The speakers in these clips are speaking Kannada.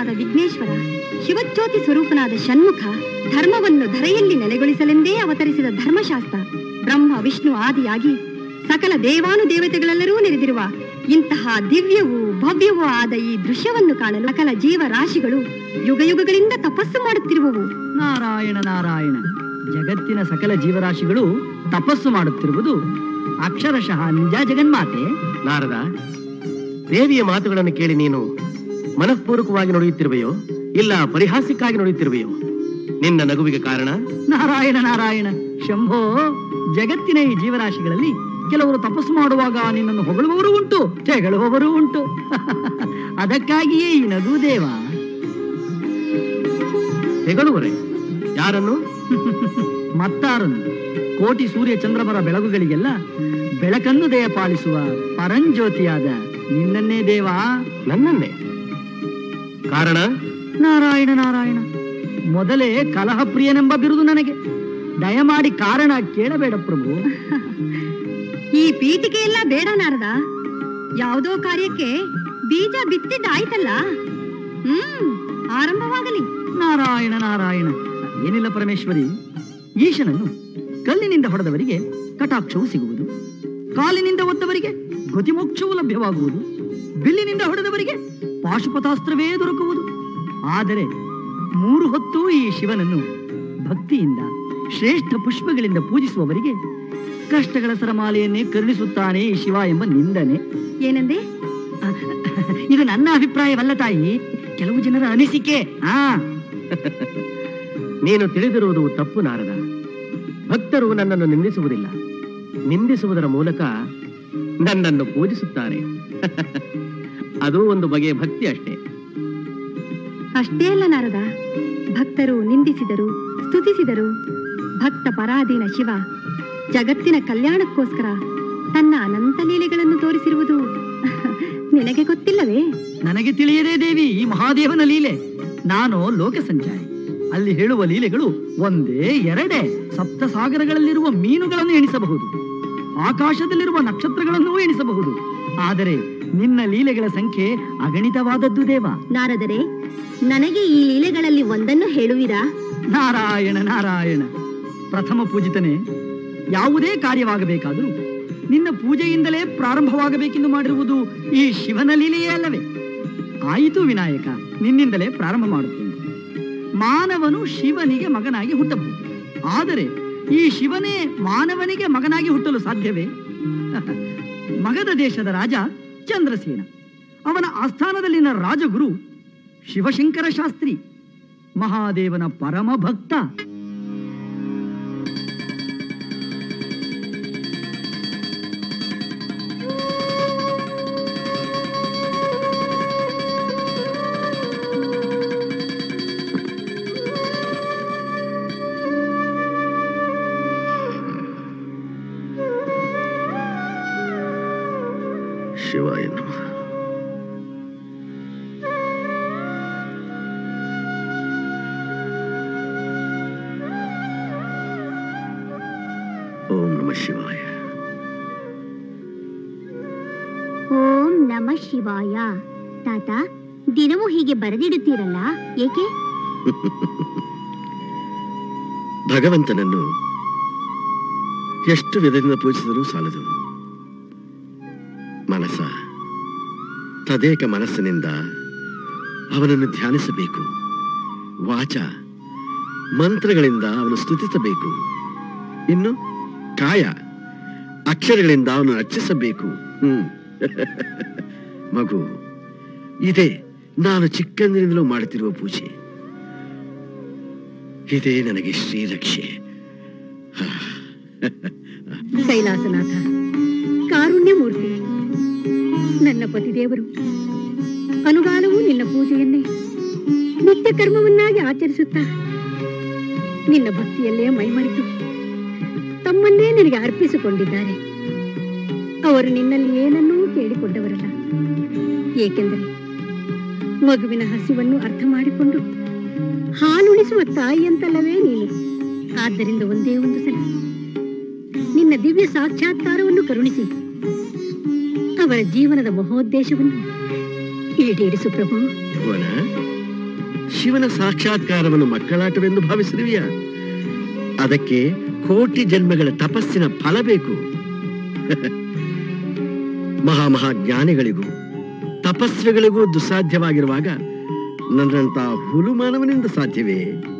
ಸ್ವರೂಪನಾದ ವಿಘ್ನೇಶ್ವರ ಶಿವಜ್ಯೋತಿ ಸ್ವರೂಪನಾದ ಷಣ್ಮುಖ ಧರ್ಮವನ್ನು ಧರೆಯಲ್ಲಿ ನೆಲೆಗೊಳಿಸಲೆಂದೇ ಅವತರಿಸಿದ ಧರ್ಮಶಾಸ್ತ್ರ ಬ್ರಹ್ಮ ವಿಷ್ಣು ಆದಿಯಾಗಿ ಸಕಲ ದೇವಾನುದೇವತೆಗಳೆಲ್ಲರೂ ನೆರೆದಿರುವ ಇಂತಹ ದಿವ್ಯವೂ ಭವ್ಯವೂ ಆದ ಈ ದೃಶ್ಯವನ್ನು ಕಾಣಲು ಸಕಲ ಜೀವರಾಶಿಗಳು ಯುಗ ಯುಗಗಳಿಂದ ತಪಸ್ಸು ಮಾಡುತ್ತಿರುವವು ನಾರಾಯಣ ನಾರಾಯಣ ಜಗತ್ತಿನ ಸಕಲ ಜೀವರಾಶಿಗಳು ತಪಸ್ಸು ಮಾಡುತ್ತಿರುವುದು ಅಕ್ಷರಶಃ ನಿಜ ಜಗನ್ಮಾತೆ ನಾರದ ದೇವಿಯ ಮಾತುಗಳನ್ನು ಕೇಳಿ ನೀನು ಮನಃಪೂರ್ವಕವಾಗಿ ನುಡಿಯುತ್ತಿರುವೆಯೋ ಇಲ್ಲ ಪರಿಹಾಸ್ಯಕ್ಕಾಗಿ ನುಡಿಯುತ್ತಿರುವೆಯೋ ನಿನ್ನ ನಗುವಿಗೆ ಕಾರಣ ನಾರಾಯಣ ನಾರಾಯಣ ಶಂಭೋ ಜಗತ್ತಿನ ಈ ಜೀವರಾಶಿಗಳಲ್ಲಿ ಕೆಲವರು ತಪಸ್ಸು ಮಾಡುವಾಗ ನಿನ್ನನ್ನು ಹೊಗಳುವವರು ಉಂಟು ತೆಗಳುವವರು ಉಂಟು ಅದಕ್ಕಾಗಿಯೇ ಈ ನಗು ದೇವ ತೆಗಳುವರೆ ಯಾರನ್ನು ಮತ್ತಾರನು ಕೋಟಿ ಸೂರ್ಯ ಚಂದ್ರಮರ ಬೆಳಗುಗಳಿಗೆಲ್ಲ ಬೆಳಕನ್ನು ದಯ ಪಾಲಿಸುವ ಪರಂಜ್ಯೋತಿಯಾದ ನಿನ್ನನ್ನೇ ದೇವ ನನ್ನನ್ನೇ ಕಾರಣ ನಾರಾಯಣ ನಾರಾಯಣ ಮೊದಲೇ ಕಲಹಪ್ರಿಯನೆಂಬ ಬಿರುದು ನನಗೆ ದಯಮಾಡಿ ಕಾರಣ ಕೇಳಬೇಡ ಪ್ರಭು ಈ ಪೀಠಿಕೆ ಎಲ್ಲ ಬೇಡ ನಾರದ ಯಾವುದೋ ಕಾರ್ಯಕ್ಕೆ ಬೀಜ ಬಿತ್ತಿದ್ದಾಯ್ತಲ್ಲ ಹ್ಮ್ ಆರಂಭವಾಗಲಿ ನಾರಾಯಣ ನಾರಾಯಣ ಏನಿಲ್ಲ ಪರಮೇಶ್ವರಿ ಈಶನನ್ನು ಕಲ್ಲಿನಿಂದ ಹೊಡೆದವರಿಗೆ ಕಟಾಕ್ಷವು ಸಿಗುವುದು ಕಾಲಿನಿಂದ ಒದ್ದವರಿಗೆ ಗತಿಮೋಕ್ಷವು ಲಭ್ಯವಾಗುವುದು ಬಿಲ್ಲಿನಿಂದ ಹೊಡೆದವರಿಗೆ ಪಾಶುಪತಾಸ್ತ್ರವೇ ದೊರಕುವುದು ಆದರೆ ಮೂರು ಹೊತ್ತು ಈ ಶಿವನನ್ನು ಭಕ್ತಿಯಿಂದ ಶ್ರೇಷ್ಠ ಪುಷ್ಪಗಳಿಂದ ಪೂಜಿಸುವವರಿಗೆ ಕಷ್ಟಗಳ ಸರಮಾಲೆಯನ್ನೇ ಕರುಣಿಸುತ್ತಾನೆ ಈ ಶಿವ ಎಂಬ ನಿಂದನೆ ಏನಂದೆ ಇದು ನನ್ನ ಅಭಿಪ್ರಾಯವಲ್ಲ ತಾಯಿ ಕೆಲವು ಜನರ ಅನಿಸಿಕೆ ಆ ನೀನು ತಿಳಿದಿರುವುದು ತಪ್ಪು ನಾರದ ಭಕ್ತರು ನನ್ನನ್ನು ನಿಂದಿಸುವುದಿಲ್ಲ ನಿಂದಿಸುವುದರ ಮೂಲಕ ನನ್ನನ್ನು ಪೂಜಿಸುತ್ತಾರೆ ಅದು ಒಂದು ಬಗೆಯ ಭಕ್ತಿ ಅಷ್ಟೇ ಅಷ್ಟೇ ಅಲ್ಲ ನಾರದ ಭಕ್ತರು ನಿಂದಿಸಿದರು ಸ್ತುತಿಸಿದರು ಭಕ್ತ ಪರಾಧೀನ ಶಿವ ಜಗತ್ತಿನ ಕಲ್ಯಾಣಕ್ಕೋಸ್ಕರ ತನ್ನ ಅನಂತ ಲೀಲೆಗಳನ್ನು ತೋರಿಸಿರುವುದು ನಿನಗೆ ಗೊತ್ತಿಲ್ಲವೇ ನನಗೆ ತಿಳಿಯದೇ ದೇವಿ ಈ ಮಹಾದೇವನ ಲೀಲೆ ನಾನು ಲೋಕ ಸಂಚಾರಿ ಅಲ್ಲಿ ಹೇಳುವ ಲೀಲೆಗಳು ಒಂದೇ ಎರಡೇ ಸಪ್ತ ಸಾಗರಗಳಲ್ಲಿರುವ ಮೀನುಗಳನ್ನು ಎಣಿಸಬಹುದು ಆಕಾಶದಲ್ಲಿರುವ ನಕ್ಷತ್ರಗಳನ್ನೂ ಎಣಿಸಬಹುದು ಆದರೆ ನಿನ್ನ ಲೀಲೆಗಳ ಸಂಖ್ಯೆ ಅಗಣಿತವಾದದ್ದು ದೇವ ನಾರದರೆ ನನಗೆ ಈ ಲೀಲೆಗಳಲ್ಲಿ ಒಂದನ್ನು ಹೇಳುವಿರಾ ನಾರಾಯಣ ನಾರಾಯಣ ಪ್ರಥಮ ಪೂಜಿತನೇ ಯಾವುದೇ ಕಾರ್ಯವಾಗಬೇಕಾದರೂ ನಿನ್ನ ಪೂಜೆಯಿಂದಲೇ ಪ್ರಾರಂಭವಾಗಬೇಕೆಂದು ಮಾಡಿರುವುದು ಈ ಶಿವನ ಲೀಲೆಯೇ ಅಲ್ಲವೇ ಆಯಿತು ವಿನಾಯಕ ನಿನ್ನಿಂದಲೇ ಪ್ರಾರಂಭ ಮಾಡುತ್ತೇನೆ ಮಾನವನು ಶಿವನಿಗೆ ಮಗನಾಗಿ ಹುಟ್ಟಬಹುದು ಆದರೆ ಈ ಶಿವನೇ ಮಾನವನಿಗೆ ಮಗನಾಗಿ ಹುಟ್ಟಲು ಸಾಧ್ಯವೇ ಮಗಧ ದೇಶದ ರಾಜ ಚಂದ್ರಸೇನ ಅವನ ಆಸ್ಥಾನದಲ್ಲಿನ ರಾಜಗುರು ಶಿವಶಂಕರ ಶಾಸ್ತ್ರಿ ಮಹಾದೇವನ ಪರಮ ಭಕ್ತ ಶಿವಾಯ ನಮಃ ಓಂ ನಮ ಶಿವಾಯ ಓಂ ನಮ ಶಿವಾಯ ತಾತ ದಿನವೂ ಹೀಗೆ ಬರೆದಿಡುತ್ತೀರಲ್ಲ ಏಕೆ ಭಗವಂತನನ್ನು ಎಷ್ಟು ವಿಧದಿಂದ ಪೂಜಿಸಿದರೂ ಸಾಲದು ಮನಸ ತದೇಕ ಮನಸ್ಸಿನಿಂದ ಅವನನ್ನು ಧ್ಯಾನಿಸಬೇಕು ವಾಚ ಮಂತ್ರಗಳಿಂದ ಅವನು ಸ್ತುತಿಸಬೇಕು ಇನ್ನು ಕಾಯ ಅಕ್ಷರಗಳಿಂದ ಅವನು ಅರ್ಚಿಸಬೇಕು ಹ್ಮ್ ಮಗು ಇದೇ ನಾನು ಚಿಕ್ಕಂದಿನಿಂದಲೂ ಮಾಡುತ್ತಿರುವ ಪೂಜೆ ಇದೇ ನನಗೆ ಶ್ರೀರಕ್ಷೆ ಕೈಲಾಸನಾಥ ಕಾರುಣ್ಯಮೂರ್ತಿ ನನ್ನ ಪತಿದೇವರು ಅನುಗಾಲವೂ ನಿನ್ನ ಪೂಜೆಯನ್ನೇ ನಿತ್ಯ ಕರ್ಮವನ್ನಾಗಿ ಆಚರಿಸುತ್ತಾ ನಿನ್ನ ಭಕ್ತಿಯಲ್ಲೇ ಮೈಮರೆತು ತಮ್ಮನ್ನೇ ನಿನಗೆ ಅರ್ಪಿಸಿಕೊಂಡಿದ್ದಾರೆ ಅವರು ನಿನ್ನಲ್ಲಿ ಏನನ್ನೂ ಕೇಳಿಕೊಂಡವರಲ್ಲ ಏಕೆಂದರೆ ಮಗುವಿನ ಹಸಿವನ್ನು ಅರ್ಥ ಮಾಡಿಕೊಂಡು ಹಾಲುಣಿಸುವ ತಾಯಿಯಂತಲ್ಲವೇ ನೀನು ಆದ್ದರಿಂದ ಒಂದೇ ಒಂದು ಸಲ ನಿನ್ನ ದಿವ್ಯ ಸಾಕ್ಷಾತ್ಕಾರವನ್ನು ಕರುಣಿಸಿ ಅವರ ಜೀವನದ ಮಹೋದ್ದೇಶವನ್ನು ಈಡೇರಿಸು ಪ್ರಭು ಭುವನ ಶಿವನ ಸಾಕ್ಷಾತ್ಕಾರವನ್ನು ಮಕ್ಕಳಾಟವೆಂದು ಭಾವಿಸಿರುವಿಯಾ ಅದಕ್ಕೆ ಕೋಟಿ ಜನ್ಮಗಳ ತಪಸ್ಸಿನ ಫಲ ಬೇಕು ಮಹಾಮಹಾಜ್ಞಾನಿಗಳಿಗೂ ತಪಸ್ವಿಗಳಿಗೂ ದುಸ್ಸಾಧ್ಯವಾಗಿರುವಾಗ ನನ್ನಂತ ಹುಲು ಮಾನವನಿಂದ ಸಾಧ್ಯವೇ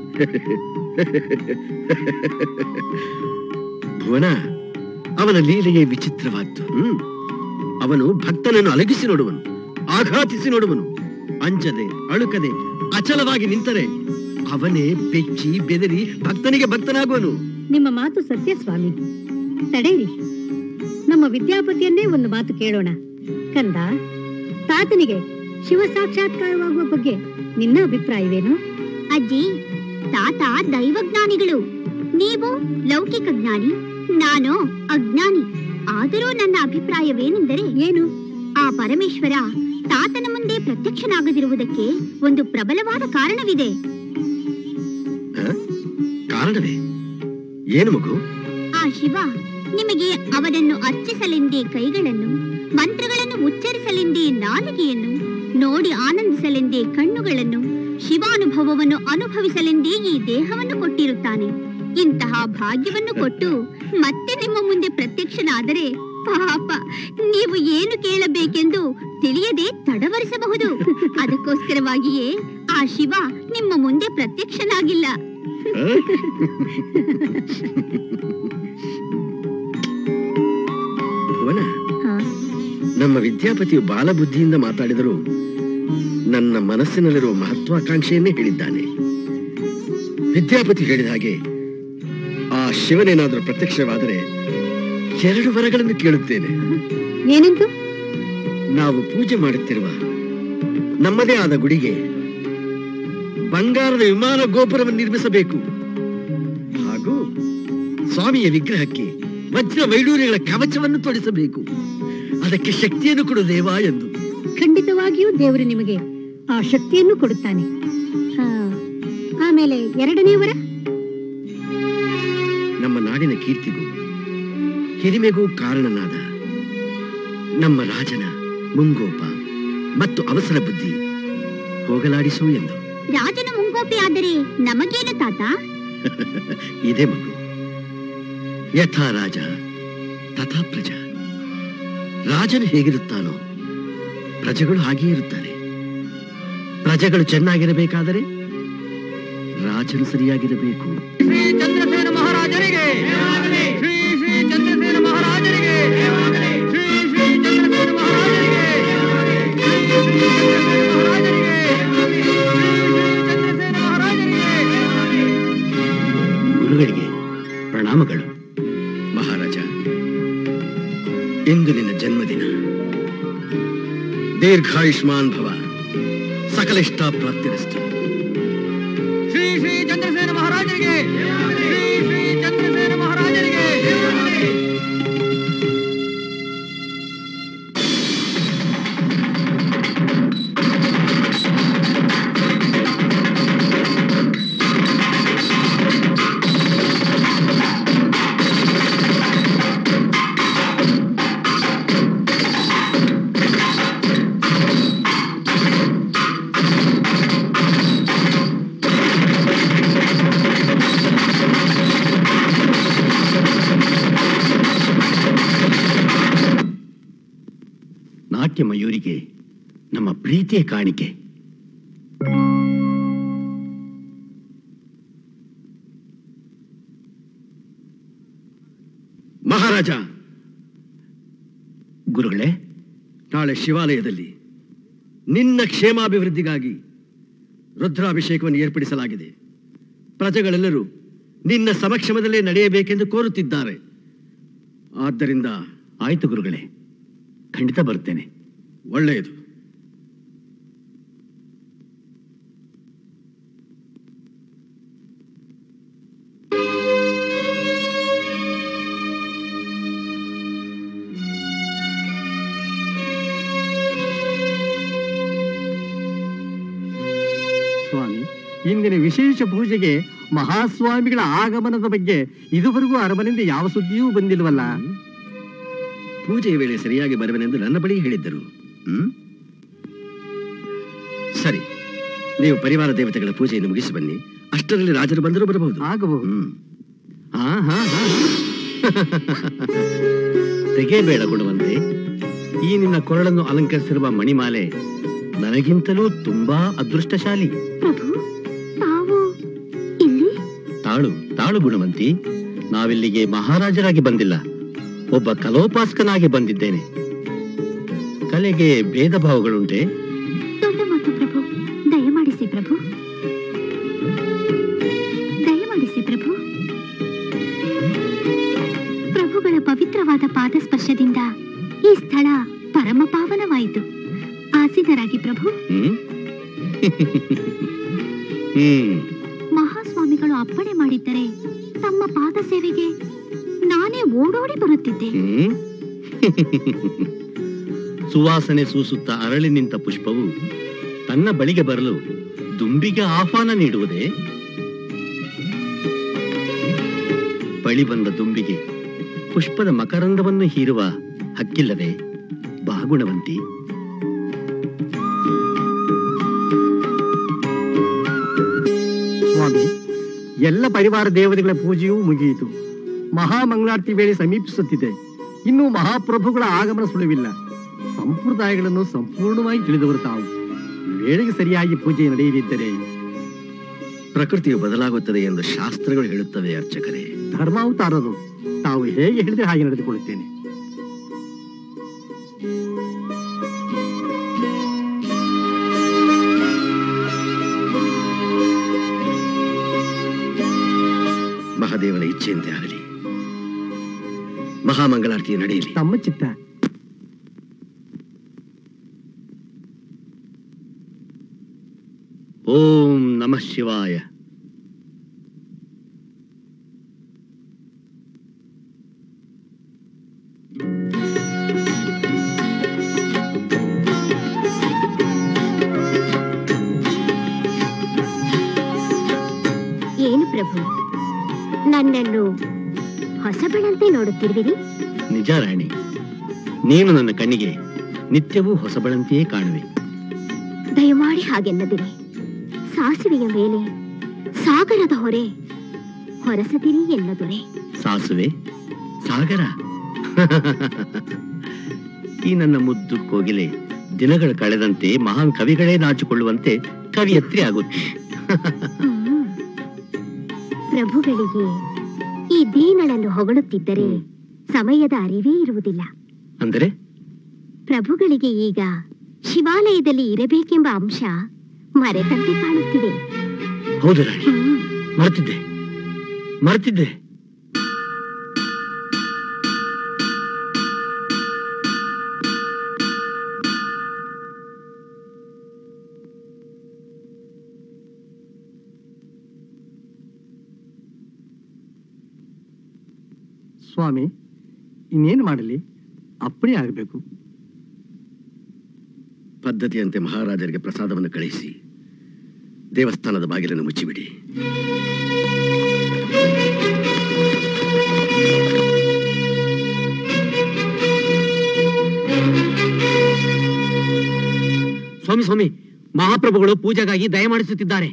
ಭುವನ ಅವನ ಲೀಲೆಯೇ ವಿಚಿತ್ರವಾದ್ದು ಹ್ಮ್ ಅವನು ಭಕ್ತನನ್ನು ಅಲಗಿಸಿ ನೋಡುವನು ಆಘಾತಿಸಿ ನೋಡುವನು ಅಂಜದೆ ಅಳುಕದೆ ಅಚಲವಾಗಿ ನಿಂತರೆ ಅವನೇ ಬೆಚ್ಚಿ ಬೆದರಿ ಭಕ್ತನಿಗೆ ಭಕ್ತನಾಗುವನು ನಿಮ್ಮ ಮಾತು ಸತ್ಯ ಸ್ವಾಮಿ ತಡೇರಿ ನಮ್ಮ ವಿದ್ಯಾಪತಿಯನ್ನೇ ಒಂದು ಮಾತು ಕೇಳೋಣ ಕಂದ ತಾತನಿಗೆ ಶಿವ ಸಾಕ್ಷಾತ್ಕಾರವಾಗುವ ಬಗ್ಗೆ ನಿನ್ನ ಅಭಿಪ್ರಾಯವೇನು ಅಜ್ಜಿ ತಾತ ದೈವಜ್ಞಾನಿಗಳು ನೀವು ಲೌಕಿಕ ಜ್ಞಾನಿ ನಾನು ಅಜ್ಞಾನಿ ಆದರೂ ನನ್ನ ಅಭಿಪ್ರಾಯವೇನೆಂದರೆ ಏನು ಆ ಪರಮೇಶ್ವರ ತಾತನ ಮುಂದೆ ಪ್ರತ್ಯಕ್ಷನಾಗದಿರುವುದಕ್ಕೆ ಒಂದು ಪ್ರಬಲವಾದ ಕಾರಣವಿದೆ ಹ? ಕಾರಣವೇ ಏನು ಮಗು ಆ ಶಿವ ನಿಮಗೆ ಅವನನ್ನು ಅರ್ಚಿಸಲೆಂದೇ ಕೈಗಳನ್ನು ಮಂತ್ರಗಳನ್ನು ಉಚ್ಚರಿಸಲೆಂದೇ ನಾಲಿಗೆಯನ್ನು ನೋಡಿ ಆನಂದಿಸಲೆಂದೇ ಕಣ್ಣುಗಳನ್ನು ಶಿವಾನುಭವವನ್ನು ಅನುಭವಿಸಲೆಂದೇ ಈ ದೇಹವನ್ನು ಕೊಟ್ಟಿರುತ್ತಾನೆ ಇಂತಹ ಭಾಗ್ಯವನ್ನು ಕೊಟ್ಟು ಮತ್ತೆ ನಿಮ್ಮ ಮುಂದೆ ಪ್ರತ್ಯಕ್ಷನಾದರೆ ಪಾಪ ನೀವು ಏನು ಕೇಳಬೇಕೆಂದು ತಿಳಿಯದೆ ತಡವರಿಸಬಹುದು ಅದಕ್ಕೋಸ್ಕರವಾಗಿಯೇ ಆ ಶಿವ ನಿಮ್ಮ ಮುಂದೆ ಪ್ರತ್ಯಕ್ಷನಾಗಿಲ್ಲ ಭುವನ ಹಾ, ನಮ್ಮ ವಿದ್ಯಾಪತಿಯು ಬಾಲಬುದ್ಧಿಯಿಂದ ಮಾತಾಡಿದರೂ ನನ್ನ ಮನಸ್ಸಿನಲ್ಲಿರುವ ಮಹತ್ವಾಕಾಂಕ್ಷೆಯನ್ನೇ ಹೇಳಿದ್ದಾನೆ ವಿದ್ಯಾಪತಿ ಹೇಳಿದ ಹಾಗೆ ಆ ಶಿವನೇನಾದರೂ ಪ್ರತ್ಯಕ್ಷವಾದರೆ ಎರಡು ವರಗಳನ್ನು ಕೇಳುತ್ತೇನೆ ಏನೆಂದು ನಾವು ಪೂಜೆ ಮಾಡುತ್ತಿರುವ ನಮ್ಮದೇ ಆದ ಗುಡಿಗೆ ಬಂಗಾರದ ವಿಮಾನ ಗೋಪುರವನ್ನು ನಿರ್ಮಿಸಬೇಕು ಹಾಗೂ ಸ್ವಾಮಿಯ ವಿಗ್ರಹಕ್ಕೆ ವಜ್ರ ವೈಡೂರ್ಯಗಳ ಕವಚವನ್ನು ತೊಡಿಸಬೇಕು ಅದಕ್ಕೆ ಶಕ್ತಿಯನ್ನು ಕೊಡು ದೇವ ಎಂದು ಖಂಡಿತವಾಗಿಯೂ ದೇವರು ನಿಮಗೆ ಆ ಶಕ್ತಿಯನ್ನು ಕೊಡುತ್ತಾನೆ ಹಾ, ಆಮೇಲೆ ಎರಡನೇ ವರ ನಮ್ಮ ನಾಡಿನ ಕೀರ್ತಿಗೂ ಹಿರಿಮೆಗೂ ಕಾರಣನಾದ ನಮ್ಮ ರಾಜನ ಮುಂಗೋಪ ಮತ್ತು ಅವಸರ ಬುದ್ಧಿ ಹೋಗಲಾಡಿಸು ಎಂದು ರಾಜನ ಮುಂಗೋಪಿ ಆದರೆ ನಮಗೇನು ತಾತ ಇದೇ ಮಗು ಯಥಾ ರಾಜ ತಥಾ ಪ್ರಜಾ ರಾಜನು ಹೇಗಿರುತ್ತಾನೋ ಪ್ರಜೆಗಳು ಹಾಗೆಯೇ ಇರುತ್ತಾರೆ ಪ್ರಜೆಗಳು ಚೆನ್ನಾಗಿರಬೇಕಾದರೆ ರಾಜನು ಸರಿಯಾಗಿರಬೇಕು ಶ್ರೀ ಚಂದ್ರಸೇನ ಮಹಾರಾಜರಿಗೆ ಶ್ರೀ ಶ್ರೀ ಚಂದ್ರಸೇನ ಮಹಾರಾಜರಿಗೆ ಶ್ರೀ ಶ್ರೀ ಚಂದ್ರಸೇನ ಮಹಾರಾಜರಿಗೆ ಶ್ರೀ ಶ್ರೀ ಚಂದ್ರಸೇನ ಮಹಾರಾಜರಿಗೆ ಶ್ರೀ ಶ್ರೀ ಚಂದ್ರಸೇನ ಮಹಾರಾಜರಿಗೆ ಗುರುಗಳಿಗೆ ಪ್ರಣಾಮಗಳು ಮಹಾರಾಜ ಇಂದು ನಿನ್ನ ಜನ್ಮದಿನ ದೀರ್ಘಾಯುಷ್ಮಾನ್ ಭವ ಸಕಲ ಇಷ್ಟಾಪ್ರಾಪ್ತಿರಸ್ತು ಶ್ರೀ ಶ್ರೀ ಚಂದ್ರಸೇನ ಮಹಾರಾಜರಿಗೆ ಶ್ರೀ ಶ್ರೀ ಚಂದ್ರಸೇನ ಮಹಾರಾಜರಿಗೆ ನಾಟ್ಯ ಮಯೂರಿಗೆ ನಮ್ಮ ಪ್ರೀತಿಯ ಕಾಣಿಕೆ ಮಹಾರಾಜ ಗುರುಗಳೇ ನಾಳೆ ಶಿವಾಲಯದಲ್ಲಿ ನಿನ್ನ ಕ್ಷೇಮಾಭಿವೃದ್ಧಿಗಾಗಿ ರುದ್ರಾಭಿಷೇಕವನ್ನು ಏರ್ಪಡಿಸಲಾಗಿದೆ ಪ್ರಜೆಗಳೆಲ್ಲರೂ ನಿನ್ನ ಸಮಕ್ಷಮದಲ್ಲೇ ನಡೆಯಬೇಕೆಂದು ಕೋರುತ್ತಿದ್ದಾರೆ ಆದ್ದರಿಂದ ಆಯ್ತು ಗುರುಗಳೇ ಖಂಡಿತ ಬರುತ್ತೇನೆ ಒಳ್ಳೆಯದು ಸ್ವಾಮಿ ಇಂದಿನ ವಿಶೇಷ ಪೂಜೆಗೆ ಮಹಾಸ್ವಾಮಿಗಳ ಆಗಮನದ ಬಗ್ಗೆ ಇದುವರೆಗೂ ಅರಮನೆಯಿಂದ ಯಾವ ಸುದ್ದಿಯೂ ಬಂದಿಲ್ವಲ್ಲ ಪೂಜೆಯ ವೇಳೆ ಸರಿಯಾಗಿ ಬರುವೆನೆಂದು ನನ್ನ ಬಳಿ ಹೇಳಿದ್ದರು ಹ್ಮ್ ಸರಿ ನೀವು ಪರಿವಾರ ದೇವತೆಗಳ ಪೂಜೆಯನ್ನು ಮುಗಿಸಿ ಬನ್ನಿ ಅಷ್ಟರಲ್ಲಿ ರಾಜರು ಬಂದರೂ ಬರಬಹುದು ಆಗಬಹುದು ಹ್ಮ್. ಆ, ಹಾ, ಹಾ. ತೆಗೆಯಬೇಡ ಗುಣವಂತೆ ಈ ನಿನ್ನ ಕೊರಳನ್ನು ಅಲಂಕರಿಸಿರುವ ಮಣಿಮಾಲೆ ನನಗಿಂತಲೂ ತುಂಬಾ ಅದೃಷ್ಟಶಾಲಿ ಪ್ರಭು ತಾವು ಇಲ್ಲಿ ತಾಳು ತಾಳು ಗುಣವಂತಿ ನಾವಿಲ್ಲಿಗೆ ಮಹಾರಾಜರಾಗಿ ಬಂದಿಲ್ಲ ಒಬ್ಬ ಕಲೋಪಾಸಕನಾಗಿ ಬಂದಿದ್ದೇನೆ ಕಲೆಗೆ ಭೇದ ಭಾವಗಳುಂಟೆ ದೊಡ್ಡ ಮಾತು ಪ್ರಭು ದಯಮಾಡಿಸಿ ಪ್ರಭು ದಯಮಾಡಿಸಿ ಪ್ರಭು ಪ್ರಭುಗಳ ಪವಿತ್ರವಾದ ಪಾದಸ್ಪರ್ಶದಿಂದ ಈ ಸ್ಥಳ ಪರಮ ಪಾವನವಾಯಿತು ಆಸೀನರಾಗಿ ಪ್ರಭು ಹ್ಮ್ ಹ್ಮ್ ಮಹಾಸ್ವಾಮಿಗಳು ಅಪ್ಪಣೆ ಮಾಡಿದ್ದರೆ ತಮ್ಮ ಪಾದ ಸೇವೆಗೆ ನಾನೇ ಓಡೋಡಿ ಬರುತ್ತಿದ್ದೆ ಹ್ಮ್ ಸುವಾಸನೆ ಸೂಸುತ್ತ ಅರಳಿ ನಿಂತ ಪುಷ್ಪವು ತನ್ನ ಬಳಿಗೆ ಬರಲು ದುಂಬಿಗೆ ಆಹ್ವಾನ ನೀಡುವುದೇ ಬಳಿ ಬಂದ ದುಂಬಿಗೆ ಪುಷ್ಪದ ಮಕರಂದವನ್ನು ಹೀರುವ ಹಕ್ಕಿಲ್ಲವೇ ಬಾಗುಣವಂತಿ ಸ್ವಾಮಿ ಎಲ್ಲ ಪರಿವಾರ ದೇವತೆಗಳ ಪೂಜೆಯೂ ಮುಗಿಯಿತು ಮಹಾಮಂಗಳಾರತಿ ವೇಳೆ ಸಮೀಪಿಸುತ್ತಿದೆ ಇನ್ನು ಮಹಾಪ್ರಭುಗಳ ಆಗಮನ ಸುಳಿವಿಲ್ಲ ಸಂಪ್ರದಾಯಗಳನ್ನು ಸಂಪೂರ್ಣವಾಗಿ ತಿಳಿದವರು ತಾವು ವೇಳೆಗೆ ಸರಿಯಾಗಿ ಪೂಜೆ ನಡೆಯಲಿದ್ದರೆ ಪ್ರಕೃತಿಯು ಬದಲಾಗುತ್ತದೆ ಎಂದು ಶಾಸ್ತ್ರಗಳು ಹೇಳುತ್ತವೆ ಅರ್ಚಕರೇ ಧರ್ಮಾವತಾರರು ತಾವು ಹೇಗೆ ಹೇಳಿದ್ರೆ ಹಾಗೆ ನಡೆದುಕೊಳ್ಳುತ್ತೇನೆ ಮಹಾದೇವನ ಇಚ್ಛೆಯಂತೆ ಆಗಲಿ ಮಹಾಮಂಗಳಾರತಿ ನಡೆಯಲಿ ತಮ್ಮ ಚಿತ್ತ ಓಂ ನಮಃ ಶಿವಾಯ ಏನು ಪ್ರಭು ನನ್ನನ್ನು ಹೊಸಬಳಂತೆ ನೋಡುತ್ತಿರುವಿರಿ ನಿಜ ರಾಣಿ ನೀನು ನನ್ನ ಕಣ್ಣಿಗೆ ನಿತ್ಯವೂ ಹೊಸಬಳಂತೆಯೇ ಕಾಣುವೆ ದಯಮಾಡಿ ಹಾಗೆನ್ನದಿರಿ ಸಾಸಿವೆಯ ಮೇಲೆ ಸಾಗರದ ಹೊರೆ ಹೊರಸದಿರಿ ಎನ್ನದೊರೆ ಸಾಸುವೆ ಸಾಗರ ಈ ನನ್ನ ಮುದ್ದು ಕೋಗಿಲೆ ದಿನಗಳು ಕಳೆದಂತೆ ಮಹಾನ್ ಕವಿಗಳೇ ನಾಚಿಕೊಳ್ಳುವಂತೆ ಕವಿಯತ್ರಿ ಆಗುತ್ತಿದೆ ಹ್ಮ್. ಪ್ರಭುಗಳಿಗೆ ಈ ದೀನಳನ್ನು ಹೊಗಳುತ್ತಿದ್ದರೆ ಸಮಯದ ಅರಿವೇ ಇರುವುದಿಲ್ಲ ಅಂದರೆ ಪ್ರಭುಗಳಿಗೆ ಈಗ ಶಿವಾಲಯದಲ್ಲಿ ಇರಬೇಕೆಂಬ ಅಂಶ ಮರೆತಂತೆ ಕಾಣುತ್ತಿದೆ ಹೌದು ರಾಣಿ ಮರ್ತಿದ್ದೆ ಮರ್ತಿದ್ದೆ ಸ್ವಾಮಿ ಇನ್ನೇನು ಮಾಡಲಿ ಅಪ್ಪಣೆ ಆಗಬೇಕು ಪದ್ಧತಿಯಂತೆ ಮಹಾರಾಜರಿಗೆ ಪ್ರಸಾದವನ್ನು ಕಳಿಸಿ ದೇವಸ್ಥಾನದ ಬಾಗಿಲನ್ನು ಮುಚ್ಚಿಬಿಡಿ ಸ್ವಾಮಿ ಸ್ವಾಮಿ ಮಹಾಪ್ರಭುಗಳು ಪೂಜೆಗಾಗಿ ದಯಮಾಡಿಸುತ್ತಿದ್ದಾರೆ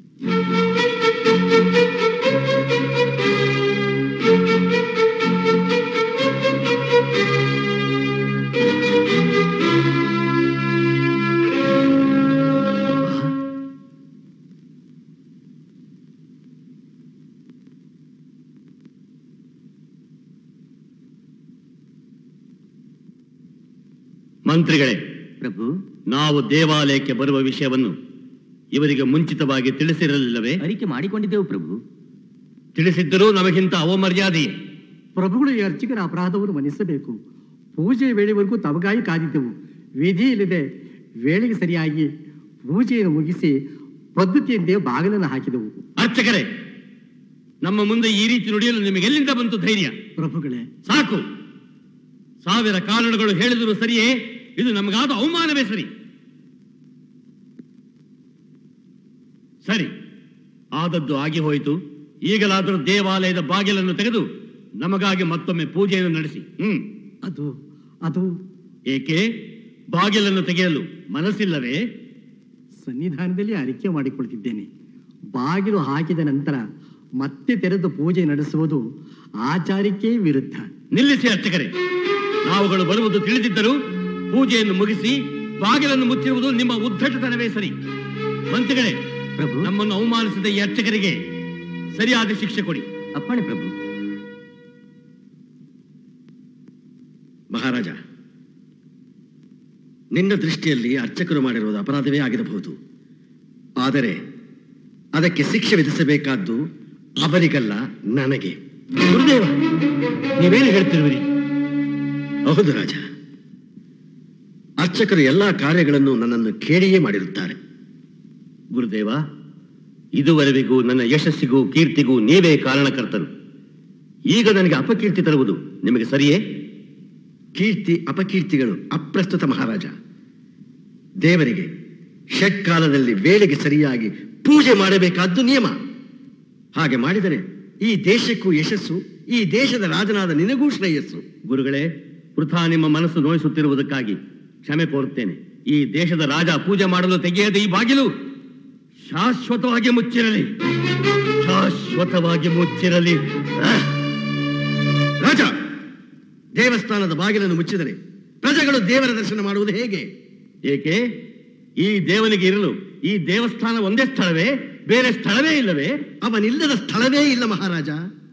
ಮಂತ್ರಿಗಳೇ ಪ್ರಭು ನಾವು ದೇವಾಲಯಕ್ಕೆ ಬರುವ ವಿಷಯವನ್ನು ಇವರಿಗೆ ಮುಂಚಿತವಾಗಿ ತಿಳಿಸಿರಲಿಲ್ಲವೇ ಅರಿಕೆ ಮಾಡಿಕೊಂಡಿದ್ದೆವು ಪ್ರಭು ತಿಳಿಸಿದ್ದರೂ ನಮಗಿಂತ ಅವಮರ್ಯಾದೆಯೇ ಪ್ರಭುಗಳು ಈ ಅರ್ಚಕರ ಅಪರಾಧವನ್ನು ಮನ್ನಿಸಬೇಕು ಪೂಜೆ ವೇಳೆವರೆಗೂ ತಮಗಾಗಿ ಕಾದಿದ್ದೆವು ವಿಧಿ ಇಲ್ಲದೆ ವೇಳೆಗೆ ಸರಿಯಾಗಿ ಪೂಜೆಯನ್ನು ಮುಗಿಸಿ ಪದ್ಧತಿಯಂತೆ ಬಾಗಿಲನ್ನು ಹಾಕಿದೆವು ಅರ್ಚಕರೇ ನಮ್ಮ ಮುಂದೆ ಈ ರೀತಿ ನುಡಿಯಲು ನಿಮಗೆಲ್ಲಿಂದ ಬಂತು ಧೈರ್ಯ ಪ್ರಭುಗಳೇ ಸಾಕು ಸಾವಿರ ಕಾರಣಗಳು ಹೇಳಿದರೂ ಸರಿಯೇ ಇದು ನಮಗಾದ ಅವಮಾನವೇ ಸರಿ ಸರಿ ಆದದ್ದು ಆಗಿ ಹೋಯಿತು ಈಗಲಾದರೂ ದೇವಾಲಯದ ಬಾಗಿಲನ್ನು ತೆಗೆದು ನಮಗಾಗಿ ಮತ್ತೊಮ್ಮೆ ಪೂಜೆಯನ್ನು ನಡೆಸಿ ಹ್ಮ್ ಅದು ಅದು ಏಕೆ ಬಾಗಿಲನ್ನು ತೆಗೆಯಲು ಮನಸ್ಸಿಲ್ಲವೇ ಸನ್ನಿಧಾನದಲ್ಲಿ ಅರಿಕೆ ಮಾಡಿಕೊಳ್ತಿದ್ದೇನೆ ಬಾಗಿಲು ಹಾಕಿದ ನಂತರ ಮತ್ತೆ ತೆರೆದು ಪೂಜೆ ನಡೆಸುವುದು ಆಚಾರಕ್ಕೆ ವಿರುದ್ಧ ನಿಲ್ಲಿಸಿ ಅರ್ಚಕರೇ ನಾವುಗಳು ಬರುವುದು ತಿಳಿದಿದ್ದರೂ ಪೂಜೆಯನ್ನು ಮುಗಿಸಿ ಬಾಗಿಲನ್ನು ಮುಚ್ಚಿರುವುದು ನಿಮ್ಮ ಉದ್ದಟತನವೇ ಸರಿ ಮಂತ್ರಿಗಳೇ ಪ್ರಭು ನಮ್ಮನ್ನು ಅವಮಾನಿಸಿದ ಈ ಅರ್ಚಕರಿಗೆ ಸರಿಯಾದ ಶಿಕ್ಷೆ ಕೊಡಿ ಅಪ್ಪಣೆ ಪ್ರಭು ಮಹಾರಾಜ ನಿನ್ನ ದೃಷ್ಟಿಯಲ್ಲಿ ಅರ್ಚಕರು ಮಾಡಿರುವುದು ಅಪರಾಧವೇ ಆಗಿರಬಹುದು ಆದರೆ ಅದಕ್ಕೆ ಶಿಕ್ಷೆ ವಿಧಿಸಬೇಕಾದ್ದು ಅವರಿಗಲ್ಲ ನನಗೆ ಗುರುದೇವ ನೀವೇನು ಹೇಳ್ತಿರುವಿರಿ ಹೌದು ರಾಜ ಅರ್ಚಕರು ಎಲ್ಲಾ ಕಾರ್ಯಗಳನ್ನು ನನ್ನನ್ನು ಕೇಳಿಯೇ ಮಾಡಿರುತ್ತಾರೆ ಗುರುದೇವ ಇದುವರೆವಿಗೂ ನನ್ನ ಯಶಸ್ಸಿಗೂ ಕೀರ್ತಿಗೂ ನೀವೇ ಕಾರಣಕರ್ತರು ಈಗ ನನಗೆ ಅಪಕೀರ್ತಿ ತರುವುದು ನಿಮಗೆ ಸರಿಯೇ ಕೀರ್ತಿ ಅಪಕೀರ್ತಿಗಳು ಅಪ್ರಸ್ತುತ ಮಹಾರಾಜ ದೇವರಿಗೆ ಷಟ್ಕಾಲದಲ್ಲಿ ವೇಳೆಗೆ ಸರಿಯಾಗಿ ಪೂಜೆ ಮಾಡಬೇಕಾದ್ದು ನಿಯಮ ಹಾಗೆ ಮಾಡಿದರೆ ಈ ದೇಶಕ್ಕೂ ಯಶಸ್ಸು ಈ ದೇಶದ ರಾಜನಾದ ನಿನಗೂ ಶ್ರೇಯಸ್ಸು ಗುರುಗಳೇ ವೃಥಾ ನಿಮ್ಮ ಮನಸ್ಸು ನೋಯಿಸುತ್ತಿರುವುದಕ್ಕಾಗಿ ಕ್ಷಮೆ ಕೋರುತ್ತೇನೆ ಈ ದೇಶದ ರಾಜ ಪೂಜೆ ಮಾಡಲು ತೆಗೆಯದ ಈ ಬಾಗಿಲು ಶಾಶ್ವತವಾಗಿ ಮುಚ್ಚಿರಲಿ ಶಾಶ್ವತವಾಗಿ ಮುಚ್ಚಿರಲಿ ಆಹ್! ರಾಜ ದೇವಸ್ಥಾನದ ಬಾಗಿಲನ್ನು ಮುಚ್ಚಿದರೆ ಪ್ರಜೆಗಳು ದೇವರ ದರ್ಶನ ಮಾಡುವುದು ಹೇಗೆ ಏಕೆ ಈ ದೇವನಿಗೆ ಇರಲು ಈ ದೇವಸ್ಥಾನ ಒಂದೇ ಸ್ಥಳವೇ ಬೇರೆ ಸ್ಥಳವೇ ಇಲ್ಲವೇ ಅವನಿಲ್ಲದ ಸ್ಥಳವೇ ಇಲ್ಲ ಮಹಾರಾಜ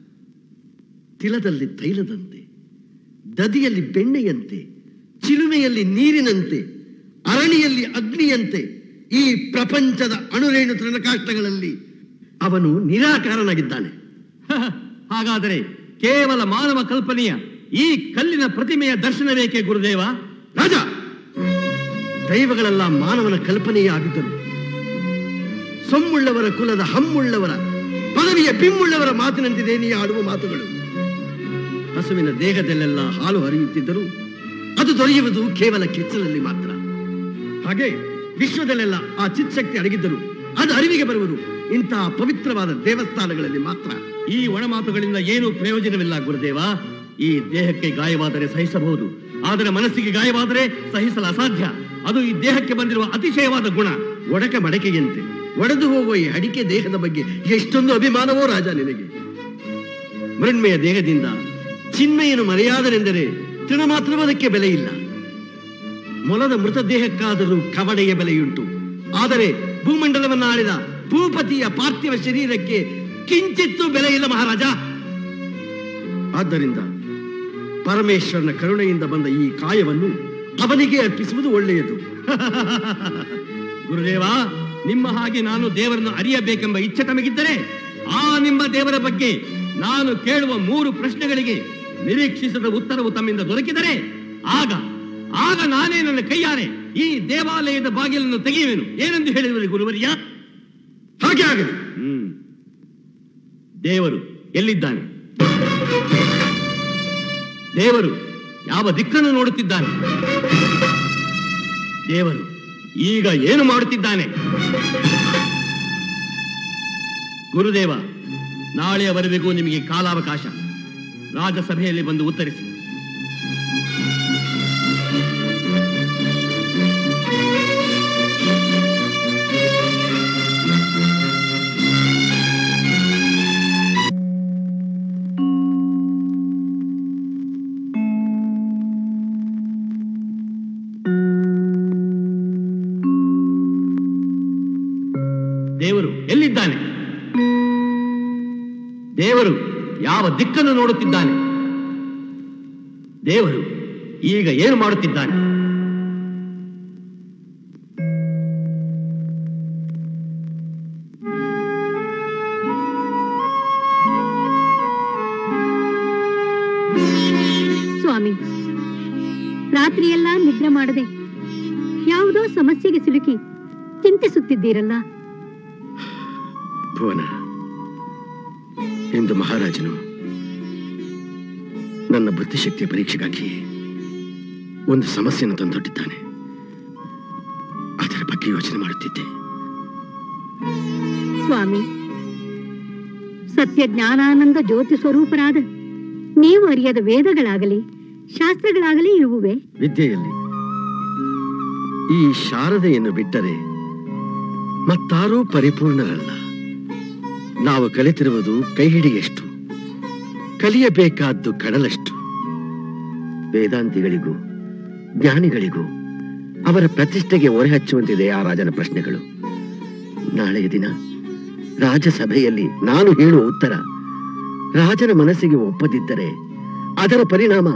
ತಿಲದಲ್ಲಿ ತೈಲದಂತೆ ದದಿಯಲ್ಲಿ ಬೆಣ್ಣೆಯಂತೆ ಚಿಲುಮೆಯಲ್ಲಿ ನೀರಿನಂತೆ ಅರಣಿಯಲ್ಲಿ ಅಗ್ನಿಯಂತೆ ಈ ಪ್ರಪಂಚದ ಅಣುರೇಣು ತೃಣಕಾಷ್ಟಗಳಲ್ಲಿ ಅವನು ನಿರಾಕಾರನಾಗಿದ್ದಾನೆ ಹಾಗಾದರೆ ಕೇವಲ ಮಾನವ ಕಲ್ಪನೆಯ ಈ ಕಲ್ಲಿನ ಪ್ರತಿಮೆಯ ದರ್ಶನವೇಕೆ ಗುರುದೇವ ರಾಜ ದೈವಗಳೆಲ್ಲ ಮಾನವನ ಕಲ್ಪನೆಯೇ ಆಗಿದ್ದರು ಸೊಮ್ಮುಳ್ಳವರ ಕುಲದ ಹಮ್ಮುಳ್ಳವರ ಪದವಿಯ ಬಿಮ್ಮುಳ್ಳವರ ಮಾತಿನಂತಿದೆ ನೀ ಆಡುವ ಮಾತುಗಳು ಹಸುವಿನ ದೇಹದಲ್ಲೆಲ್ಲ ಹಾಲು ಹರಿಯುತ್ತಿದ್ದರು ಅದು ದೊರೆಯುವುದು ಕೇವಲ ಕೆಚ್ಚಲಲ್ಲಿ ಮಾತ್ರ ಹಾಗೆ ವಿಶ್ವದಲ್ಲೆಲ್ಲ ಆ ಚಿತ್ಶಕ್ತಿ ಅಡಗಿದ್ದರು ಅದು ಅರಿವಿಗೆ ಬರುವುದು ಇಂತಹ ಪವಿತ್ರವಾದ ದೇವಸ್ಥಾನಗಳಲ್ಲಿ ಮಾತ್ರ ಈ ಒಣಮಾತುಗಳಿಂದ ಏನೂ ಪ್ರಯೋಜನವಿಲ್ಲ ಗುರುದೇವ ಈ ದೇಹಕ್ಕೆ ಗಾಯವಾದರೆ ಸಹಿಸಬಹುದು ಆದರೆ ಮನಸ್ಸಿಗೆ ಗಾಯವಾದರೆ ಸಹಿಸಲು ಅಸಾಧ್ಯ ಅದು ಈ ದೇಹಕ್ಕೆ ಬಂದಿರುವ ಅತಿಶಯವಾದ ಗುಣ ಒಡಕ ಮಡಕೆಯಂತೆ ಒಡೆದು ಹೋಗುವ ಈ ಅಡಿಕೆ ದೇಹದ ಬಗ್ಗೆ ಎಷ್ಟೊಂದು ಅಭಿಮಾನವೋ ರಾಜ ನಿನಗೆ ಮೃಣ್ಮೆಯ ದೇಹದಿಂದ ಚಿನ್ಮೆಯನ್ನು ಮರೆಯಾದರೆಂದರೆ ತೃಣ ಮಾತ್ರವದಕ್ಕೆ ಬೆಲೆ ಇಲ್ಲ ಮೊಲದ ಮೃತದೇಹಕ್ಕಾದರೂ ಕವಡೆಯ ಬೆಲೆಯುಂಟು ಆದರೆ ಭೂಮಂಡಲವನ್ನ ಆಳಿದ ಭೂಪತಿಯ ಪಾರ್ಥಿವ ಶರೀರಕ್ಕೆ ಕಿಂಚಿತ್ತೂ ಬೆಲೆ ಇಲ್ಲ ಮಹಾರಾಜ ಆದ್ದರಿಂದ ಪರಮೇಶ್ವರನ ಕರುಣೆಯಿಂದ ಬಂದ ಈ ಕಾಯವನ್ನು ಅವನಿಗೆ ಅರ್ಪಿಸುವುದು ಒಳ್ಳೆಯದು ಗುರುದೇವ ನಿಮ್ಮ ಹಾಗೆ ನಾನು ದೇವರನ್ನು ಅರಿಯಬೇಕೆಂಬ ಇಚ್ಛೆ ತಮಗಿದ್ದರೆ ಆ ನಿಮ್ಮ ದೇವರ ಬಗ್ಗೆ ನಾನು ಕೇಳುವ ಮೂರು ಪ್ರಶ್ನೆಗಳಿಗೆ ನಿರೀಕ್ಷಿಸದ ಉತ್ತರವು ತಮ್ಮಿಂದ ದೊರಕಿದರೆ ಆಗ ಆಗ ನಾನೇ ನನ್ನ ಕೈಯಾರೆ ಈ ದೇವಾಲಯದ ಬಾಗಿಲನ್ನು ತೆಗೆಯುವೆನು ಏನೆಂದು ಹೇಳಿರುವರು ಗುರುವರಿಯ ಹಾಗೆ ಆಗಲಿ ಹ್ಮ್ ದೇವರು ಎಲ್ಲಿದ್ದಾನೆ ದೇವರು ಯಾವ ದಿಕ್ಕನ್ನು ನೋಡುತ್ತಿದ್ದಾನೆ ದೇವರು ಈಗ ಏನು ಮಾಡುತ್ತಿದ್ದಾನೆ ಗುರುದೇವ ನಾಳೆಯವರೆಗೂ ನಿಮಗೆ ಕಾಲಾವಕಾಶ ರಾಜಸಭೆಯಲ್ಲಿ ಬಂದು ಉತ್ತರಿಸಿ ದೇವರು ಎಲ್ಲಿದ್ದಾನೆ ದೇವರು ಯಾವ ದಿಕ್ಕನ್ನು ನೋಡುತ್ತಿದ್ದಾನೆ ದೇವರು ಈಗ ಏನು ಮಾಡುತ್ತಿದ್ದಾನೆ ಸ್ವಾಮಿ ರಾತ್ರಿಯೆಲ್ಲ ನಿದ್ರೆ ಮಾಡದೆ ಯಾವುದೋ ಸಮಸ್ಯೆಗೆ ಸಿಲುಕಿ ಚಿಂತಿಸುತ್ತಿದ್ದೀರಲ್ಲ ಭುವನ ಇಂದು ಮಹಾರಾಜನು ನನ್ನ ಬುದ್ಧಿಶಕ್ತಿಯ ಪರೀಕ್ಷೆಗಾಗಿ ಒಂದು ಸಮಸ್ಯೆಯನ್ನು ತಂದೊಡ್ಡಿದ್ದಾನೆ ಅದರ ಬಗ್ಗೆ ಯೋಚನೆ ಮಾಡುತ್ತಿದ್ದೆ ಸ್ವಾಮಿ ಸತ್ಯ ಜ್ಞಾನಾನಂದ ಜ್ಯೋತಿ ಸ್ವರೂಪರಾದ ನೀವು ಅರಿಯದ ವೇದಗಳಾಗಲಿ ಶಾಸ್ತ್ರಗಳಾಗಲಿ ಇರುವುವೆ ವಿದ್ಯೆಯಲ್ಲಿ ಈ ಶಾರದೆಯನ್ನು ಬಿಟ್ಟರೆ ಮತ್ತಾರೂ ಪರಿಪೂರ್ಣರಲ್ಲ ನಾವು ಕಲಿತಿರುವುದು ಕೈ ಹಿಡಿಯಷ್ಟು ಕಲಿಯಬೇಕಾದ್ದು ಕಡಲಷ್ಟು ವೇದಾಂತಿಗಳಿಗೂ ಜ್ಞಾನಿಗಳಿಗೂ ಅವರ ಪ್ರತಿಷ್ಠೆಗೆ ಒರೆ ಹಚ್ಚುವಂತಿದೆ ಆ ರಾಜನ ಪ್ರಶ್ನೆಗಳು ನಾಳೆಯ ದಿನ ರಾಜಸಭೆಯಲ್ಲಿ ನಾನು ಹೇಳುವ ಉತ್ತರ ರಾಜನ ಮನಸ್ಸಿಗೆ ಒಪ್ಪದಿದ್ದರೆ ಅದರ ಪರಿಣಾಮ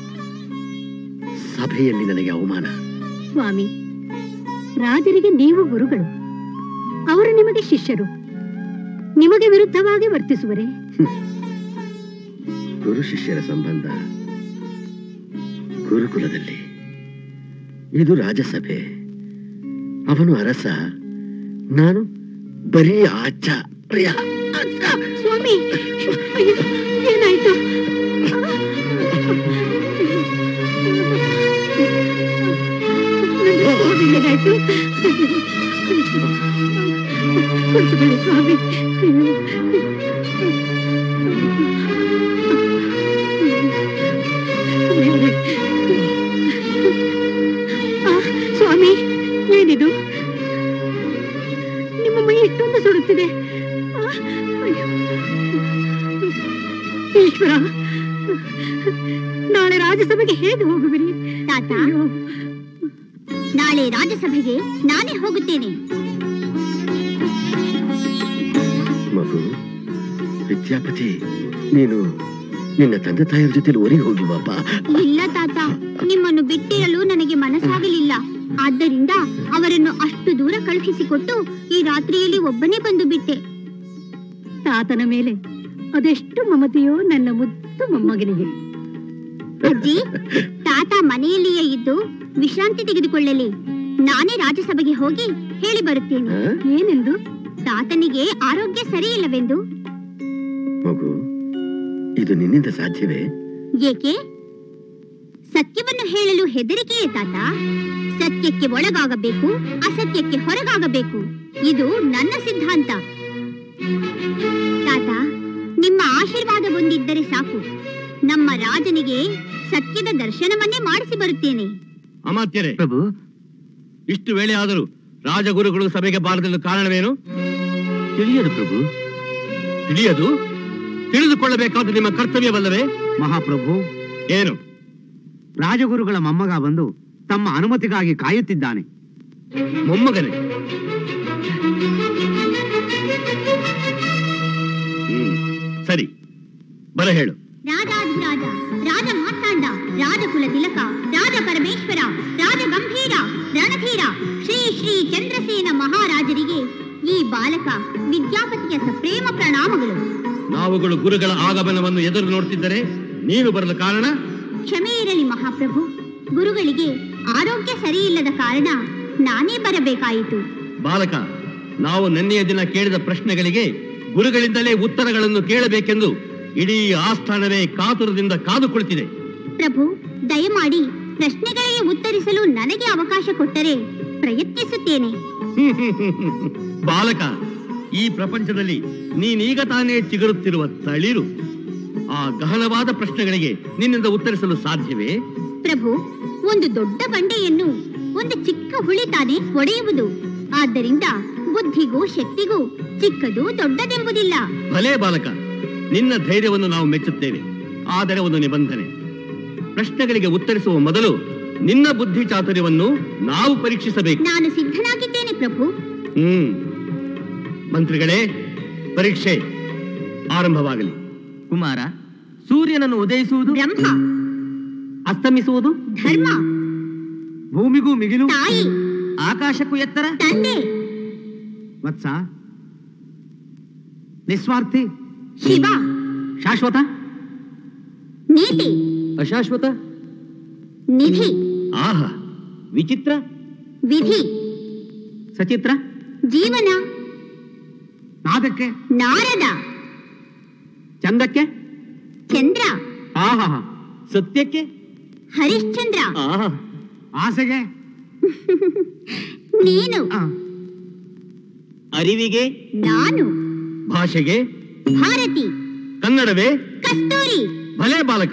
ಸಭೆಯಲ್ಲಿ ನನಗೆ ಅವಮಾನ ಸ್ವಾಮಿ ರಾಜರಿಗೆ ನೀವು ಗುರುಗಳು ಅವರು ನಿಮಗೆ ಶಿಷ್ಯರು ನಿಮಗೆ ವಿರುದ್ಧವಾಗಿ ವರ್ತಿಸುವರೆ ಗುರು ಶಿಷ್ಯರ ಸಂಬಂಧ ಗುರುಕುಲದಲ್ಲಿ ಇದು ರಾಜಸಭೆ ಅವನು ಅರಸ ನಾನು ಬರೀ ಆಚಾರ್ಯ ಸ್ವಾಮಿ ಅಯ್ಯೋ, ಏನಾಯ್ತು ನನ್ನ ಸ್ವಾಮಿ ಏನಾಯ್ತು ಕುಳಿತುಕೊಳ್ಳಿ ಸ್ವಾಮಿ ಅಯ್ಯೋ. ಆ, ಸ್ವಾಮಿ ಏನಿದು ನಿಮ್ಮ ಮೈ ಎಷ್ಟೊಂದು ಸುಡುತ್ತಿದೆ ಆ, ಅಯ್ಯೋ. ಈಶ್ವರ ನಾಳೆ ರಾಜ್ಯಸಭೆಗೆ ಹೇಗೆ ಹೋಗುವಿರಿ ತಾತ ಅಯ್ಯೋ. ನಾಳೆ ರಾಜ್ಯಸಭೆಗೆ ನಾನೇ ಹೋಗುತ್ತೇನೆ ಮಗು ವಿದ್ಯಾಪತಿ ನೀನು ನಿನ್ನ ತಂದೆ ತಾಯಿಯರ ಜೊತೆ ಊರಿಗೆ ಹೋಗಿವಪ್ಪ ಇಲ್ಲ ತಾತ ನಿಮ್ಮನ್ನು ಬಿಟ್ಟಿರಲು ನನಗೆ ಮನಸ್ಸಾಗಲಿಲ್ಲ ಆದ್ದರಿಂದ ಅವರನ್ನು ಅಷ್ಟು ದೂರ ಕಳುಹಿಸಿಕೊಟ್ಟು ಈ ರಾತ್ರಿಯಲ್ಲಿ ಒಬ್ಬನೇ ಬಂದು ಬಿಟ್ಟೆ ತಾತನ ಮೇಲೆ ಅದೆಷ್ಟು ಮಮತೆಯೋ ನನ್ನ ಮುದ್ದು ಮೊಮ್ಮಗನಿಗೆ ಅಜ್ಜಿ ತಾತ ಮನೆಯಲ್ಲಿಯೇ ಇದ್ದು ವಿಶ್ರಾಂತಿ ತೆಗೆದುಕೊಳ್ಳಲಿ ನಾನೇ ರಾಜ್ಯಸಭೆಗೆ ಹೋಗಿ ಹೇಳಿ ಬರುತ್ತೇನೆ ಆ? ಏನೆಂದು ತಾತನಿಗೆ ಆರೋಗ್ಯ ಸರಿಯಿಲ್ಲವೆಂದು ಮಗು ಇದು ನಿನ್ನಿಂದ ಸಾಧ್ಯವೇ ಏಕೆ ಸತ್ಯವನ್ನು ಹೇಳಲು ಹೆದರಿಕೆಯೇ ತಾತ ಸತ್ಯಕ್ಕೆ ಒಳಗಾಗಬೇಕು ಅಸತ್ಯಕ್ಕೆ ಹೊರಗಾಗಬೇಕು ಇದು ನನ್ನ ಸಿದ್ಧಾಂತ ತಾತ ನಿಮ್ಮ ಆಶೀರ್ವಾದ ಹೊಂದಿದ್ದರೆ ಸಾಕು ನಮ್ಮ ರಾಜನಿಗೆ ಸತ್ಯದ ದರ್ಶನವನ್ನೇ ಮಾಡಿಸಿ ಬರುತ್ತೇನೆ ಅಮಾತ್ಯರೇ ಪ್ರಭು ಇಷ್ಟು ವೇಳೆ ಆದರೂ ರಾಜಗುರುಗಳು ಸಭೆಗೆ ಬಾರದೆಂದು ಕಾರಣವೇನು ತಿಳಿಯದು ಪ್ರಭು ತಿಳಿಯದು ತಿಳಿದುಕೊಳ್ಳಬೇಕಾದ ನಿಮ್ಮ ಕರ್ತವ್ಯವಲ್ಲವೇ ಮಹಾಪ್ರಭು ಏನು ರಾಜಗುರುಗಳ ಮೊಮ್ಮಗ ಬಂದು ತಮ್ಮ ಅನುಮತಿಗಾಗಿ ಕಾಯುತ್ತಿದ್ದಾನೆ ಮೊಮ್ಮಗನೇ ಹ್ಮ್ ಸರಿ ಬರ ಹೇಳು ರಾಜಾಧಿರಾಜ ರಾಜ ಮಾರ್ತಾಂಡ ರಾಜಕುಲ ತಿಲಕ ರಾಜ ಪರಮೇಶ್ವರ ರಾಜ ಗಂಭೀರ ರಣಧೀರ ಶ್ರೀ ಶ್ರೀ ಚಂದ್ರಸೇನ ಮಹಾರಾಜರಿಗೆ ಈ ಬಾಲಕ ವಿದ್ಯಾಪತಿಯ ಸಪ್ರೇಮ ಪ್ರಣಾಮಗಳು ನಾವುಗಳು ಗುರುಗಳ ಆಗಮನವನ್ನು ಎದುರು ನೋಡ್ತಿದ್ದರೆ ನೀನು ಬರಲು ಕಾರಣ ಕ್ಷಮೆ ಇರಲಿ ಮಹಾಪ್ರಭು ಗುರುಗಳಿಗೆ ಆರೋಗ್ಯ ಸರಿಯಿಲ್ಲದ ಕಾರಣ ನಾನೇ ಬರಬೇಕಾಯಿತು ಬಾಲಕ ನಾವು ನಿನ್ನೆಯ ದಿನ ಕೇಳಿದ ಪ್ರಶ್ನೆಗಳಿಗೆ ಗುರುಗಳಿಂದಲೇ ಉತ್ತರಗಳನ್ನು ಕೇಳಬೇಕೆಂದು ಇಡೀ ಆಸ್ಥಾನವೇ ಕಾತುರದಿಂದ ಕಾದು ಕುಳಿತಿದೆ ಪ್ರಭು ದಯಮಾಡಿ ಪ್ರಶ್ನೆಗಳಿಗೆ ಉತ್ತರಿಸಲು ನನಗೆ ಅವಕಾಶ ಕೊಟ್ಟರೆ ಪ್ರಯತ್ನಿಸುತ್ತೇನೆ ಬಾಲಕ ಈ ಪ್ರಪಂಚದಲ್ಲಿ ನೀನೀಗ ತಾನೇ ಚಿಗುರುತ್ತಿರುವ ತಳಿರು ಆ ಗಹನವಾದ ಪ್ರಶ್ನೆಗಳಿಗೆ ನಿನ್ನಿಂದ ಉತ್ತರಿಸಲು ಸಾಧ್ಯವೇ ಪ್ರಭು ಒಂದು ದೊಡ್ಡ ಬಂಡೆಯನ್ನು ಒಂದು ಚಿಕ್ಕ ಹುಳಿ ತಾನೇ ಒಡೆಯುವುದು ಆದ್ದರಿಂದ ಬುದ್ಧಿಗೂ ಶಕ್ತಿಗೂ ಚಿಕ್ಕದು ದೊಡ್ಡದೆಂಬುದಿಲ್ಲ ಭಲೇ ಬಾಲಕ ನಿನ್ನ ಧೈರ್ಯವನ್ನು ನಾವು ಮೆಚ್ಚುತ್ತೇವೆ ಆದರೆ ಒಂದು ನಿಬಂಧನೆ ಪ್ರಶ್ನೆಗಳಿಗೆ ಉತ್ತರಿಸುವ ಮೊದಲು ನಿನ್ನ ಬುದ್ಧಿ ಚಾತುರ್ಯವನ್ನು ನಾವು ಪರೀಕ್ಷಿಸಬೇಕು ನಾನು ಸಿದ್ಧನಾಗಿದ್ದೇನೆ ಪ್ರಭು ಹ್ಮ್ ಮಂತ್ರಿಗಳೇ ಪರೀಕ್ಷೆ ಆರಂಭವಾಗಲಿ ಕುಮಾರ ಸೂರ್ಯನನ್ನು ಉದಯಿಸುವುದು ಬ್ರಹ್ಮ ಅಸ್ತಮಿಸುವುದು ಧರ್ಮ ಭೂಮಿಗೂ ಮಿಗಿಲು ತಾಯಿ ಆಕಾಶಕ್ಕೂ ಎತ್ತರ ತಂದೆ ವತ್ಸ ನಿಸ್ವಾರ್ಥಿ ಶಿವ ಶಾಶ್ವತ ನೀತಿ ಅಶಾಶ್ವತ ನಿಧಿ ಆಹಾ ವಿಚಿತ್ರ ವಿಧಿ ಸಚಿತ್ರ ಜೀವನ ನಾದಕ್ಕೆ ನಾರದ ಚಂದಕ್ಕೆ ಚಂದ್ರ ಆಹಾ ಸತ್ಯಕ್ಕೆ ಹರಿಶ್ಚಂದ್ರ ಆಹಾ ಆಸೆಗೆ ನೀನು ಆ, ಅರಿವಿಗೆ ನಾನು ಭಾಷೆಗೆ ಭಾರತಿ ಕನ್ನಡವೇ ಕಸ್ತೂರಿ ಭಲೇ ಬಾಲಕ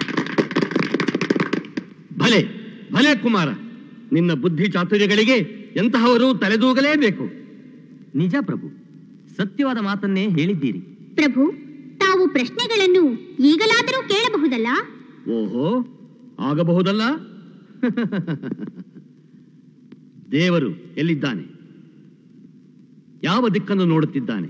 ಭಲೆ ಭಲೆ ಕುಮಾರ ನಿನ್ನ ಬುದ್ಧಿ ಚಾತುರ್ಯಗಳಿಗೆ ಎಂತಹವರು ತಲೆದೂಗಲೇಬೇಕು ನಿಜ ಪ್ರಭು ಸತ್ಯವಾದ ಮಾತನ್ನೇ ಹೇಳಿದ್ದೀರಿ ಪ್ರಭು ತಾವು ಪ್ರಶ್ನೆಗಳನ್ನು ಈಗಲಾದರೂ ಕೇಳಬಹುದಲ್ಲ ಓಹೋ ಆಗಬಹುದಲ್ಲ ದೇವರು ಎಲ್ಲಿದ್ದಾನೆ ಯಾವ ದಿಕ್ಕನ್ನು ನೋಡುತ್ತಿದ್ದಾನೆ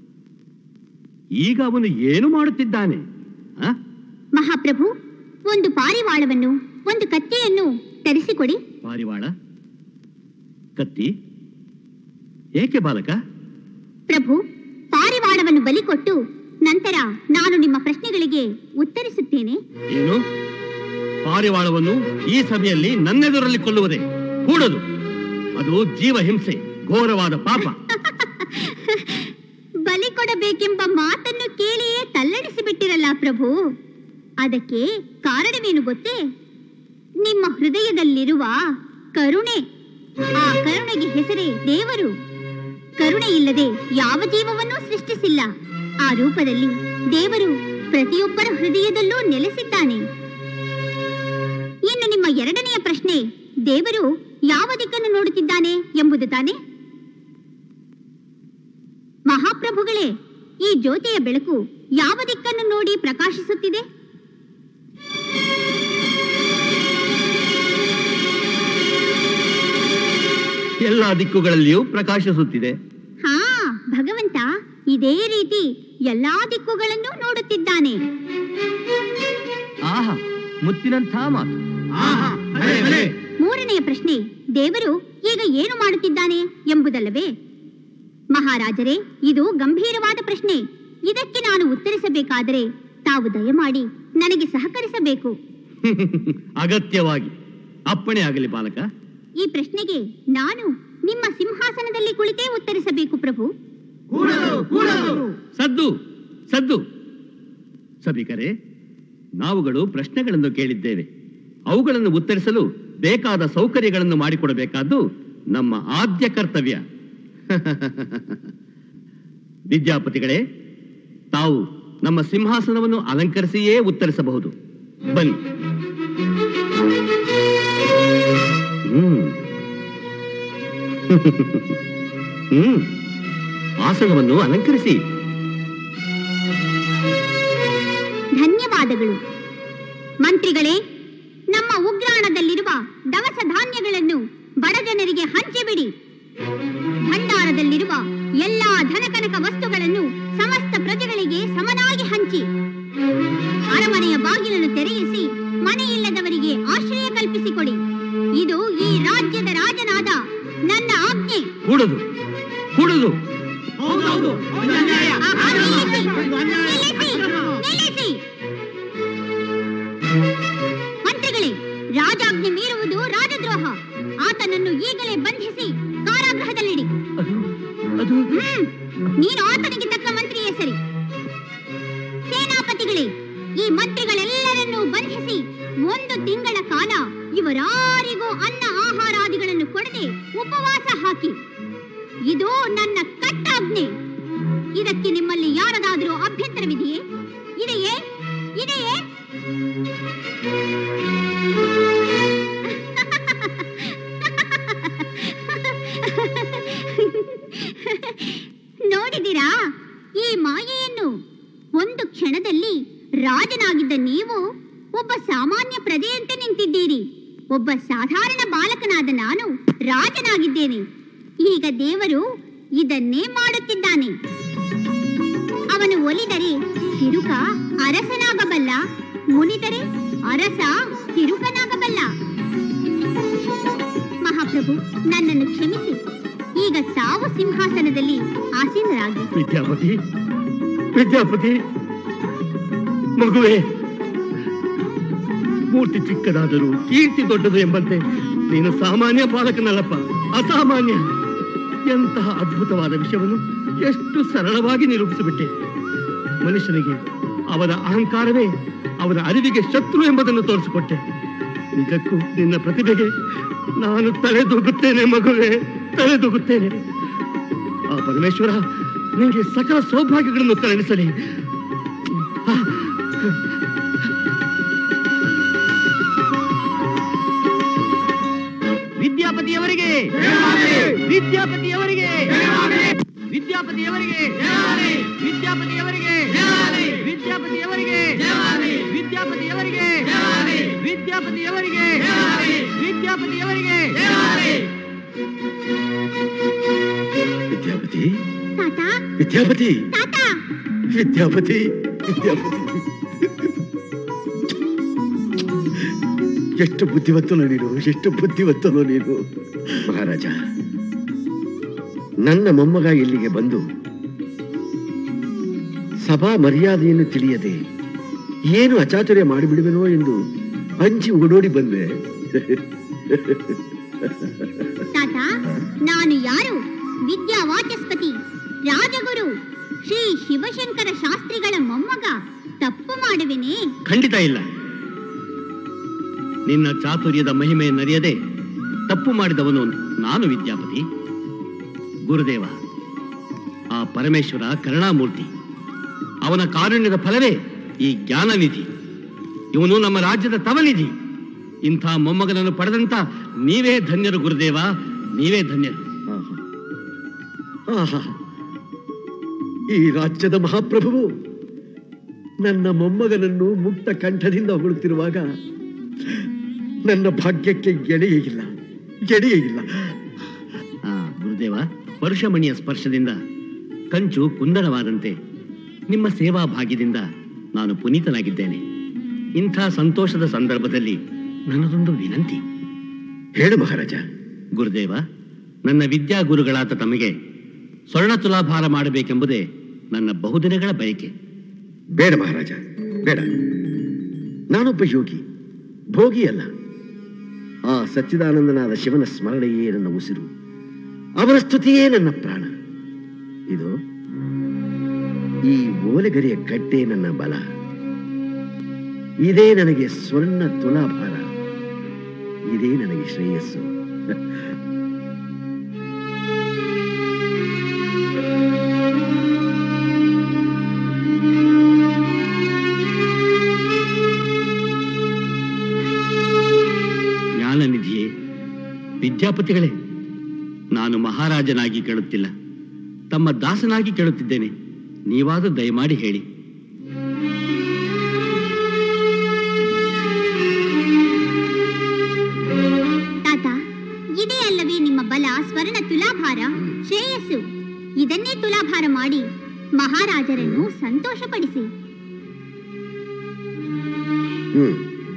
ಈಗ ಅವನು ಏನು ಮಾಡುತ್ತಿದ್ದಾನೆ ಆ? ಮಹಾಪ್ರಭು ಒಂದು ಪಾರಿವಾಳವನ್ನು ಒಂದು ಕತ್ತಿಯನ್ನು ತರಿಸಿಕೊಡಿ ಪಾರಿವಾಳ ಕತ್ತಿ ಏಕೆ ಬಾಲಕ ಪ್ರಭು ಪಾರಿವಾಳವನ್ನು ಬಲಿ ಕೊಟ್ಟು ನಂತರ ನಾನು ನಿಮ್ಮ ಪ್ರಶ್ನೆಗಳಿಗೆ ಉತ್ತರಿಸುತ್ತೇನೆ ಏನು ಪಾರಿವಾಳವನ್ನು ಈ ಸಭೆಯಲ್ಲಿ ನನ್ನೆದುರಲ್ಲಿ ಕೊಲ್ಲುವುದೇ ಕೂಡದು ಅದು ಜೀವ ಹಿಂಸೆ ಘೋರವಾದ ಪಾಪ ಬಲಿ ಕೊಡಬೇಕೆಂಬ ಮಾತನ್ನು ಕೇಳಿಯೇ ತಲ್ಲಣಿಸಿ ಬಿಟ್ಟಿರಲ್ಲ ಪ್ರಭು ಅದಕ್ಕೆ ಕಾರಣವೇನು ಗೊತ್ತೇ ನಿಮ್ಮ ಹೃದಯದಲ್ಲಿರುವ ಕರುಣೆ ಆ ಕರುಣೆಗೆ ಹೆಸರೇ ದೇವರು ಕರುಣೆ ಇಲ್ಲದೆ ಯಾವ ಜೀವವನ್ನೂ ಸೃಷ್ಟಿಸಿಲ್ಲ ಆ ರೂಪದಲ್ಲಿ ದೇವರು ಪ್ರತಿಯೊಬ್ಬರ ಹೃದಯದಲ್ಲೂ ನೆಲೆಸಿದ್ದಾನೆ ಇನ್ನು ನಿಮ್ಮ ಎರಡನೆಯ ಪ್ರಶ್ನೆ ದೇವರು ಯಾವ ದಿಕ್ಕನ್ನು ನೋಡುತ್ತಿದ್ದಾನೆ ಎಂಬುದು ತಾನೇ ಮಹಾಪ್ರಭುಗಳೇ ಈ ಜ್ಯೋತಿಯ ಬೆಳಕು ಯಾವ ದಿಕ್ಕನ್ನು ನೋಡಿ ಪ್ರಕಾಶಿಸುತ್ತಿದೆ ಎಲ್ಲ ದಿಕ್ಕುಗಳಲ್ಲಿಯೂ ಪ್ರಕಾಶಿಸುತ್ತಿದೆ ಹಾ ಭಗವಂತ ಇದೇ ರೀತಿ ಎಲ್ಲಾ ದಿಕ್ಕುಗಳನ್ನು ನೋಡುತ್ತಿದ್ದಾನೆ ಆಹಾ ಮುತ್ತಿನಂಥ ಮಾತು ಮೂರನೆಯ ಪ್ರಶ್ನೆ ದೇವರು ಈಗ ಏನು ಮಾಡುತ್ತಿದ್ದಾನೆ ಎಂಬುದಲ್ಲವೇ ಮಹಾರಾಜರೇ ಇದು ಗಂಭೀರವಾದ ಪ್ರಶ್ನೆ ಇದಕ್ಕೆ ನಾನು ಉತ್ತರಿಸಬೇಕಾದರೆ ತಾವು ದಯಮಾಡಿ ನನಗೆ ಸಹಕರಿಸಬೇಕು ಅಗತ್ಯವಾಗಿ ಅಪ್ಪಣೆ ಆಗಲಿ ಬಾಲಕ ಈ ಪ್ರಶ್ನೆಗೆ ನಾನು ನಿಮ್ಮ ಸಿಂಹಾಸನದಲ್ಲಿ ಕುಳಿತೇ ಉತ್ತರಿಸಬೇಕು ಪ್ರಭು ಸದ್ದು ಸದ್ದು ಸಭಿಕರೇ ನಾವುಗಳು ಪ್ರಶ್ನೆಗಳನ್ನು ಕೇಳಿದ್ದೇವೆ ಅವುಗಳನ್ನು ಉತ್ತರಿಸಲು ಬೇಕಾದ ಸೌಕರ್ಯಗಳನ್ನು ಮಾಡಿಕೊಡಬೇಕಾದ್ದು ನಮ್ಮ ಆದ್ಯ ಕರ್ತವ್ಯ ವಿದ್ಯಾಪತಿಗಳೇ ತಾವು ನಮ್ಮ ಸಿಂಹಾಸನವನ್ನು ಅಲಂಕರಿಸಿಯೇ ಉತ್ತರಿಸಬಹುದು ಬನ್ನಿ ಹ್ಮ್ ಹ್ಮ್ ಆಸನವನ್ನು ಅಲಂಕರಿಸಿ ಧನ್ಯವಾದಗಳು ಮಂತ್ರಿಗಳೇ ನಮ್ಮ ಉಗ್ರಾಣದಲ್ಲಿರುವ ದವಸ ಧಾನ್ಯಗಳನ್ನು ಬಡ ಜನರಿಗೆ ಹಂಚಿಬಿಡಿ ಭಂಡಾರದಲ್ಲಿರುವ ಎಲ್ಲಾ ಧನಕನಕ ವಸ್ತುಗಳನ್ನು ಸಮಸ್ತ ಪ್ರಜೆಗಳಿಗೆ ಸಮನಾಗಿ ಹಂಚಿ ಅರಮನೆಯ ಬಾಗಿಲನ್ನು ತೆರೆಯಿಸಿ ಮನೆಯಿಲ್ಲದವರಿಗೆ ಆಶ್ರಯ ಕಲ್ಪಿಸಿಕೊಡಿ ಇದು ಈ ರಾಜ್ಯದ ರಾಜನಾದ ನನ್ನ ಆಜ್ಞೆ ಕೂಡದು ಕೂಡದು ಆಹಾ, ನಿಲ್ಲಿಸಿ, ನಿಲ್ಲಿಸಿ, ನಿಲ್ಲಿಸಿ. ಮಂತ್ರಿಗಳೇ ರಾಜಾಜ್ಞೆ ಮೀರುವುದು ರಾಜದ್ರೋಹ ಆತನನ್ನು ಈಗಲೇ ಬಂಧಿಸಿ ಕಾರಾಗೃಹದಲ್ಲಿಡಿ ಅದು ಅದು ಹ್ಮ್ ನೀನು ಆತನಿಗೆ ತಕ್ಕ ಮಂತ್ರಿಯೇ ಸರಿ ಸೇನಾಪತಿಗಳೇ ಈ ಮಂತ್ರಿಗಳೆಲ್ಲರನ್ನೂ ಬಂಧಿಸಿ ಒಂದು ತಿಂಗಳ ಕಾಲ ಇವರಾರಿಗೂ ಅನ್ನ ಆಹಾರಾದಿಗಳನ್ನು ಕೊಡದೆ ಉಪವಾಸ ಹಾಕಿ ಇದು ನನ್ನ ಕಟ್ಟಾಜ್ಞೆ ಇದಕ್ಕೆ ನಿಮ್ಮಲ್ಲಿ ಯಾರದಾದರೂ ಅಭ್ಯಂತರವಿದೆಯೇ ಇದೆಯೇ ಇದೆಯೇ ನೋಡಿದಿರಾ ಈ ಮಾಯೆಯನ್ನು ಒಂದು ಕ್ಷಣದಲ್ಲಿ ರಾಜನಾಗಿದ್ದ ನೀವು ಒಬ್ಬ ಸಾಮಾನ್ಯ ಪ್ರಜೆಯಂತೆ ನಿಂತಿದ್ದೀರಿ ಒಬ್ಬ ಸಾಧಾರಣ ಬಾಲಕನಾದ ನಾನು ರಾಜನಾಗಿದ್ದೇನೆ ಈಗ ದೇವರು ಇದನ್ನೇ ಮಾಡುತ್ತಿದ್ದಾನೆ ಅವನು ಒಲಿದರೆ ತಿರುಕ ಅರಸನಾಗಬಲ್ಲ ಮುನಿದರೆ ಅರಸ ತಿರುಕನಾಗಬಲ್ಲ ಮಹಾಪ್ರಭು ನನ್ನನ್ನು ಕ್ಷಮಿಸಿ ಈಗ ತಾವು ಸಿಂಹಾಸನದಲ್ಲಿ ಆಸೀನರಾಗಿ ವಿದ್ಯಾಪತಿ ವಿದ್ಯಾಪತಿ ಮಗುವೆ ಮೂರ್ತಿ ಚಿಕ್ಕದಾದರೂ ಕೀರ್ತಿ ದೊಡ್ಡದು ಎಂಬಂತೆ ನೀನು ಸಾಮಾನ್ಯ ಬಾಲಕನಲ್ಲಪ್ಪ ಅಸಾಮಾನ್ಯ ಎಂತಹ ಅದ್ಭುತವಾದ ವಿಷಯವನ್ನು ಎಷ್ಟು ಸರಳವಾಗಿ ನಿರೂಪಿಸಿಬಿಟ್ಟೆ ಮನುಷ್ಯನಿಗೆ ಅವನ ಅಹಂಕಾರವೇ ಅವನ ಅರಿವಿಗೆ ಶತ್ರು ಎಂಬುದನ್ನು ತೋರಿಸಿಕೊಟ್ಟೆ ನಿಜಕ್ಕೂ ನಿನ್ನ ಪ್ರತಿಭೆಗೆ ನಾನು ತಲೆದೂಗುತ್ತೇನೆ ಮಗುವೆ ತಲೆದೂಗುತ್ತೇನೆ ಆ ಪರಮೇಶ್ವರ ನಿಮಗೆ ಸಕಲ ಸೌಭಾಗ್ಯಗಳನ್ನು ಕರುಣಿಸಲಿ ವಿದ್ಯಾಪತಿಯವರಿಗೆ ವಿದ್ಯಾಪತಿಯವರಿಗೆ ವಿದ್ಯಾಪತಿಯವರಿಗೆ ವಿದ್ಯಾಪತಿಯವರಿಗೆ ವಿದ್ಯಾಪತಿಯವರಿಗೆ ವಿದ್ಯಾಪತಿಯವರಿಗೆ ವಿದ್ಯಾಪತಿಯವರಿಗೆ ವಿದ್ಯಾಪತಿಯವರಿಗೆ ವಿದ್ಯಾಪತಿ ತಾತ ವಿದ್ಯಾಪತಿ ತಾತ ವಿದ್ಯಾಪತಿ ವಿದ್ಯಾಪತಿ ಎಷ್ಟು ಬುದ್ಧಿವತ್ತನು ನೀನು ಎಷ್ಟು ಬುದ್ಧಿವತ್ತನು ನೀನು ಮಹಾರಾಜ ನನ್ನ ಮೊಮ್ಮಗ ಇಲ್ಲಿಗೆ ಬಂದು ಸಭಾ ಮರ್ಯಾದೆಯನ್ನು ತಿಳಿಯದೆ ಏನು ಅಚಾತುರ್ಯ ಮಾಡಿಬಿಡುವೆನೋ ಎಂದು ಅಂಜಿ ಓಡೋಡಿ ಬಂದೆ ತಾತ ನಾನು ಯಾರು ವಿದ್ಯಾ ವಾಚಸ್ಪತಿ ರಾಜಗುರು ಶ್ರೀ ಶಿವಶಂಕರ ಶಾಸ್ತ್ರಿಗಳ ಮೊಮ್ಮಗ ತಪ್ಪು ಮಾಡುವೆನೇ ಖಂಡಿತ ಇಲ್ಲ ನಿನ್ನ ಚಾತುರ್ಯದ ಮಹಿಮೆಯನ್ನರಿಯದೆ ತಪ್ಪು ಮಾಡಿದವನು ನಾನು ವಿದ್ಯಾಪತಿ ಗುರುದೇವ ಆ ಪರಮೇಶ್ವರ ಕರುಣಾಮೂರ್ತಿ ಅವನ ಕಾರುಣ್ಯದ ಫಲವೇ ಈ ಜ್ಞಾನನಿಧಿ ಇವನು ನಮ್ಮ ರಾಜ್ಯದ ತವನಿಧಿ ಇಂಥ ಮೊಮ್ಮಗನನ್ನು ಪಡೆದಂತ ನೀವೇ ಧನ್ಯರು ಗುರುದೇವ ನೀವೇ ಧನ್ಯರು ಆಹಾ. ಈ ರಾಜ್ಯದ ಮಹಾಪ್ರಭುವು ನನ್ನ ಮೊಮ್ಮಗನನ್ನು ಮುಕ್ತ ಕಂಠದಿಂದ ಹೊಗಳುತ್ತಿರುವಾಗ ನನ್ನ ಭಾಗ್ಯಕ್ಕೆ ಗೆಳೆಯೇ ಇಲ್ಲ ಗೆಳೆಯೇ ಇಲ್ಲ ಗುರುದೇವ ಪರುಷಮಣಿಯ ಸ್ಪರ್ಶದಿಂದ ಕಂಚು ಕುಂದರವಾದಂತೆ ನಿಮ್ಮ ಸೇವಾ ಭಾಗ್ಯದಿಂದ ನಾನು ಪುನೀತನಾಗಿದ್ದೇನೆ ಇಂಥ ಸಂತೋಷದ ಸಂದರ್ಭದಲ್ಲಿ ನನ್ನದೊಂದು ವಿನಂತಿ ಹೇಳು ಮಹಾರಾಜ ಗುರುದೇವ ನನ್ನ ವಿದ್ಯಾ ಗುರುಗಳಾದ ತಮಗೆ ಸ್ವರ್ಣ ತುಲಾಭಾರ ಮಾಡಬೇಕೆಂಬುದೇ ನನ್ನ ಬಹುದಿನಗಳ ಬಯಕೆ ಬೇಡ ಮಹಾರಾಜ ಬೇಡ ನಾನೊಬ್ಬ ಯೋಗಿ ಭೋಗಿ ಅಲ್ಲ ಆ ಸಚ್ಚಿದಾನಂದನಾದ ಶಿವನ ಸ್ಮರಣೆಯೇ ನನ್ನ ಉಸಿರು ಅವನ ಸ್ತುತಿಯೇ ನನ್ನ ಪ್ರಾಣ ಇದು ಈ ಓಲೆಗರಿಯ ಕಟ್ಟೆ ನನ್ನ ಬಲ ಇದೇ ನನಗೆ ಸ್ವರ್ಣ ತುಲಾಭಾರ ಇದೇ ನನಗೆ ಶ್ರೇಯಸ್ಸು ಜ್ಞಾನನಿಧಿಯೇ ವಿದ್ಯಾಪತಿಗಳೇ ನಾನು ಮಹಾರಾಜನಾಗಿ ಕೇಳುತ್ತಿಲ್ಲ ತಮ್ಮ ದಾಸನಾಗಿ ಕೇಳುತ್ತಿದ್ದೇನೆ ನೀವಾದರೂ ದಯಮಾಡಿ ಹೇಳಿ ತಾತ ಇದೇ ಅಲ್ಲವೇ ನಿಮ್ಮ ಬಲ ಸ್ವರ್ಣ ತುಲಾಭಾರ ಶ್ರೇಯಸ್ಸು ಇದನ್ನೇ ತುಲಾಭಾರ ಮಾಡಿ ಮಹಾರಾಜರನ್ನು ಸಂತೋಷಪಡಿಸಿ ಹ್ಮ್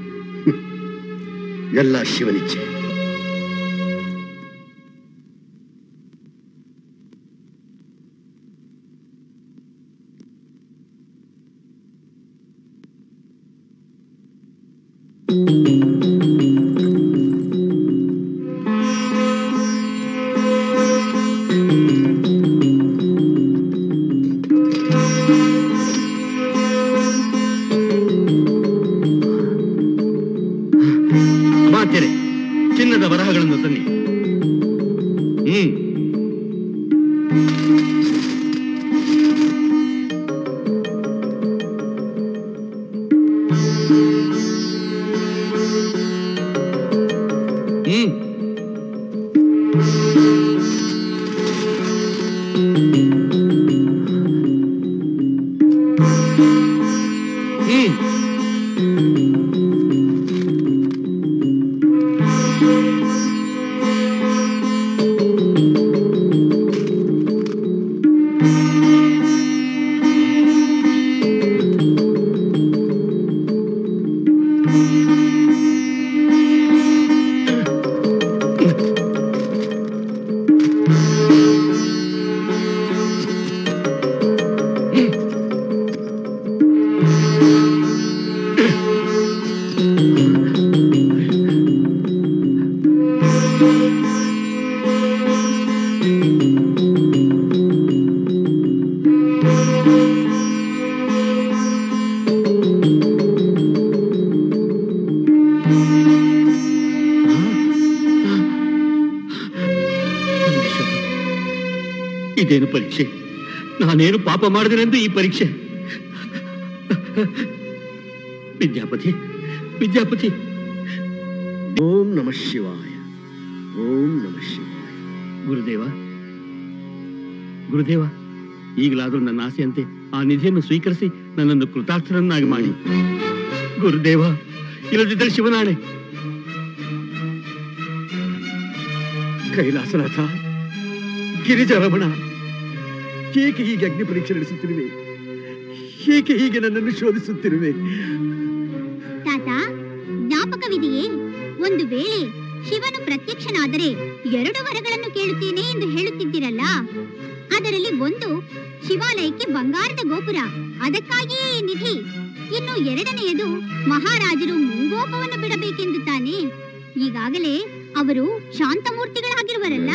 ಎಲ್ಲ ಶಿವನಿಚ್ಛೆ ಮಾತೆರೆ ಚಿನ್ನದ ಬರಹಗಳನ್ನು ತನ್ನಿ ಹ್ಮ್ ಹ್ಮ್ ಹ್ಮ್ ಇದೇನು ಪರೀಕ್ಷೆ ನಾನೇನು ಪಾಪ ಮಾಡಿದನೆಂದು ಈ ಪರೀಕ್ಷೆ ವಿದ್ಯಾಪತಿ ವಿದ್ಯಾಪತಿ ಓಂ ನಮ ಶಿವಾಯ ಓಂ ನಮ ಶಿವಾಯ ಗುರುದೇವ ಗುರುದೇವ ಈಗಲಾದರೂ ನನ್ನ ಆಸೆಯಂತೆ ಆ ನಿಧಿಯನ್ನು ಸ್ವೀಕರಿಸಿ ನನ್ನನ್ನು ಕೃತಾರ್ಥರನ್ನಾಗಿ ಮಾಡಿ ಗುರುದೇವ ಇಲ್ಲದಿದ್ದರೆ ಶಿವನಾಣೆ ಕೈಲಾಸನಾಥ ಗಿರಿಜರಮಣ ಏಕೆ ಹೀಗೆ ಅಗ್ನಿ ಪರೀಕ್ಷೆ ನಡೆಸುತ್ತಿರುವೆ ಏಕೆ ಹೀಗೆ ನನ್ನನ್ನು ಶೋಧಿಸುತ್ತಿರುವೆ ತಾತ ಜ್ಞಾಪಕವಿದೆಯೇ ಒಂದು ವೇಳೆ ಶಿವನು ಪ್ರತ್ಯಕ್ಷನಾದರೆ ಎರಡು ವರಗಳನ್ನು ಕೇಳುತ್ತೇನೆ ಎಂದು ಹೇಳುತ್ತಿದ್ದಿರಲ್ಲ ಅದರಲ್ಲಿ ಒಂದು ಶಿವಾಲಯಕ್ಕೆ ಬಂಗಾರದ ಗೋಪುರ ಅದಕ್ಕಾಗಿಯೇ ಈ ನಿಧಿ ಇನ್ನು ಎರಡನೆಯದು ಮಹಾರಾಜರು ಮುಂಗೋಪವನ್ನು ಬಿಡಬೇಕೆಂದು ತಾನೆ ಈಗಾಗಲೇ ಅವರು ಶಾಂತಮೂರ್ತಿಗಳಾಗಿರುವರಲ್ಲ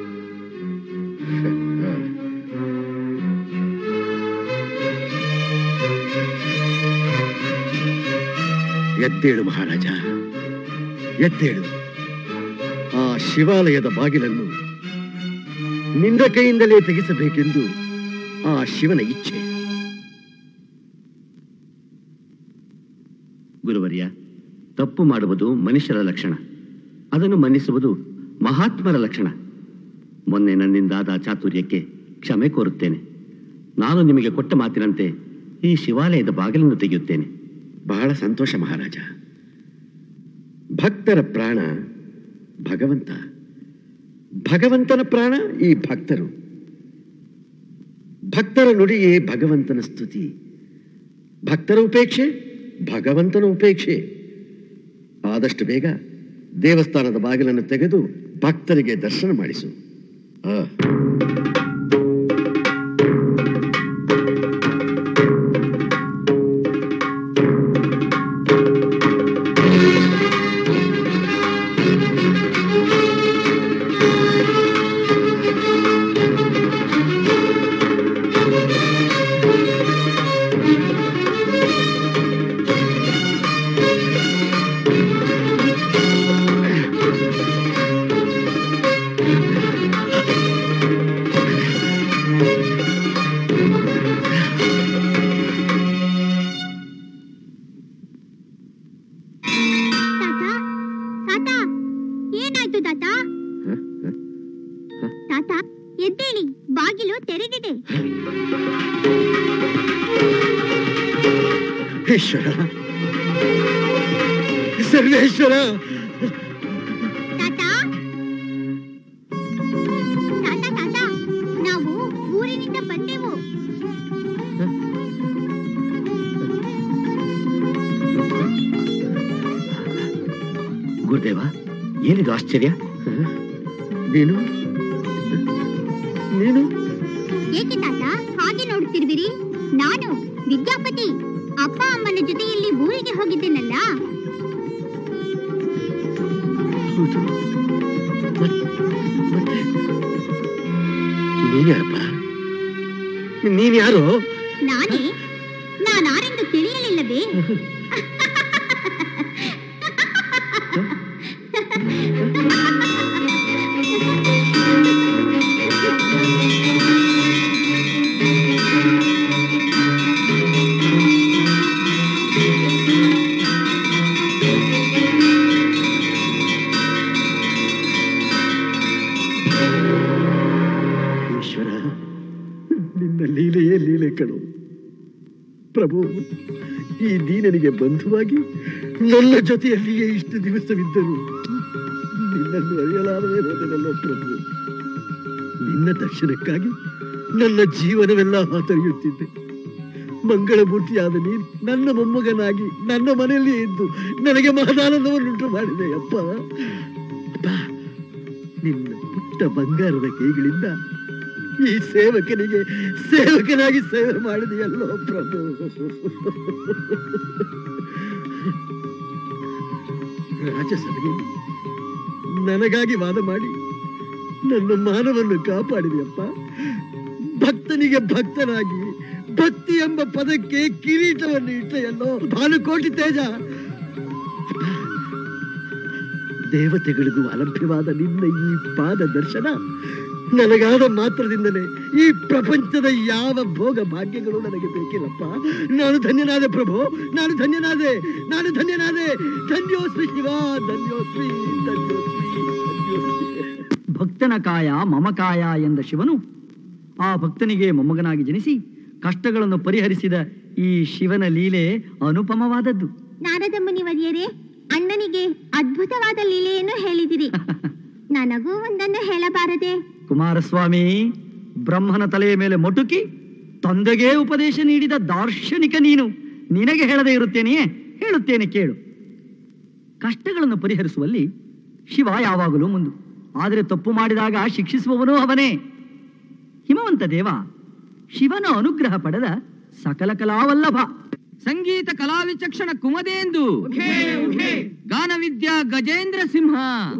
ಎದ್ದೇಳು ಮಹಾರಾಜ ಎದ್ದೇಳು ಆ ಶಿವಾಲಯದ ಬಾಗಿಲನ್ನು ನಿನ್ನ ಕೈಯಿಂದಲೇ ತೆಗೆಸಬೇಕೆಂದು ಆ ಶಿವನ ಇಚ್ಛೆ ಗುರುವರ್ಯ ತಪ್ಪು ಮಾಡುವುದು ಮನುಷ್ಯರ ಲಕ್ಷಣ ಅದನ್ನು ಮನ್ನಿಸುವುದು ಮಹಾತ್ಮರ ಲಕ್ಷಣ ಮೊನ್ನೆ ನನ್ನಿಂದಾದ ಚಾತುರ್ಯಕ್ಕೆ ಕ್ಷಮೆ ಕೋರುತ್ತೇನೆ ನಾನು ನಿಮಗೆ ಕೊಟ್ಟ ಮಾತಿನಂತೆ ಈ ಶಿವಾಲಯದ ಬಾಗಿಲನ್ನು ತೆಗೆಯುತ್ತೇನೆ ಬಹಳ ಸಂತೋಷ ಮಹಾರಾಜ ಭಕ್ತರ ಪ್ರಾಣ ಭಗವಂತ ಭಗವಂತನ ಪ್ರಾಣ ಈ ಭಕ್ತರು ಭಕ್ತರ ನುಡಿಯೇ ಭಗವಂತನ ಸ್ತುತಿ ಭಕ್ತರ ಉಪೇಕ್ಷೆ ಭಗವಂತನ ಉಪೇಕ್ಷೆ ಆದಷ್ಟು ಬೇಗ ದೇವಸ್ಥಾನದ ಬಾಗಿಲನ್ನು ತೆಗೆದು ಭಕ್ತರಿಗೆ ದರ್ಶನ ಮಾಡಿಸು ಆ ತಾತ ತಾತ ಏನಾಯ್ತು ತಾತ ತಾತ ಎದ್ದೇಳಿ ಬಾಗಿಲು ತೆರೆದಿದೆ ಈಶ್ವರ ಸರ್ವೇಶ್ವರ ತಾತ ತಾತ ತಾತ ನಾವು ಊರಿನಿಂದ ಬಂದೆವು ಗುರುದೇವ ಏನಿದು ಆಶ್ಚರ್ಯ ನೀನು ನೀನು ಏಕೆ ತಾತ ಹಾಗೆ ನೋಡುತ್ತಿರುವಿರಿ ನಾನು ವಿದ್ಯಾಪತಿ ಅಪ್ಪ ಅಮ್ಮನ ಜೊತೆಯಲ್ಲಿ ಊರಿಗೆ ಹೋಗಿದ್ದೇನಲ್ಲ ಹೌದು. ಮತ್- ಮತ್ತೆ ನೀನ್ಯಾರಪ್ಪ ನೀನ್ಯಾರು ನಾನೇ ನಾನಾರೆಂದು ತಿಳಿಯಲಿಲ್ಲವೇ ಈಶ್ವರ ನಿನ್ನ ಲೀಲೆಯೇ ಲೀಲೆ ಕಣು ಪ್ರಭು ಈ ದೀನನಿಗೆ ಬಂಧುವಾಗಿ ನನ್ನ ಜೊತೆಯಲ್ಲಿಯೇ ಇಷ್ಟು ದಿವಸವಿದ್ದರು ನಿನ್ನನ್ನು ಅರಿಯಲಾರದೆ ಹೋದನಲ್ಲೋ ಪ್ರಭು ನಿನ್ನ ದರ್ಶನಕ್ಕಾಗಿ ನನ್ನ ಜೀವನವೆಲ್ಲ ಹಾತೊರೆಯುತ್ತಿದ್ದೆ ಮಂಗಳಮೂರ್ತಿಯಾದ ನೀನು ನನ್ನ ಮೊಮ್ಮಗನಾಗಿ ನನ್ನ ಮನೆಯಲ್ಲಿ ಇದ್ದು ನನಗೆ ಮಹದಾನಂದವನ್ನುಂಟು ಮಾಡಿದೆ ಅಪ್ಪ ಅಪ್ಪ, ನಿನ್ನ ಪುಟ್ಟ ಬಂಗಾರದ ಕೈಗಳಿಂದ ಈ ಸೇವಕನಿಗೆ ಸೇವಕನಾಗಿ ಸೇವೆ ಮಾಡಿದೆಯಲ್ಲೋ ಪ್ರಭು ರಾಜಸಭೆಯಲ್ಲಿ ನನಗಾಗಿ ವಾದ ಮಾಡಿ ನನ್ನ ಮಾನವನ್ನು ಕಾಪಾಡಿದೆಯಪ್ಪ ಭಕ್ತನಿಗೆ ಭಕ್ತನಾಗಿ ಭಕ್ತಿ ಎಂಬ ಪದಕ್ಕೆ ಕಿರೀಟವನ್ನು ಇಟ್ಟೆಯಲ್ಲೋ ಭಾನುಕೋಟಿ ತೇಜ ಅಪ್ಪ, ದೇವತೆಗಳಿಗೂ ಅಲಭ್ಯವಾದ ನಿನ್ನ ಈ ಪಾದ ದರ್ಶನ ನನಗಾದ ಮಾತ್ರದಿಂದಲೇ ಈ ಪ್ರಪಂಚದ ಯಾವ ಭೋಗ ಭಾಗ್ಯಗಳು ನನಗೆ ಬೇಕಿಲ್ಲಪ್ಪ ನಾನು ಧನ್ಯನಾದೆ ಪ್ರಭು ನಾನು ಧನ್ಯನಾದೆ ನಾನು ಧನ್ಯನಾದೆ ಧನ್ಯೋಸ್ಮಿ ಶಿವ ಧನ್ಯೋಸ್ಮಿ ಧನ್ಯೋಸ್ಮಿ ಧನ್ಯೋಸ್ಮಿ ಭಕ್ತರ ಕೃಷ್ಣನ ಕಾಯ ಮಮಕಾಯ ಎಂದ ಶಿವನು ಆ ಭಕ್ತನಿಗೆ ಮೊಮ್ಮಗನಾಗಿ ಜನಿಸಿ ಕಷ್ಟಗಳನ್ನು ಪರಿಹರಿಸಿದ ಈ ಶಿವನ ಲೀಲೆ ಅನುಪಮವಾದದ್ದು ನಾರದ ಮುನಿವರಿಯರೇ ಅಣ್ಣನಿಗೆ ಅದ್ಭುತವಾದ ಲೀಲೆಯನ್ನು ಹೇಳಿದಿರಿ ನನಗೂ ಒಂದನ್ನು ಹೇಳಬಾರದೆ ಕುಮಾರಸ್ವಾಮಿ ಬ್ರಹ್ಮನ ತಲೆಯ ಮೇಲೆ ಮೊಟುಕಿ ತಂದೆಗೆ ಉಪದೇಶ ನೀಡಿದ ದಾರ್ಶನಿಕ ನೀನು ನಿನಗೆ ಹೇಳದೇ ಇರುತ್ತೇನೆಯೇ ಹೇಳುತ್ತೇನೆ ಕೇಳು ಕಷ್ಟಗಳನ್ನು ಪರಿಹರಿಸುವಲ್ಲಿ ಶಿವ ಯಾವಾಗಲೂ ಮುಂದು ಆದರೆ ತಪ್ಪು ಮಾಡಿದಾಗ ಶಿಕ್ಷಿಸುವವನೂ ಅವನೇ ಹಿಮವಂತ ದೇವ ಶಿವನ ಅನುಗ್ರಹ ಪಡೆದ ಸಕಲ ಕಲಾವಲ್ಲಭ ಸಂಗೀತ ಕಲಾ ವಿಚಕ್ಷಣ ಕುಮದೇಂದು ಗಾನವಿದ್ಯಾ ಗಜೇಂದ್ರ ಸಿಂಹ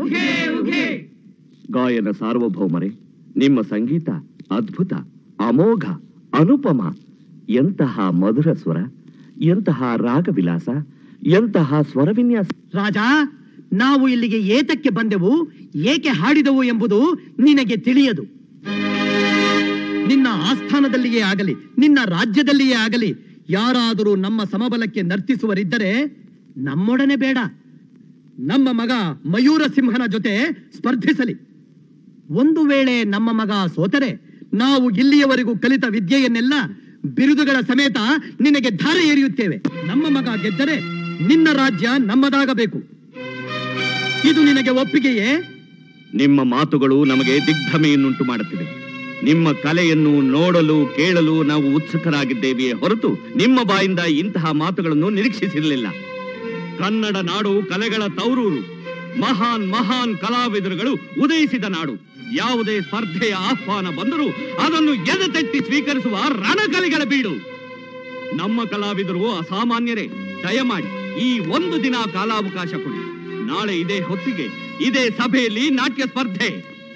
ಗಾಯನ ಸಾರ್ವಭೌಮರೇ ನಿಮ್ಮ ಸಂಗೀತ ಅದ್ಭುತ ಅಮೋಘ ಅನುಪಮ ಎಂತಹ ಮಧುರ ಸ್ವರ ಎಂತಹ ರಾಗವಿಲಾಸ ಎಂತಹ ಸ್ವರವಿನ್ಯಾಸ ರಾಜ ನಾವು ಇಲ್ಲಿಗೆ ಏತಕ್ಕೆ ಬಂದೆವು ಏಕೆ ಹಾಡಿದವು ಎಂಬುದು ನಿನಗೆ ತಿಳಿಯದು ನಿನ್ನ ಆಸ್ಥಾನದಲ್ಲಿಯೇ ಆಗಲಿ ನಿನ್ನ ರಾಜ್ಯದಲ್ಲಿಯೇ ಆಗಲಿ ಯಾರಾದರೂ ನಮ್ಮ ಸಮಬಲಕ್ಕೆ ನರ್ತಿಸುವರಿದ್ದರೆ ನಮ್ಮೊಡನೆ ಬೇಡ ನಮ್ಮ ಮಗ ಮಯೂರ ಸಿಂಹನ ಜೊತೆ ಸ್ಪರ್ಧಿಸಲಿ ಒಂದು ವೇಳೆ ನಮ್ಮ ಮಗ ಸೋತರೆ ನಾವು ಇಲ್ಲಿಯವರೆಗೂ ಕಲಿತ ವಿದ್ಯೆಯನ್ನೆಲ್ಲ ಬಿರುದುಗಳ ಸಮೇತ ನಿನಗೆ ಧಾರೆ ಎರೆಯುತ್ತೇವೆ ನಮ್ಮ ಮಗ ಗೆದ್ದರೆ ನಿನ್ನ ರಾಜ್ಯ ನಮ್ಮದಾಗಬೇಕು ಇದು ನಿನಗೆ ಒಪ್ಪಿಗೆಯೇ ನಿಮ್ಮ ಮಾತುಗಳು ನಮಗೆ ದಿಗ್ಭ್ರಮೆಯನ್ನುಂಟು ಮಾಡುತ್ತಿದೆ ನಿಮ್ಮ ಕಲೆಯನ್ನು ನೋಡಲು ಕೇಳಲು ನಾವು ಉತ್ಸುಕರಾಗಿದ್ದೇವೆಯೇ ಹೊರತು ನಿಮ್ಮ ಬಾಯಿಂದ ಇಂತಹ ಮಾತುಗಳನ್ನು ನಿರೀಕ್ಷಿಸಿರಲಿಲ್ಲ ಕನ್ನಡ ನಾಡು ಕಲೆಗಳ ತೌರೂರು ಮಹಾನ್ ಮಹಾನ್ ಕಲಾವಿದರುಗಳು ಉದಯಿಸಿದ ನಾಡು ಯಾವುದೇ ಸ್ಪರ್ಧೆಯ ಆಹ್ವಾನ ಬಂದರೂ ಅದನ್ನು ಎದೆತಟ್ಟಿ ಸ್ವೀಕರಿಸುವ ರಣಕಲೆಗಳ ಬೀಡು ನಮ್ಮ ಕಲಾವಿದರು ಅಸಾಮಾನ್ಯರೇ ದಯಮಾಡಿ ಈ ಒಂದು ದಿನ ಕಾಲಾವಕಾಶ ಕೊಡಿ ನಾಳೆ ಇದೇ ಹೊತ್ತಿಗೆ ಇದೇ ಸಭೆಯಲ್ಲಿ ನಾಟ್ಯ ಸ್ಪರ್ಧೆ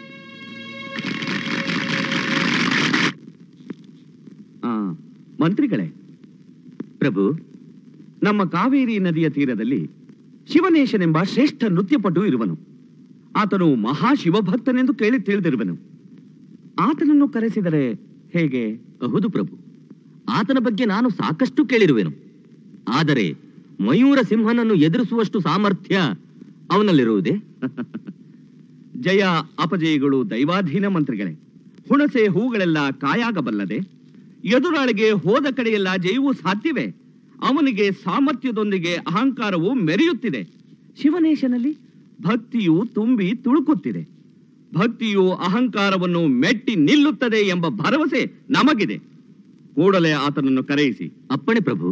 ಆ, ಮಂತ್ರಿಗಳೇ ಪ್ರಭು ನಮ್ಮ ಕಾವೇರಿ ನದಿಯ ತೀರದಲ್ಲಿ ಶಿವನೇಶನೆಂಬ ಶ್ರೇಷ್ಠ ನೃತ್ಯಪಟು ಇರುವನು ಆತನು ಮಹಾಶಿವಭಕ್ತನೆಂದು ಕೇಳಿ ತಿಳಿದಿರುವನು ಆತನನ್ನು ಕರೆಸಿದರೆ ಹೇಗೆ ಹೌದು ಪ್ರಭು ಆತನ ಬಗ್ಗೆ ನಾನು ಸಾಕಷ್ಟು ಕೇಳಿರುವೆನು ಆದರೆ ಮಯೂರ ಸಿಂಹನನ್ನು ಎದುರಿಸುವಷ್ಟು ಸಾಮರ್ಥ್ಯ ಅವನಲ್ಲಿರುವುದೇ ಜಯ ಅಪಜಯಗಳು ದೈವಾಧೀನ ಮಂತ್ರಿಗಳೇ ಹುಣಸೆ ಹೂಗಳೆಲ್ಲ ಕಾಯಾಗಬಲ್ಲದೆ ಎದುರಾಳಿಗೆ ಹೋದ ಕಡೆಯೆಲ್ಲ ಜಯವು ಸಾಧ್ಯವೇ ಅವನಿಗೆ ಸಾಮರ್ಥ್ಯದೊಂದಿಗೆ ಅಹಂಕಾರವು ಮೆರೆಯುತ್ತಿದೆ ಶಿವನೇಶನಲ್ಲಿ ಭಕ್ತಿಯು ತುಂಬಿ ತುಳುಕುತ್ತಿದೆ ಭಕ್ತಿಯು ಅಹಂಕಾರವನ್ನು ಮೆಟ್ಟಿ ನಿಲ್ಲುತ್ತದೆ ಎಂಬ ಭರವಸೆ ನಮಗಿದೆ ಕೂಡಲೇ ಆತನನ್ನು ಕರೆಯಿಸಿ ಅಪ್ಪಣೆ ಪ್ರಭು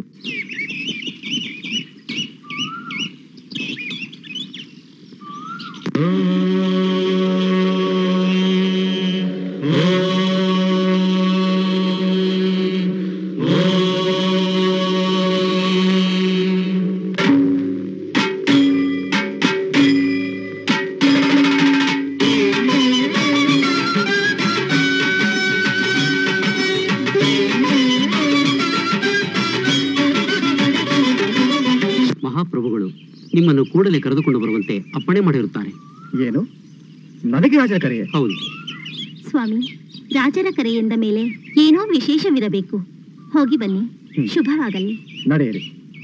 ಮಹಾಪ್ರಭುಗಳು ನಿಮ್ಮನ್ನು ಕೂಡಲೇ ಕರೆದುಕೊಂಡು ಬರುವಂತೆ ಅಪ್ಪಣೆ ಮಾಡಿರುತ್ತಾರೆ ಏನು ನನಗೆ ರಾಜ ಕರೆಯೇ ಹೌದು ಸ್ವಾಮಿ ರಾಜರ ಕರೆ ಎಂದ ಮೇಲೆ ಏನೋ ವಿಶೇಷವಿರಬೇಕು ಹೋಗಿ ಬನ್ನಿ ಶುಭವಾಗಲಿ ನಡೆಯಿರಿ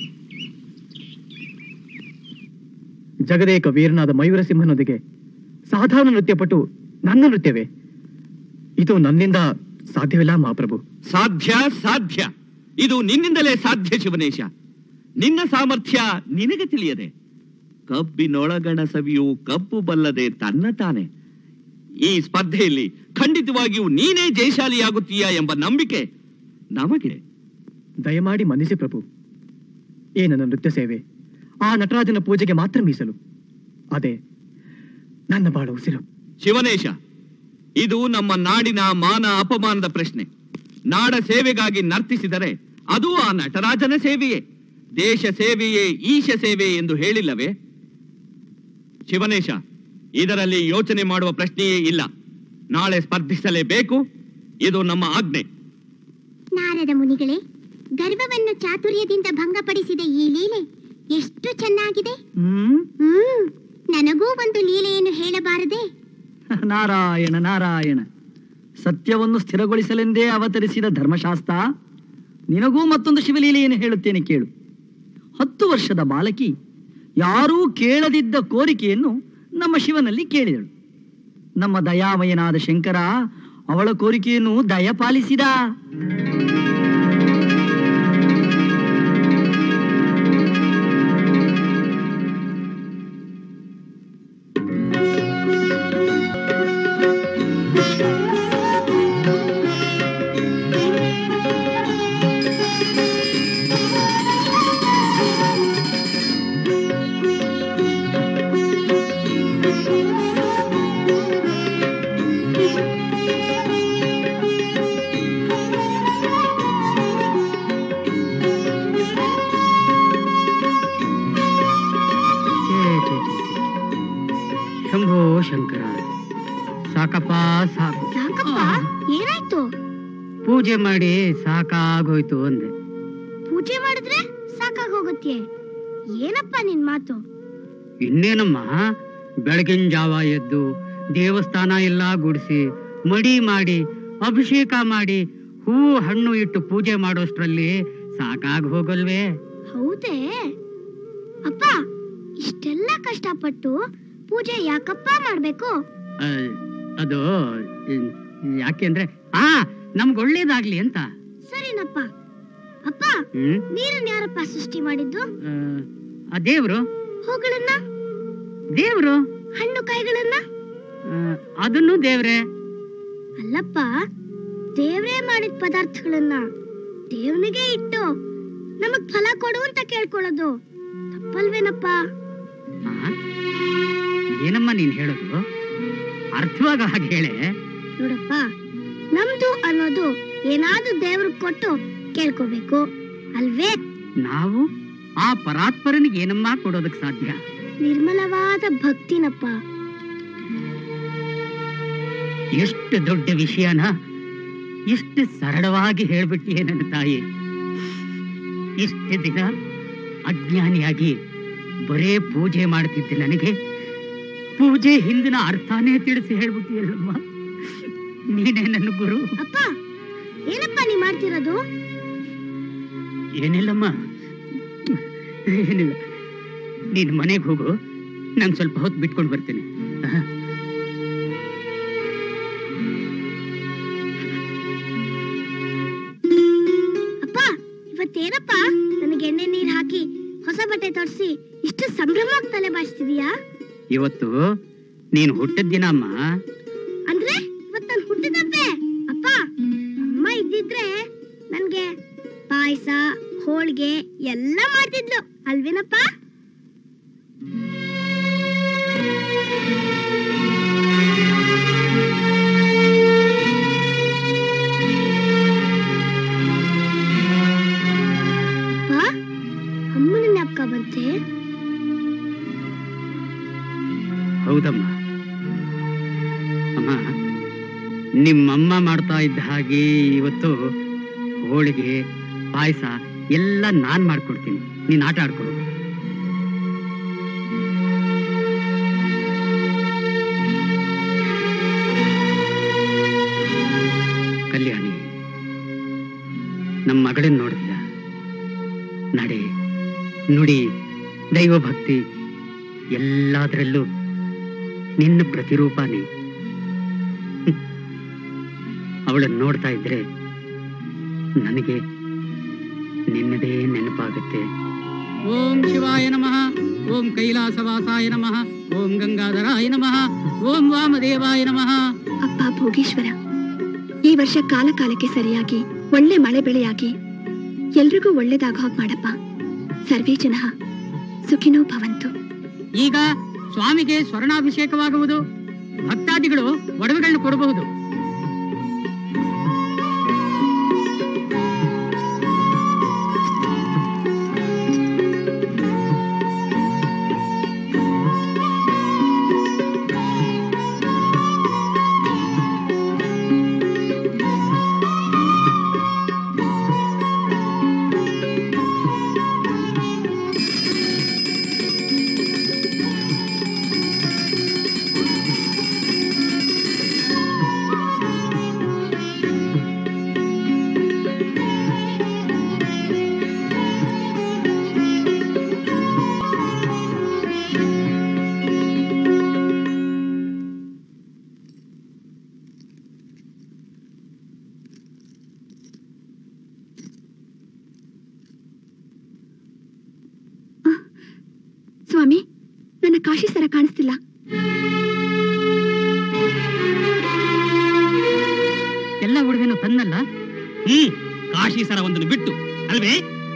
ಜಗದೇಕ ವೀರನಾದ ಮಯೂರ ಸಿಂಹನೊಂದಿಗೆ ಸಾಧಾರಣ ನೃತ್ಯಪಟ್ಟು ನನ್ನ ನೃತ್ಯವೇ ಇದು ನನ್ನಿಂದ ಸಾಧ್ಯವಿಲ್ಲ ಮಹಾಪ್ರಭು ಸಾಧ್ಯ ಸಾಧ್ಯ ಇದು ನಿನ್ನಿಂದಲೇ ಸಾಧ್ಯ ಶಿವನೇಶ ನಿನ್ನ ಸಾಮರ್ಥ್ಯ ನಿನಗೆ ತಿಳಿಯದೆ ಕಬ್ಬಿನೊಳಗಣ ಸವಿಯು ಕಬ್ಬು ಬಲ್ಲದೆ ತನ್ನ ತಾನೆ ಈ ಸ್ಪರ್ಧೆಯಲ್ಲಿ ಖಂಡಿತವಾಗಿಯೂ ನೀನೇ ಜಯಶಾಲಿಯಾಗುತ್ತೀಯಾ ಎಂಬ ನಂಬಿಕೆ ನಮಗೆ ದಯಮಾಡಿ ಮನ್ನಿಸಿ ಪ್ರಭು ಏ ನನ್ನ ನೃತ್ಯ ಸೇವೆ ಆ ನಟರಾಜನ ಪೂಜೆಗೆ ಮಾತ್ರ ಮೀಸಲು ಅದೇ ನನ್ನ ಬಾಳ ಉಸಿರು ಶಿವನೇಶ ಇದು ನಮ್ಮ ನಾಡಿನ ಮಾನ ಅಪಮಾನದ ಪ್ರಶ್ನೆ ನಾಡ ಸೇವೆಗಾಗಿ ನರ್ತಿಸಿದರೆ ಅದು ಆ ನಟರಾಜನ ಸೇವೆಯೇ ದೇಶ ಸೇವೆಯೇ ಈಶ ಸೇವೆ ಎಂದು ಹೇಳಿಲ್ಲವೇ ಶಿವನೇಶ ಇದರಲ್ಲಿ ಯೋಚನೆ ಮಾಡುವ ಪ್ರಶ್ನೆಯೇ ಇಲ್ಲ ನಾಳೆ ಸ್ಪರ್ಧಿಸಲೇಬೇಕು ಇದು ನಮ್ಮ ಆಜ್ಞೆ ನಾರದ ಮುನಿಗಳೇ ಗರ್ವವನ್ನು ಚಾತುರ್ಯದಿಂದ ಭಂಗಪಡಿಸಿದ ಈ ಲೀಲೆ ಎಷ್ಟು ಚೆನ್ನಾಗಿದೆ ಹ್ಮ್ ಹ್ಮ್ ನನಗೂ ಒಂದು ಲೀಲೆಯನ್ನು ಹೇಳಬಾರದೆ ನಾರಾಯಣ ನಾರಾಯಣ ಸತ್ಯವನ್ನು ಸ್ಥಿರಗೊಳಿಸಲೆಂದೇ ಅವತರಿಸಿದ ಧರ್ಮಶಾಸ್ತ್ರ ನಿನಗೂ ಮತ್ತೊಂದು ಶಿವಲೀಲೆಯನ್ನು ಹೇಳುತ್ತೇನೆ ಕೇಳು ಹತ್ತು ವರ್ಷದ ಬಾಲಕಿ ಯಾರೂ ಕೇಳದಿದ್ದ ಕೋರಿಕೆಯನ್ನು ನಮ್ಮ ಶಿವನಲ್ಲಿ ಕೇಳಿದಳು ನಮ್ಮ ದಯಾಮಯನಾದ ಶಂಕರ ಅವಳ ಕೋರಿಕೆಯನ್ನು ದಯಪಾಲಿಸಿದ ಛೇ, ಛೇ, ಛೇ, ಛೇ. ಶಂಭೋ ಶಂಕರ ಸಾಕಪ್ಪ ಸಾಕು ಯಾಕಪ್ಪ ಏನಾಯ್ತು ಪೂಜೆ ಮಾಡಿ ಸಾಕಾಗೋಯ್ತು ಅಂದೆ ಪೂಜೆ ಮಾಡಿದ್ರೆ ಸಾಕಾಗ್ ಹೋಗುತ್ತೆ ಏನಪ್ಪ ನಿನ್ ಮಾತು ಇನ್ನೇನಮ್ಮ ಬೆಳಗಿನ ಜಾವ ಎದ್ದು ದೇವಸ್ಥಾನ ಎಲ್ಲ ಗುಡಿಸಿ ಮಡಿ ಮಾಡಿ ಅಭಿಷೇಕ ಮಾಡಿ ಹೂವು ಹಣ್ಣು ಇಟ್ಟು ಪೂಜೆ ಮಾಡೋಷ್ಟ್ರಲ್ಲಿ ಸಾಕಾಗಿ ಹೋಗಲ್ವೇ ಹೌದೇ ಅಪ್ಪ ಇಷ್ಟೆಲ್ಲ ಕಷ್ಟಪಟ್ಟು ಪೂಜೆ ಯಾಕಪ್ಪ ಮಾಡ್ಬೇಕು ಆ, ಅದು ಹ್ಮ್, ಯಾಕೆಂದ್ರೆ ಆ ನಮ್ಗೆ ಒಳ್ಳೇದಾಗ್ಲಿ ಅಂತ ಸರಿನಪ್ಪ ಅಪ್ಪ ಹ್ಮ್ ನೀರನ್ನ ಯಾರಪ್ಪ ಸೃಷ್ಟಿ ಮಾಡಿದ್ದು ಆ, ಆ ದೇವ್ರು ಹೂಗಳನ್ನ ದೇವ್ರು ಹಣ್ಣು ಕಾಯಿಗಳನ್ನ ಆ, ಅದನ್ನು ದೇವ್ರೆ ಅಲ್ಲಪ್ಪ ದೇವ್ರೇ ಮಾಡಿದ ಪದಾರ್ಥಗಳನ್ನ ದೇವ್ನಿಗೆ ಇಟ್ಟು ನಮಗ್ ಫಲ ಕೊಡು ಅಂತ ಕೇಳ್ಕೊಳ್ಳೋದು ತಪ್ಪಲ್ವೇನಪ್ಪ ಆ? ಏನಮ್ಮ ನೀನ್ ಹೇಳೋದು ಅರ್ಥವಾಗ ಹಾಗೆ ಹೇಳೆ ನೋಡಪ್ಪ ನಮ್ದು ಅನ್ನೋದು ಏನಾದ್ರೂ ದೇವ್ರಿಗೆ ಕೊಟ್ಟು ಕೇಳ್ಕೋಬೇಕು ಅಲ್ವೇ ನಾವು ಆ ಪರಾತ್ಪರನಿಗೆ ಏನಮ್ಮ ಕೊಡೋದಕ್ ಸಾಧ್ಯ ನಿರ್ಮಲವಾದ ಭಕ್ತಿನಪ್ಪ ಎಷ್ಟು ದೊಡ್ಡ ವಿಷಯನ ಎಷ್ಟು ಸರಳವಾಗಿ ಹೇಳ್ಬಿಟ್ಟಿಯೇ ನನ್ನ ತಾಯಿ ಇಷ್ಟು ದಿನ ಅಜ್ಞಾನಿಯಾಗಿ ಬರೇ ಪೂಜೆ ಮಾಡ್ತಿದ್ದೆ ನನಗೆ ಪೂಜೆ ಹಿಂದಿನ ಅರ್ಥನೇ ತಿಳಿಸಿ ಹೇಳ್ಬಿಟ್ಟಿಯಲ್ಲಮ್ಮ ನೀನೇ ನನ್ನ ಗುರು ಅಪ್ಪ ಏನಪ್ಪ ನೀ ಮಾಡ್ತಿರೋದು ಏನಿಲ್ಲಮ್ಮ ಏನಿಲ್ಲ ನೀನ್ ಮನೆಗೆ ಹೋಗು ನಾನು ಸ್ವಲ್ಪ ಹೊತ್ತು ಬಿಟ್ಕೊಂಡು ಬರ್ತೇನೆ ಆಹಾ. ಅಪ್ಪ ಇವತ್ತೇನಪ್ಪ ನನಗೆ ಎಣ್ಣೆ ನೀರ್ ಹಾಕಿ ಹೊಸ ಬಟ್ಟೆ ತೊಡ್ಸಿ ಇಷ್ಟು ಸಂಭ್ರಮವಾಗಿ ತಲೆ ಬಾಚ್ತಿದೀಯಾ ಇವತ್ತು ನೀನು ಹುಟ್ಟಿದ ದಿನ ಅಮ್ಮ ಅಂದ್ರೆ ಇವತ್ ನಾನು ಹುಟ್ಟಿದಬ್ಬೆ ಅಪ್ಪ ಅಮ್ಮ ಇದ್ದಿದ್ರೆ ನನ್ಗೆ ಪಾಯಸ ಹೋಳ್ಗೆ ಎಲ್ಲ ಮಾಡ್ತಿದ್ಲು ಅಲ್ವೇನಪ್ಪ ಅಪ್ಪ ಅಮ್ಮನ ಜ್ಞಾಪಕ ಬಂತೆ ಹೌದಮ್ಮ ಅಮ್ಮ ನಿಮ್ಮಮ್ಮ ಮಾಡ್ತಾ ಇದ್ದ ಹಾಗೆ ಇವತ್ತು ಹೋಳಿಗೆ ಪಾಯಸ ಎಲ್ಲ ನಾನ್ ಮಾಡ್ಕೊಡ್ತೀನಿ ನೀನ್ ಆಟ ಆಡ್ಕೊಡು ಕಲ್ಯಾಣಿ ನಮ್ಮ ಮಗಳನ್ನ ನೋಡಿದ್ಯ ನಡೆ ನುಡಿ ದೈವಭಕ್ತಿ ಎಲ್ಲದರಲ್ಲೂ ನಿನ್ನ ಪ್ರತಿರೂಪನೇ ಅವಳನ್ನು ನೋಡ್ತಾ ಇದ್ರೆ ನನಗೆ ನಿನ್ನದೇ ನೆನಪಾಗುತ್ತೆ ಓಂ ಶಿವಾಯ ನಮಃ ಓಂ ಕೈಲಾಸವಾಸಾಯ ನಮಃ ಓಂ ಗಂಗಾಧರಾಯ ನಮಃ ಓಂ ವಾಮದೇವಾಯ ನಮಃ ಅಪ್ಪ ಭೋಗೇಶ್ವರ ಈ ವರ್ಷ ಕಾಲ ಕಾಲಕ್ಕೆ ಸರಿಯಾಗಿ ಒಳ್ಳೆ ಮಳೆ ಬೆಳೆಯಾಗಿ ಎಲ್ರಿಗೂ ಒಳ್ಳೇದಾಗ ಹಾಗೆ ಮಾಡಪ್ಪ ಸರ್ವೇ ಜನ ಸುಖಿನೋ ಭವಂತು ಈಗ ಸ್ವಾಮಿಗೆ ಸ್ವರ್ಣಾಭಿಷೇಕವಾಗುವುದು ಭಕ್ತಾದಿಗಳು ಒಡವೆಗಳನ್ನು ಕೊಡಬಹುದು ಸ್ವಾಮಿ ನನ್ನ ಕಾಶಿ ಸರ ಕಾಣಿಸ್ತಿಲ್ಲ ಎಲ್ಲ ಒಡವೆನೂ ತನ್ನಲ್ಲ ಹ್ಮ್ ಕಾಶಿ ಸರ ಒಂದನ್ನು ಬಿಟ್ಟು ಅಲ್ವೇ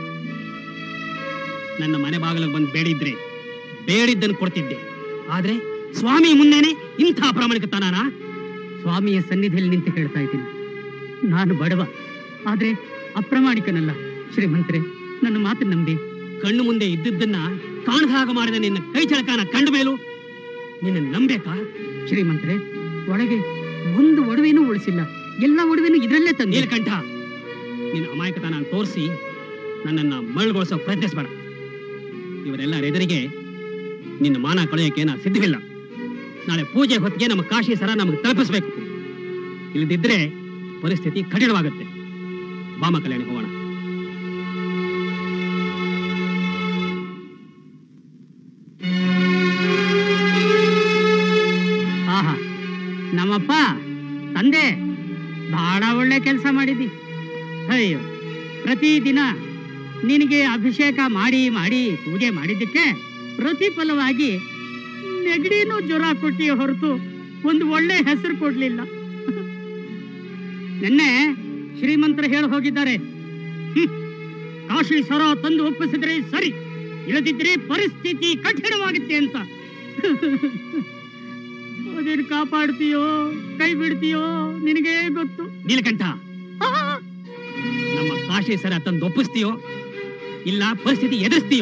ನನ್ನ ಮನೆ ಬಾಗಿಲಿಗೆ ಬಂದು ಬೇಡಿದ್ರೆ ಬೇಡಿದ್ದನ್ನು ಕೊಡ್ತಿದ್ದೆ ಆದ್ರೆ ಸ್ವಾಮಿ ಮುನ್ನೇನೆ ಇಂಥ ಪ್ರಾಮಾಣಿಕತನನ ಸ್ವಾಮಿಯ ಸನ್ನಿಧಿಯಲ್ಲಿ ನಿಂತು ಹೇಳ್ತಾ ಇದ್ದೀನಿ ನಾನು ಬಡವ ಆದ್ರೆ ಅಪ್ರಾಮಾಣಿಕನಲ್ಲ ಶ್ರೀಮಂತರೇ ನನ್ನ ಮಾತು ನಂಬಿ ಕಣ್ಣು ಮುಂದೆ ಇದ್ದದ್ದನ್ನ ಕಾಣದ ಹಾಗೆ ಮಾಡಿದ ನಿನ್ನ ಕೈ ಚಳಕನ ಕಂಡ ಮೇಲೂ ನಿನ್ನ ನಂಬೇಕಾ ಶ್ರೀಮಂತರೇ ಒಳಗೆ ಒಂದು ಒಡವೆನೂ ಉಳಿಸಿಲ್ಲ ಎಲ್ಲ ಒಡವೆನೂ ಇದರಲ್ಲೇ ತಂದೆ ನೀಲಕಂಠ ನಿನ್ನ ಅಮಾಯಕತನ ತೋರಿಸಿ ನನ್ನನ್ನ ಮರಳುಗೊಳಿಸೋ ಪ್ರಯತ್ನಿಸಬೇಡ ಇವರೆಲ್ಲರ ಎದುರಿಗೆ ನಿನ್ನ ಮಾನ ಕಳೆಯೋಕೆ ನಾ ಸಿದ್ಧವಿಲ್ಲ ನಾಳೆ ಪೂಜೆ ಹೊತ್ತಿಗೆ ನಮ್ಮ ಕಾಶಿ ಸರ ನಮಗೆ ತಲುಪಿಸ್ಬೇಕು ಇಲ್ಲದಿದ್ರೆ ಪರಿಸ್ಥಿತಿ ಕಠಿಣವಾಗುತ್ತೆ ಬಾಮ ಕಲ್ಯಾಣಿ ಹೋಗೋಣ ಆಹಾ ನಮ್ಮಪ್ಪ ತಂದೆ ಬಹಳ ಒಳ್ಳೆ ಕೆಲಸ ಮಾಡಿದಿ ಅಯ್ಯೋ ಪ್ರತಿದಿನ ನಿನಗೆ ಅಭಿಷೇಕ ಮಾಡಿ ಮಾಡಿ ಪೂಜೆ ಮಾಡಿದ್ದಕ್ಕೆ ಪ್ರತಿಫಲವಾಗಿ ನೆಗಡಿನೂ ಜ್ವರ ಕೊಟ್ಟಿ ಹೊರತು ಒಂದು ಒಳ್ಳೆ ಹೆಸರು ಕೊಡ್ಲಿಲ್ಲ ನಿನ್ನೆ ಶ್ರೀಮಂತರು ಹೇಳಿ ಹೋಗಿದ್ದಾರೆ ಹ್ಮ್, ಕಾಶಿ ಸರ ತಂದು ಒಪ್ಪಿಸಿದ್ರೆ ಸರಿ ಇಲ್ಲದಿದ್ರೆ ಪರಿಸ್ಥಿತಿ ಕಠಿಣವಾಗುತ್ತೆ ಅಂತ ಅದೇನು ಕಾಪಾಡ್ತೀಯೋ ಕೈ ಬಿಡ್ತೀಯೋ ನಿನಗೆ ಗೊತ್ತು ನೀಲಕಂಠ ನಮ್ಮ ಕಾಶಿ ಸರ ತಂದು ಒಪ್ಪಿಸ್ತೀಯೋ ಇಲ್ಲ ಪರಿಸ್ಥಿತಿ ಎದುರಿಸ್ತೀಯೋ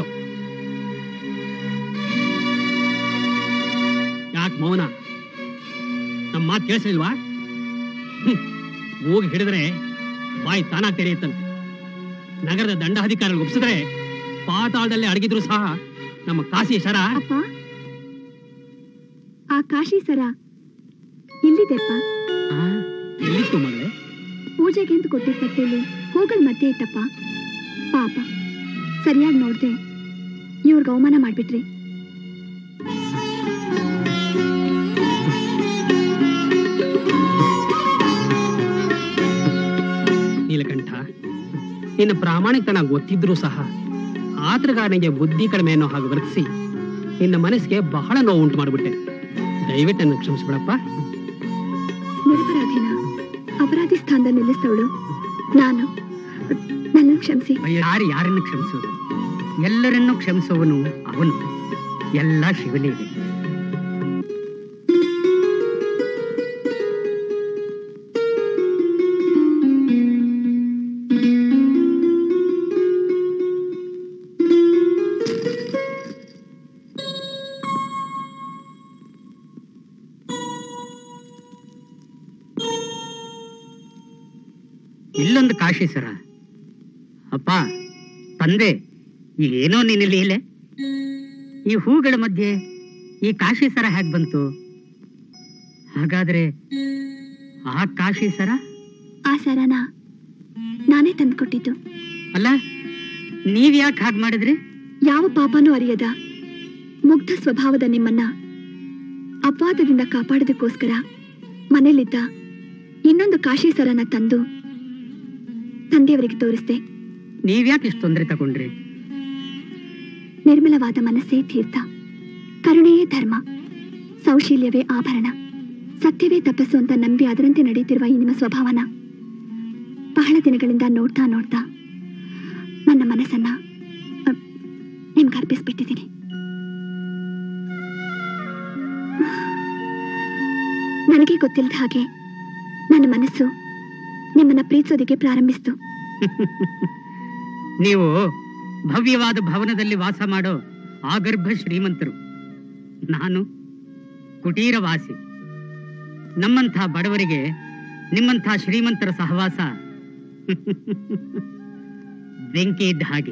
ಯಾಕೆ ಮೌನ ನಮ್ಮ ಮಾತು ಕೇಳಿಸಲಿಲ್ವಾ ಮೂಗು ಹಿಡಿದ್ರೆ ಬಾಯಿ ತಾನಾಗ್ ತೆರೆಯುತ್ತಂತೆ ನಗರದ ದಂಡಾಧಿಕಾರಿಗಳು ಒಪ್ಪಿಸಿದ್ರೆ ಪಾತಾಳದಲ್ಲಿ ಅಡಗಿದ್ರು ಸಹ ನಮ್ಮ ಕಾಶಿ ಸರ ಅಪ್ಪ ಆ ಕಾಶಿ ಸರ ಇಲ್ಲಿದೆಪ್ಪ ಎಲ್ಲಿತ್ತು ಮಗಳೇ ಪೂಜೆಗೆ ಅಂತ ಕೊಟ್ಟಿದ್ದ ತಟ್ಟೆಯಲ್ಲಿ ಹೂಗಳ ಮಧ್ಯೆ ಇತ್ತಪ್ಪ ಪಾಪ ಸರಿಯಾಗಿ ನೋಡ್ದೆ ಇವ್ರಿಗೆ ಅವಮಾನ ಮಾಡ್ಬಿಟ್ರಿ ನೀಲಕಂಠ ನಿನ್ನ ಪ್ರಾಮಾಣಿಕತನ ಗೊತ್ತಿದ್ರೂ ಸಹ ಆತರಗಾರನಿಗೆ ಬುದ್ಧಿ ಕಡಿಮೆ ಅನ್ನೋ ಹಾಗೆ ವರ್ತಿಸಿ ನಿನ್ನ ಮನಸ್ಸಿಗೆ ಬಹಳ ನೋವು ಉಂಟು ಮಾಡಿಬಿಟ್ಟೆ ದಯವಿಟ್ಟು ನನ್ನ ಕ್ಷಮಿಸ್ಬಿಡಪ್ಪ ನಿರಪರಾಧಿನ ಅಪರಾಧಿ ಸ್ಥಾನದಲ್ಲಿ ನಿಲ್ಲಿಸ್ತವಳು ನಾನು ನನ್ನ ಕ್ಷಮಿಸಿ ಯಾರು ಯಾರನ್ನು ಕ್ಷಮಿಸೋದು ಎಲ್ಲರನ್ನೂ ಕ್ಷಮಿಸುವವನು ಅವನು ಎಲ್ಲ ಶಿವಲೀಲೆ ಇಲ್ಲೊಂದು ಕಾಶಿ ಸರ ಅಪ್ಪ ತಂದೆ ಏನೋ ನಿನ್ನ ಲೀಲೆ ಈ ಹೂಗಳ ಮಧ್ಯೆ ಈ ಕಾಶಿ ಸರ ಹೇಗ್ ಬಂತು ಹಾಗಾದ್ರೆ ಆ ಕಾಶಿ ಸರ ಆ ಸರನ ನಾನೇ ತಂದ್ಕೊಟ್ಟಿದ್ದು ಅಲ್ಲ ನೀವ್ ಯಾಕೆ ಹಾಗೆ ಮಾಡಿದ್ರಿ ಯಾವ ಪಾಪನೂ ಅರಿಯದ ಮುಗ್ಧ ಸ್ವಭಾವದ ನಿಮ್ಮನ್ನ ಅಪವಾದದಿಂದ ಕಾಪಾಡೋದಕ್ಕೋಸ್ಕರ ಮನೇಲಿದ್ದ ಇನ್ನೊಂದು ಕಾಶಿ ಸರನ ತಂದು ತಂದೆಯವರಿಗೆ ತೋರಿಸ್ದೆ ನೀವ್ಯಾಕೆ ಇಷ್ಟು ತೊಂದರೆ ತಗೊಂಡ್ರಿ ನಿರ್ಮಲವಾದ ಮನಸ್ಸೇ ತೀರ್ಥ ಕರುಣೆಯೇ ಧರ್ಮ ಸೌಶೀಲ್ಯವೇ ಆಭರಣ ಸತ್ಯವೇ ತಪಸ್ಸು ಅಂತ ನಂಬಿ ಅದರಂತೆ ನಡೆಯುತ್ತಿರುವ ಈ ನಿಮ್ಮ ಸ್ವಭಾವನ ಬಹಳ ದಿನಗಳಿಂದ ನೋಡ್ತಾ ನೋಡ್ತಾ ನನ್ನ ಮನಸ್ಸನ್ನ ಅ, ನಿಮ್ಗೆ ಅರ್ಪಿಸ್ಬಿಟ್ಟಿದ್ದೀನಿ ನನಗೆ ಗೊತ್ತಿಲ್ಲದ ಹಾಗೆ ನನ್ನ ಮನಸ್ಸು ನಿಮ್ಮನ್ನ ಪ್ರೀತಿಸೋದಕ್ಕೆ ಪ್ರಾರಂಭಿಸ್ತು ನೀವು ಭವ್ಯವಾದ ಭವನದಲ್ಲಿ ವಾಸ ಮಾಡೋ ಆಗರ್ಭ ಶ್ರೀಮಂತರು ನಾನು ಕುಟೀರವಾಸಿ ನಮ್ಮಂಥ ಬಡವರಿಗೆ ನಿಮ್ಮಂಥ ಶ್ರೀಮಂತರ ಸಹವಾಸ ಬೆಂಕಿ ಇದ್ದ ಹಾಗೆ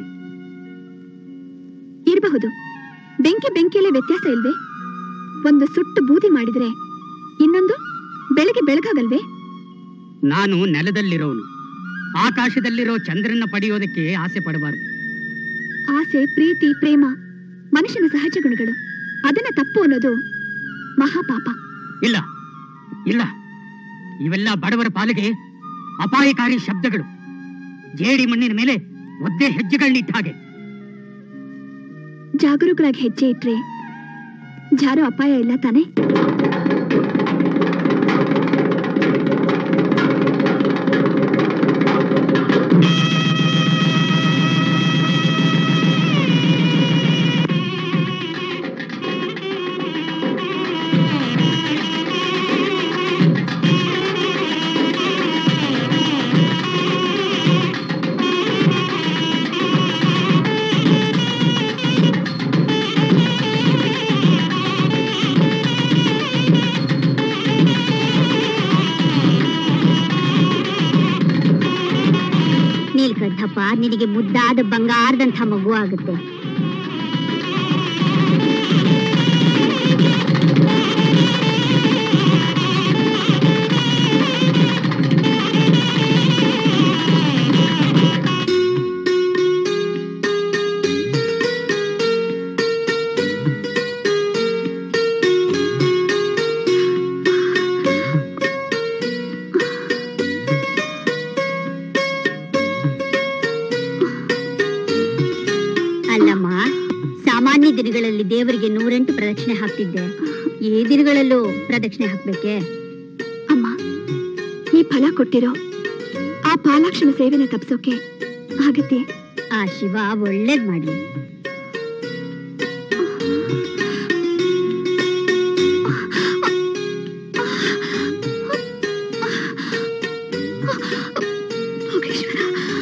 ಇರಬಹುದು ಬೆಂಕಿ ಬೆಂಕಿಯಲ್ಲೇ ವ್ಯತ್ಯಾಸ ಇಲ್ವೇ ಒಂದು ಸುಟ್ಟು ಬೂದಿ ಮಾಡಿದ್ರೆ ಇನ್ನೊಂದು ಬೆಳಗ್ಗೆ ಬೆಳಗಾಗಲ್ವೇ ನಾನು ನೆಲದಲ್ಲಿರೋನು ಆಕಾಶದಲ್ಲಿರೋ ಚಂದ್ರನ ಪಡೆಯೋದಕ್ಕೆ ಆಸೆ ಪಡಬಾರದು ಆಸೆ ಪ್ರೀತಿ ಪ್ರೇಮ ಮನುಷ್ಯನ ಸಹಜ ಗುಣಗಳು ಅದನ್ನ ತಪ್ಪು ಅನ್ನೋದು ಮಹಾಪಾಪ ಇಲ್ಲ ಇಲ್ಲ ಇವೆಲ್ಲ ಬಡವರ ಪಾಲಿಗೆ ಅಪಾಯಕಾರಿ ಶಬ್ದಗಳು ಜೇಡಿ ಮಣ್ಣಿನ ಮೇಲೆ ಒದ್ದೆ ಹೆಜ್ಜೆಗಳನ್ನಿಟ್ಟ ಹಾಗೆ ಜಾಗರೂಕರಾಗಿ ಹೆಜ್ಜೆ ಇಟ್ರೆ ಜಾರೋ ಅಪಾಯ ಇಲ್ಲ ತಾನೆ ನೀಲ್ಕಂಠಪ್ಪ ನಿನಗೆ ಮುದ್ದಾದ ಬಂಗಾರದಂಥ ಮಗು ಆಗುತ್ತೆ ಅಲ್ಲಮ್ಮ ಸಾಮಾನ್ಯ ದಿನಗಳಲ್ಲಿ ದೇವರಿಗೆ ನೂರೆಂಟು ಪ್ರದಕ್ಷಿಣೆ ಹಾಕ್ತಿದ್ದೆ ಈ ದಿನಗಳಲ್ಲೂ ಪ್ರದಕ್ಷಿಣೆ ಹಾಕ್ಬೇಕೆ ಅಮ್ಮ ಈ ಫಲ ಕೊಟ್ಟಿರೋ ಆ ಪಾಲಾಕ್ಷನ ಸೇವೆನ ತಪ್ಸೋಕೆ ಆಗತ್ತೆ ಆ ಶಿವ ಒಳ್ಳೇದ್ ಮಾಡ್ಲಿ ಯೋಗೇಶ್ವರ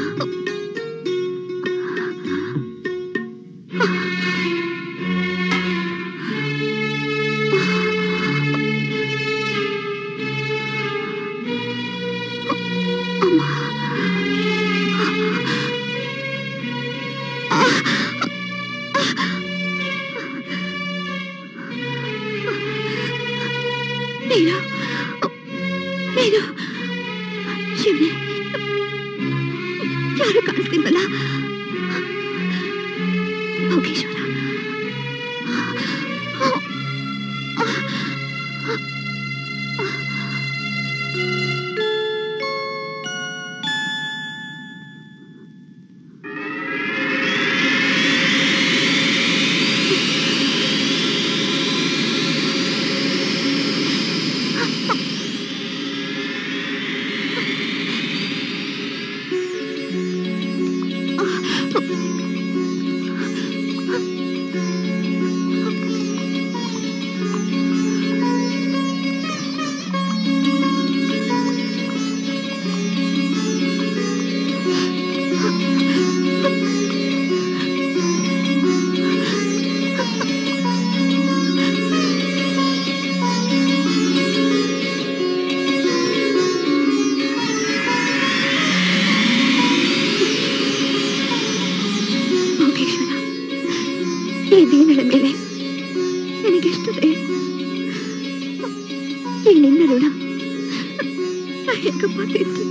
ನೀನು ನೀನು ಶಿವನೇ ಯಾರು ಕಾಣಿಸ್ತಿಲ್ವಲ್ಲ ಯೋಗೇಶ್ವರ ಯೋಗೇಶ್ವರ ಈ ದೀನಳ ಮೇಲೆ ನನಗೆಷ್ಟು ದಯೆ ಈ ನಿನ್ನ ಋಣ ನಾ ಹೇಗಪ್ಪ ತೀರ್ಸ್ಲಿ?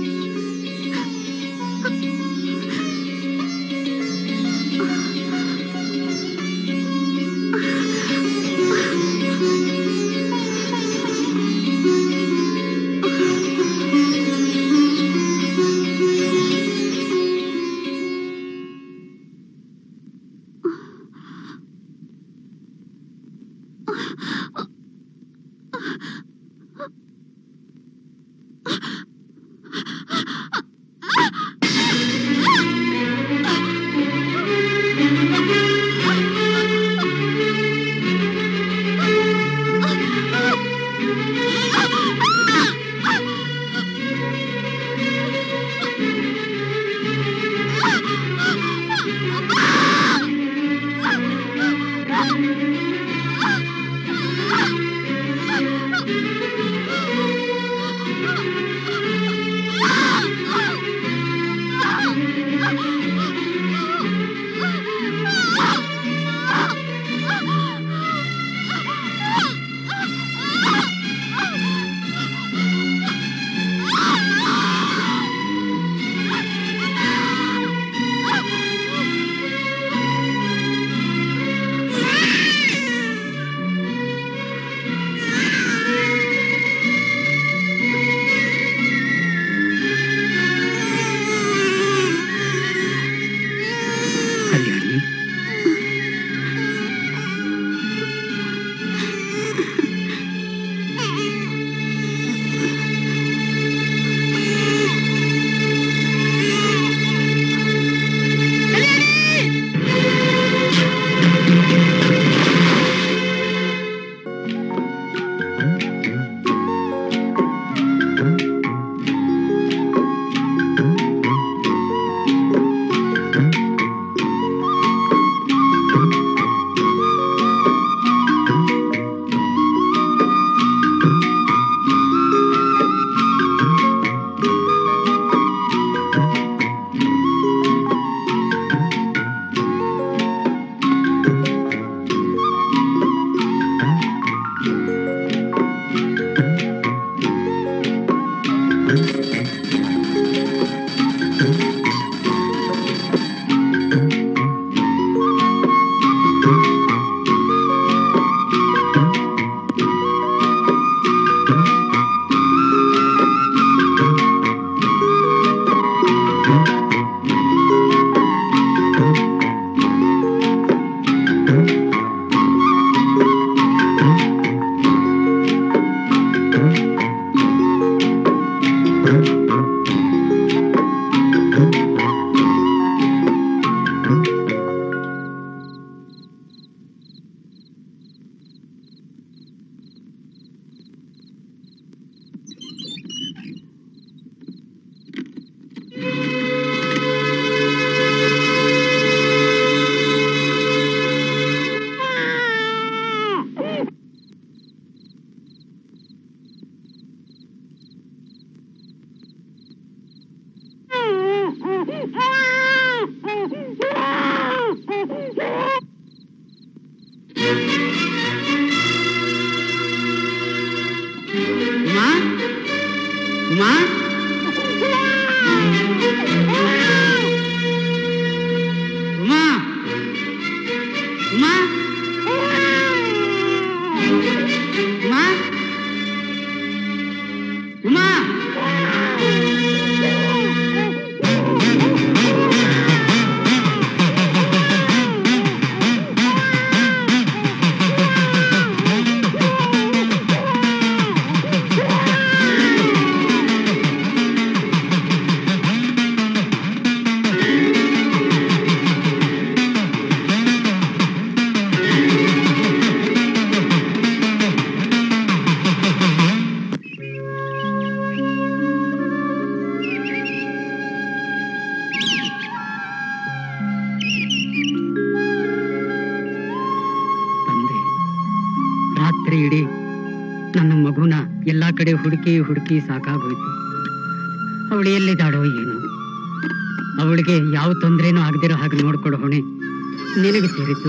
ರಾತ್ರಿ ಇಡೀ ನನ್ನ ಮಗುನ ಎಲ್ಲಾ ಕಡೆ ಹುಡುಕಿ ಹುಡುಕಿ ಸಾಕಾಗೋಯ್ತು ಅವಳು ಎಲ್ಲಿದ್ದಾಳೋ ಏನು ಅವಳಿಗೆ ಯಾವ ತೊಂದರೆನೂ ಆಗದಿರೋ ಹಾಗೆ ನೋಡ್ಕೊಳ್ಳೋ ಹೊಣೆ ನಿನಗೆ ಸೇರಿತು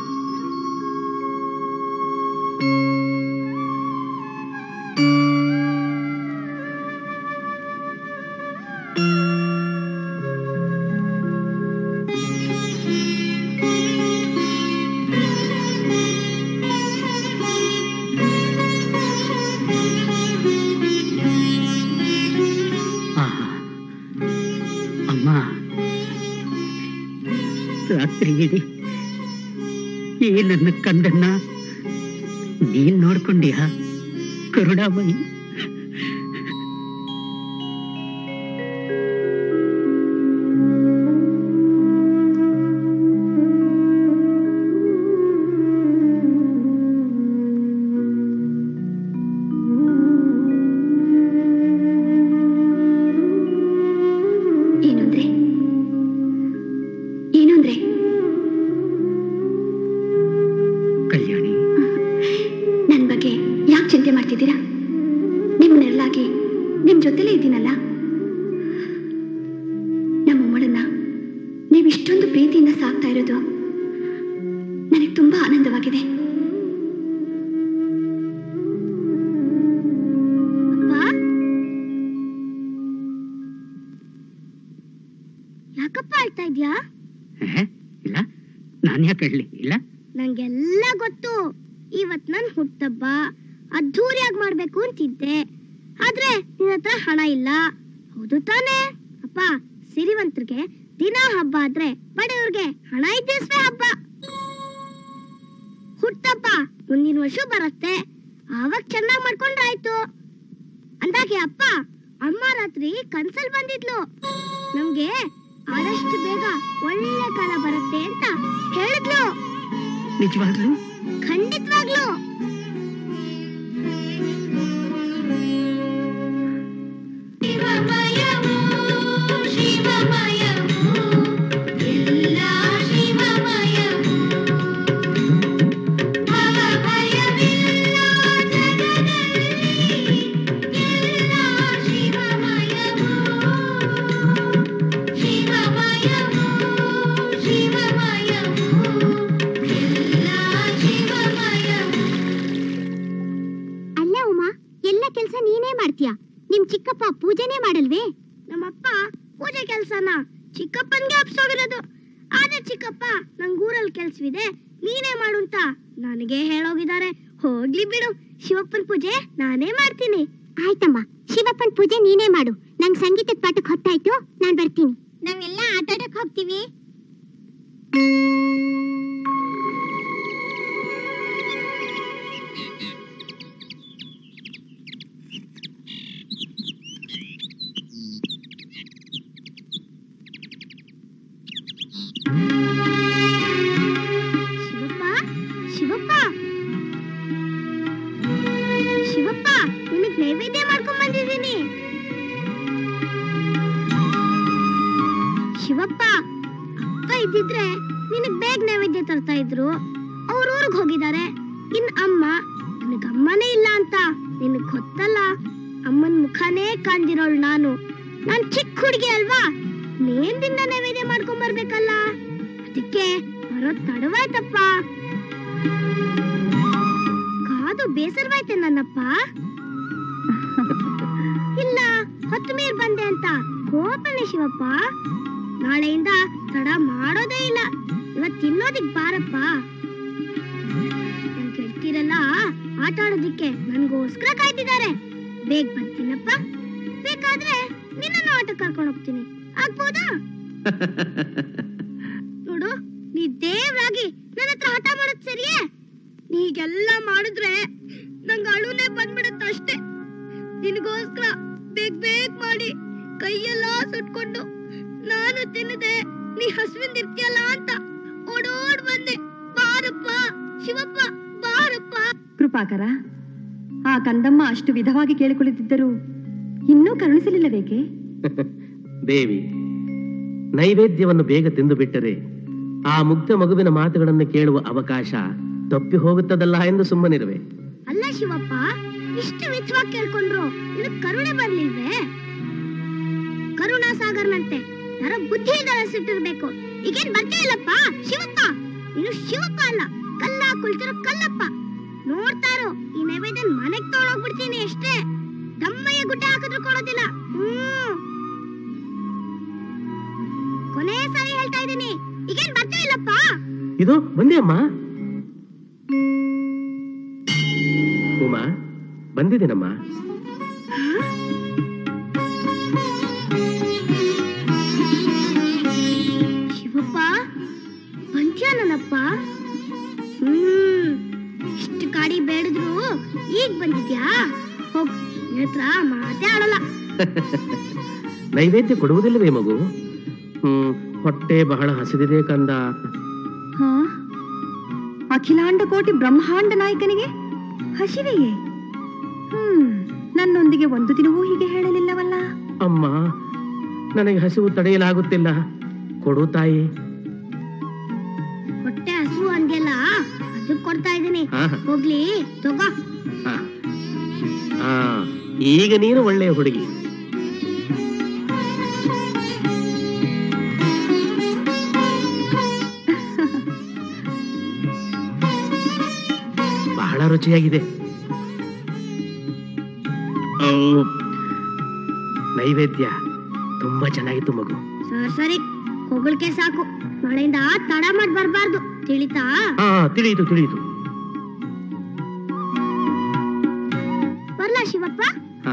ಆಹಾ. ಅಮ್ಮ ರಾತ್ರಿ ಇಡೀ ಈ ನನ್ನ ಕಂದನ್ನ ನೀನ್ ನೋಡ್ಕೊಂಡ್ಯಾ ಕರುಣಾಮಯಿ ಏನು ಅಂದ್ರೆ ಏನು ಅಂದ್ರೆ ಕಲ್ಯಾಣಿ ನನ್ನ ಬಗ್ಗೆ ಯಾಕೆ ಚಿಂತೆ ಮಾಡ್ತಿದ್ದೀರಾ ನಿಮ್ಮನ್ನೆಲ್ಲಾಗಿ ನಿಮ್ ಜೊತೆಲೇ ಇದ್ದೀನಲ್ಲ ನಮ್ಮ ಅಮ್ಮಳನ್ನ ನೀವು ಇಷ್ಟೊಂದು ಪ್ರೀತಿಯಿಂದ ಸಾಕ್ತಾ ಇರೋದು ನನಗೆ ತುಂಬಾ ಆನಂದವಾಗಿದೆ ಅಪ್ಪ ಯಾಕಪ್ಪ ಅಳ್ತಾ ಇದ್ಯಾ ಏ? ಇಲ್ಲ ನಾನ್ ಯಾಕೆ ಹೇಳಿ ಇಲ್ಲ ನಂಗೆಲ್ಲ ಗೊತ್ತು ಇವತ್ ನನ್ ಹುಟ್ಟಬ್ಬ ಅದ್ಧೂರಿಯಾಗಿ ಮಾಡ್ಬೇಕು ಅಂತಿದ್ದೆ ಆದ್ರೆ ನಿನ್ನ ಹತ್ರ ಹಣ ಇಲ್ಲ ಹೌದು ತಾನೇ ಅಪ್ಪ ಸಿರಿವಂತರಿಗೆ ದಿನ ಹಬ್ಬ ಆದ್ರೆ ಬಡವ್ರಿಗೆ ಹಣ ಇದ್ದಿಸ್ವೇ ಹಬ್ಬ ಹುಟ್ಟಬ್ಬ ಮುಂದಿನ ವರ್ಷ ಬರುತ್ತೆ ಆವಾಗ ಚೆನ್ನಾಗ್ ಮಾಡ್ಕೊಂಡ್ರಾಯ್ತು ಅಂದಾಗೆ ಅಪ್ಪ ಅಮ್ಮ ರಾತ್ರಿ ಕನ್ಸಲ್ ಬಂದಿದ್ಲು ನಮ್ಗೆ ಆದಷ್ಟು ಬೇಗ ಒಳ್ಳೆ ಕಾಲ ಬರುತ್ತೆ ಅಂತ ಹೇಳಿದ್ಲು ನಿಜವಾಗ್ಲು ಖಂಡಿತವಾಗ್ಲು ಅಲ್ಲ ಉಮಾ ಎಲ್ಲ ಕೆಲಸ ನೀನೇ ಮಾಡ್ತೀಯ ನಿಮ್ ಚಿಕ್ಕಪ್ಪ ಪೂಜೆನೇ ಮಾಡಲ್ವೇ ನಮ್ಮಪ್ಪ ಪೂಜೆ ಕೆಲ್ಸನ ಚಿಕ್ಕಪ್ಪನ್ಗೆ ಅಪ್ಸೋಗಿರೋದು ಆದ್ರೆ ಚಿಕ್ಕಪ್ಪ ನಂಗ್ ಊರಲ್ಲಿ ಕೆಲ್ಸವಿದೆ ನೀನೇ ಮಾಡು ಅಂತ ನನಗೆ ಹೇಳೋಗಿದ್ದಾರೆ ಹೋಗ್ಲಿ ಬಿಡು ಶಿವಪ್ಪನ್ ಪೂಜೆ ನಾನೇ ಮಾಡ್ತೀನಿ ಆಯ್ತಮ್ಮ ಶಿವಪ್ಪನ್ ಪೂಜೆ ನೀನೇ ಮಾಡು ನಂಗ್ ಸಂಗೀತದ ಪಾಠಕ್ಕೆ ಹೊತ್ತಾಯ್ತು ನಾನ್ ಬರ್ತೀನಿ ನಾವೆಲ್ಲ ಆಟ ಆಡಕ್ ಹೋಗ್ತೀವಿ ಶಿವಪ್ಪ ಶಿವಪ್ಪ ಶಿವಪ್ಪ ನಿನಗ್ ನೈವೇದ್ಯ ಮಾಡ್ಕೊಂಡ್ ಬಂದಿದ್ದೀನಿ ಶಿವಪ್ಪ ಅಪ್ಪ ಇದ್ದಿದ್ರೆ ನಿನಗ್ ಬೇಗ ನೈವೇದ್ಯ ತರ್ತಾ ಇದ್ರು ಅವ್ರ ಊರಿಗೆ ಹೋಗಿದ್ದಾರೆ ಇನ್ ಅಮ್ಮ ನನಗ್ ಅಮ್ಮನೇ ಇಲ್ಲ ಅಂತ ನಿನಗ್ ಗೊತ್ತಲ್ಲ ಅಮ್ಮನ್ ಮುಖನೇ ಕಾಣ್ದಿರೋಳು ನಾನು ನಾನ್ ಚಿಕ್ಕ ಹುಡುಗಿ ಅಲ್ವಾ ನೇಮ್ದಿಂದ ನೈವೇದ್ಯ ಮಾಡ್ಕೊಂಡ್ ಬರ್ಬೇಕಲ್ಲ ಅದಕ್ಕೆ ಬರೋ ತಡವಾಯ್ತಪ್ಪ ಕಾದು ಬೇಸರವಾಯ್ತೆ ನನ್ನಪ್ಪ ಇಲ್ಲ ಹೊತ್ತು ಮೀರ್ ಬಂದೆ ಅಂತ ಕೋಪನೆ ಶಿವಪ್ಪ ನಾಳೆಯಿಂದ ತಡ ಮಾಡೋದೇ ಇಲ್ಲ ಇವತ್ ತಿನ್ನೋದಿಕ್ ಬಾರಪ್ಪ ನನ್ ಗೆಳತಿರೆಲ್ಲ ಆಟ ಆಡೋದಿಕ್ಕೆ ನನ್ಗೋಸ್ಕರ ಕಾಯ್ತಿದ್ದಾರೆ ಬೇಗ ಬರ್ತೀನಪ್ಪ ಬೇಕಾದ್ರೆ ನಿನ್ನನ್ನು ಆಟ ಕರ್ಕೊಂಡು ಹೋಗ್ತೀನಿ ಆಗ್ಬೋದಾ ನೋಡು ನೀ ದೇವ್ರಾಗಿ ನನ್ನ ಹತ್ರ ಹಠ ಮಾಡೋದ್ ಸರಿಯೇ ನೀಗೆಲ್ಲ ಮಾಡಿದ್ರೆ ನಂಗೆ ಅಳುನೇ ಬಂದ್ಬಿಡುತ್ತೆ ಅಷ್ಟೇ ನಿನಗೋಸ್ಕರ ಬೇಗ ಬೇಗ ಮಾಡಿ ಕೈಯೆಲ್ಲ ಸುಟ್ಕೊಂಡು ನಾನು ತಿನ್ನದೆ ನೀ ಹಸುವಿಂದಿರ್ತೀಯಲ್ಲ ಅಂತ ಓಡೋಡ್ ಬಂದೆ ಬಾರಪ್ಪ ಶಿವಪ್ಪ ಬಾರಪ್ಪ ಕೃಪಾಕರ ಆ ಕಂದಮ್ಮ ಅಷ್ಟು ವಿಧವಾಗಿ ಕೇಳಿಕೊಳ್ಳುತ್ತಿದ್ದರೂ ಇನ್ನೂ ಕರುಣಿಸಲಿಲ್ಲಬೇಕೆ ದೇವಿ ನೈವೇದ್ಯವನ್ನು ಬೇಗ ತಿಂದು ಬಿಟ್ಟರೆ ಆ ಮುಗ್ಧ ಮಗುವಿನ ಮಾತುಗಳನ್ನು ಕೇಳುವ ಅವಕಾಶ ತಪ್ಪಿ ಹೋಗುತ್ತದಲ್ಲ ಎಂದು ಸುಮ್ಮನಿರುವೆ ಅಲ್ಲ ಶಿವಪ್ಪ ಇಷ್ಟು ವಿಧವಾಗಿ ಕೇಳ್ಕೊಂಡ್ರು ಇದು ಕರುಣೆ ಬರ್ಲಿಲ್ವೇ ಕರುಣಾ ಸಾಗರ್ನಂತೆ ಯಾರ ಬುದ್ಧಿ ಇದ್ದರ ಸಿಟ್ಟಿರ್ಬೇಕು ಈಗೇನ್ ಬರ್ತಾ ಇಲ್ಲಪ್ಪ ಶಿವಪ್ಪ ಇನ್ನು ಶಿವಪ್ಪ ಅಲ್ಲ ಕಲ್ಲ ಕುಳಿತಿರೋ ಕಲ್ಲಪ್ಪ ನೋಡ್ತಾ ಇರೋ ಈ ನೈವೇದ್ಯ ಮನೆಗ್ ತಗೊಂಡೋಗ್ಬಿಡ್ತೀನಿ ಅಷ್ಟೇ ದಮ್ಮಯ್ಯ ಗುಡ್ಡೆ ಹಾಕಿದ್ರು ಕೊಡೋದಿಲ್ಲ ಹ್ಮ್ ಕೊನೆ ಸಾರಿ ಹೇಳ್ತಾ ಇದ್ದೀನಿ ಈಗೇನ್ ಬರ್ತಾ ಇಲ್ಲಪ್ಪ ಇದು ಬಂದೆ ಅಮ್ಮ ಉಮಾ ಬಂದಿದ್ದೇನಮ್ಮ ಶಿವಪ್ಪ ಬಂತ್ಯಾ ನನ್ನಪ್ಪ ಹ್ಮ್ ಇಷ್ಟು ಗಾಡಿ ಬೇಡಿದ್ರು ಈಗ ಬಂದಿದ್ಯಾ ಹೋಗ್ ನಿನ್ ಹತ್ರ ಮಾತೇ ಆಡಲ್ಲ ನೈವೇದ್ಯ ಕೊಡುವುದಿಲ್ಲವೇ ಮಗು ಹ್ಮ್ ಹೊಟ್ಟೆ ಬಹಳ ಹಸಿದಿದೆ ಕಂದ ಹಾ ಅಖಿಲಾಂಡ ಕೋಟಿ ಬ್ರಹ್ಮಾಂಡ ನಾಯಕನಿಗೆ ಹಸಿವೆಯೇ ಹ್ಮ್ ನನ್ನೊಂದಿಗೆ ಒಂದು ದಿನವೂ ಹೀಗೆ ಹೇಳಲಿಲ್ಲವಲ್ಲ ಅಮ್ಮ ನನಗೆ ಹಸಿವು ತಡೆಯಲಾಗುತ್ತಿಲ್ಲ ಕೊಡು ತಾಯಿ ಹೊಟ್ಟೆ ಹಸು ಅಂದ್ಯಲ್ಲ ಅದಕ್ ಕೊಡ್ತಾ ಇದೀನಿ ಹಾ. ಹೋಗ್ಲಿ ತಗೋ ಆ ಈಗ ನೀನು ಒಳ್ಳೆಯ ಹುಡುಗಿ ಬಹಳ ರುಚಿಯಾಗಿದೆ ಓ, ನೈವೇದ್ಯ ತುಂಬಾ ಚೆನ್ನಾಗಿತ್ತು ಮಗು ಸರಿ ಸರಿ ಹೊಗಳಿಕೆ ಸಾಕು ನಾಳೆಯಿಂದ ತಡ ಮಾಡಿ ಬರ್ಬಾರ್ದು ತಿಳಿತಾ ಹಾ ತಿಳಿಯಿತು ತಿಳಿಯಿತು ಬರ್ಲಾ ಶಿವಪ್ಪ ಹಾ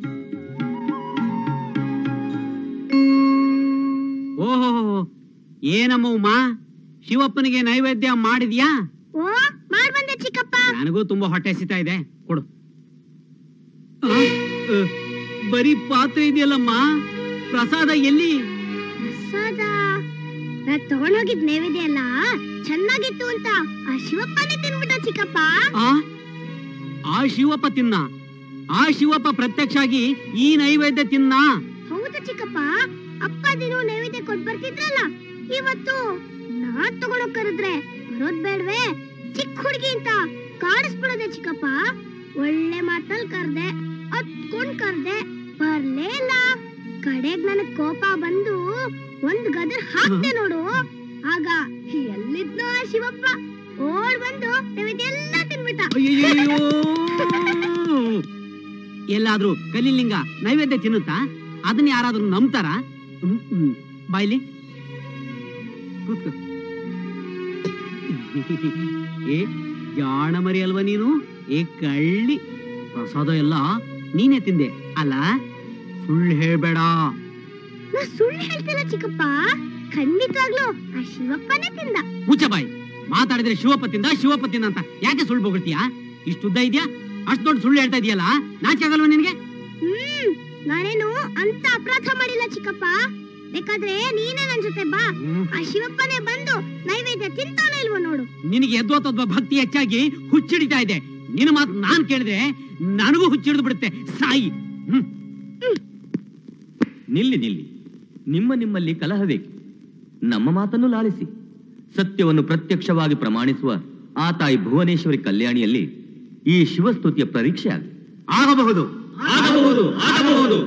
ಓಹೋ ಏನಮ್ಮ ಉಮಾ ಶಿವಪ್ಪನಿಗೆ ನೈವೇದ್ಯ ಮಾಡಿದ್ಯಾ ಓ ಮಾಡ್ ಬಂದೆ ಚಿಕ್ಕಪ್ಪ ನನಗೂ ತುಂಬಾ ಹೊಟ್ಟೆ ಹಸಿತಾ ಇದೆ ಕೊಡು ಆ, ಆ, ಬರೀ ಪಾತ್ರೆ ಇದೆಯಲ್ಲಮ್ಮ ಪ್ರಸಾದ ಎಲ್ಲಿ ಪ್ರಸಾದ ನಾ ತಗೊಂಡೋಗಿದ್ ನೈವೇದ್ಯ ಎಲ್ಲ ಚೆನ್ನಾಗಿತ್ತು ಅಂತ ಆ ಶಿವಪ್ಪನೇ ತಿನ್ಬಿಟ್ಟ ಚಿಕ್ಕಪ್ಪ ಆ ಆ ಶಿವಪ್ಪ ತಿನ್ನ ಆ ಶಿವಪ್ಪ ಪ್ರತ್ಯಕ್ಷ ಆಗಿ ಈ ನೈವೇದ್ಯ ತಿನ್ನ ಹೌದು ಚಿಕ್ಕಪ್ಪ ಅಪ್ಪ ದಿನ ನೈವೇದ್ಯ ಕೊಟ್ ಬರ್ತಿದ್ರಲ್ಲ ಇವತ್ತು ನಾನ್ ತಗೊಂಡೋಗ್ ಕರೆದ್ರೆ ಬರೋದ್ ಬೇಡ್ವೆ ಚಿಕ್ಕ ಹುಡುಗಿ ಅಂತ ಕಾಣಿಸ್ಬಿಡೋದೆ ಚಿಕ್ಕಪ್ಪ ಒಳ್ಳೆ ಮಾತಲ್ ಕರ್ದೆ ಅತ್ಕೊಂಡ್ ಕರ್ದೆ ಬರ್ಲೇ ಇಲ್ಲ ಕಡೆಗ್ ನನಗ್ ಕೋಪ ಬಂದು ಒಂದ್ ಗದರ್ ಹಾಕ್ದೆ ನೋಡು ಆಗ ಎಲ್ಲಿದ್ನೋ ಆ ಶಿವಪ್ಪ ಓಡ್ ಬಂದು ನೈವೇದ್ಯ ಎಲ್ಲ ತಿನ್ಬಿಟ್ಟ ಅಯ್ಯಯ್ಯೋ ಎಲ್ಲಾದ್ರೂ ಕಲಿಲಿಂಗ ನೈವೇದ್ಯ ತಿನ್ನುತ್ತಾ ಅದನ್ನ ಯಾರಾದ್ರೂ ನಂಬ್ತಾರ ಹ್ಮ್, ಹ್ಮ್. ಬಾಯ್ಲಿ ಕೂತ್ಕೋ ಏ ಜಾಣ ಮರಿ ಅಲ್ವಾ ನೀನು ಏ ಕಳ್ಳಿ ಪ್ರಸಾದ ಎಲ್ಲ ನೀನೇ ತಿಂದೆ ಅಲ್ಲ ಸುಳ್ಳು ಹೇಳ್ಬೇಡ ನಾ ಸುಳ್ಳು ಹೇಳ್ತಿಲ್ಲ ಚಿಕ್ಕಪ್ಪ ಖಂಡಿತವಾಗ್ಲೂ ಆ ಶಿವಪ್ಪನೇ ತಿಂದ ಮುಚ್ಚ ಬಾಯಿ ಮಾತಾಡಿದ್ರೆ ಶಿವಪ್ಪ ತಿಂದ ಶಿವಪ್ಪ ತಿಂದ ಅಂತ ಯಾಕೆ ಸುಳ್ಳು ಬೊಗಳ್ತೀಯಾ ಇಷ್ಟು ಉದ್ದ ಇದೆಯಾ ಅಷ್ಟು ದೊಡ್ಡ ಸುಳ್ಳು ಹೇಳ್ತಾ ಇದೆಯಲ್ಲ ನಾಚೆ ಆಗಲ್ವಾ ನಿನಗೆ ಹ್ಮ್ ನಾನೇನು ಅಂತ ಅಪರಾಧ ಮಾಡಿಲ್ಲ ಚಿಕ್ಕಪ್ಪ ಬೇಕಾದ್ರೆ ನೀನೇ ನನ್ ಜೊತೆ ಬಾ ಆ ಶಿವಪ್ಪನೇ ಬಂದು ನೈವೇದ್ಯ ತಿಂತಾನೋ ಇಲ್ವೋ ನೋಡು ನಿನಗೆ ಎದ್ದೋತದ್ವ ಭಕ್ತಿ ಹೆಚ್ಚಾಗಿ ಹುಚ್ಚಿಡಿತಾ ಇದೆ ನಿನ್ನ ಮಾತು ನಾನ್ ಕೇಳಿದ್ರೆ ನನಗೂ ಹುಚ್ಚಿಡಿದು ಬಿಡುತ್ತೆ ಸಾಯಿ ಹ್ಮ್ ನಿಲ್ಲಿ ನಿಲ್ಲಿ ನಿಮ್ಮ ನಿಮ್ಮಲ್ಲಿ ಕಲಹವೇಕೆ ನಮ್ಮ ಮಾತನ್ನು ಲಾಲಿಸಿ ಸತ್ಯವನ್ನು ಪ್ರತ್ಯಕ್ಷವಾಗಿ ಪ್ರಮಾಣಿಸುವ ಆ ತಾಯಿ ಭುವನೇಶ್ವರಿ ಕಲ್ಯಾಣಿಯಲ್ಲಿ ಈ ಶಿವಸ್ತುತಿಯ ಪರೀಕ್ಷೆ ಆಗಲಿ ಆಗಬಹುದು ಆಗಬಹುದು ಆಗಬಹುದು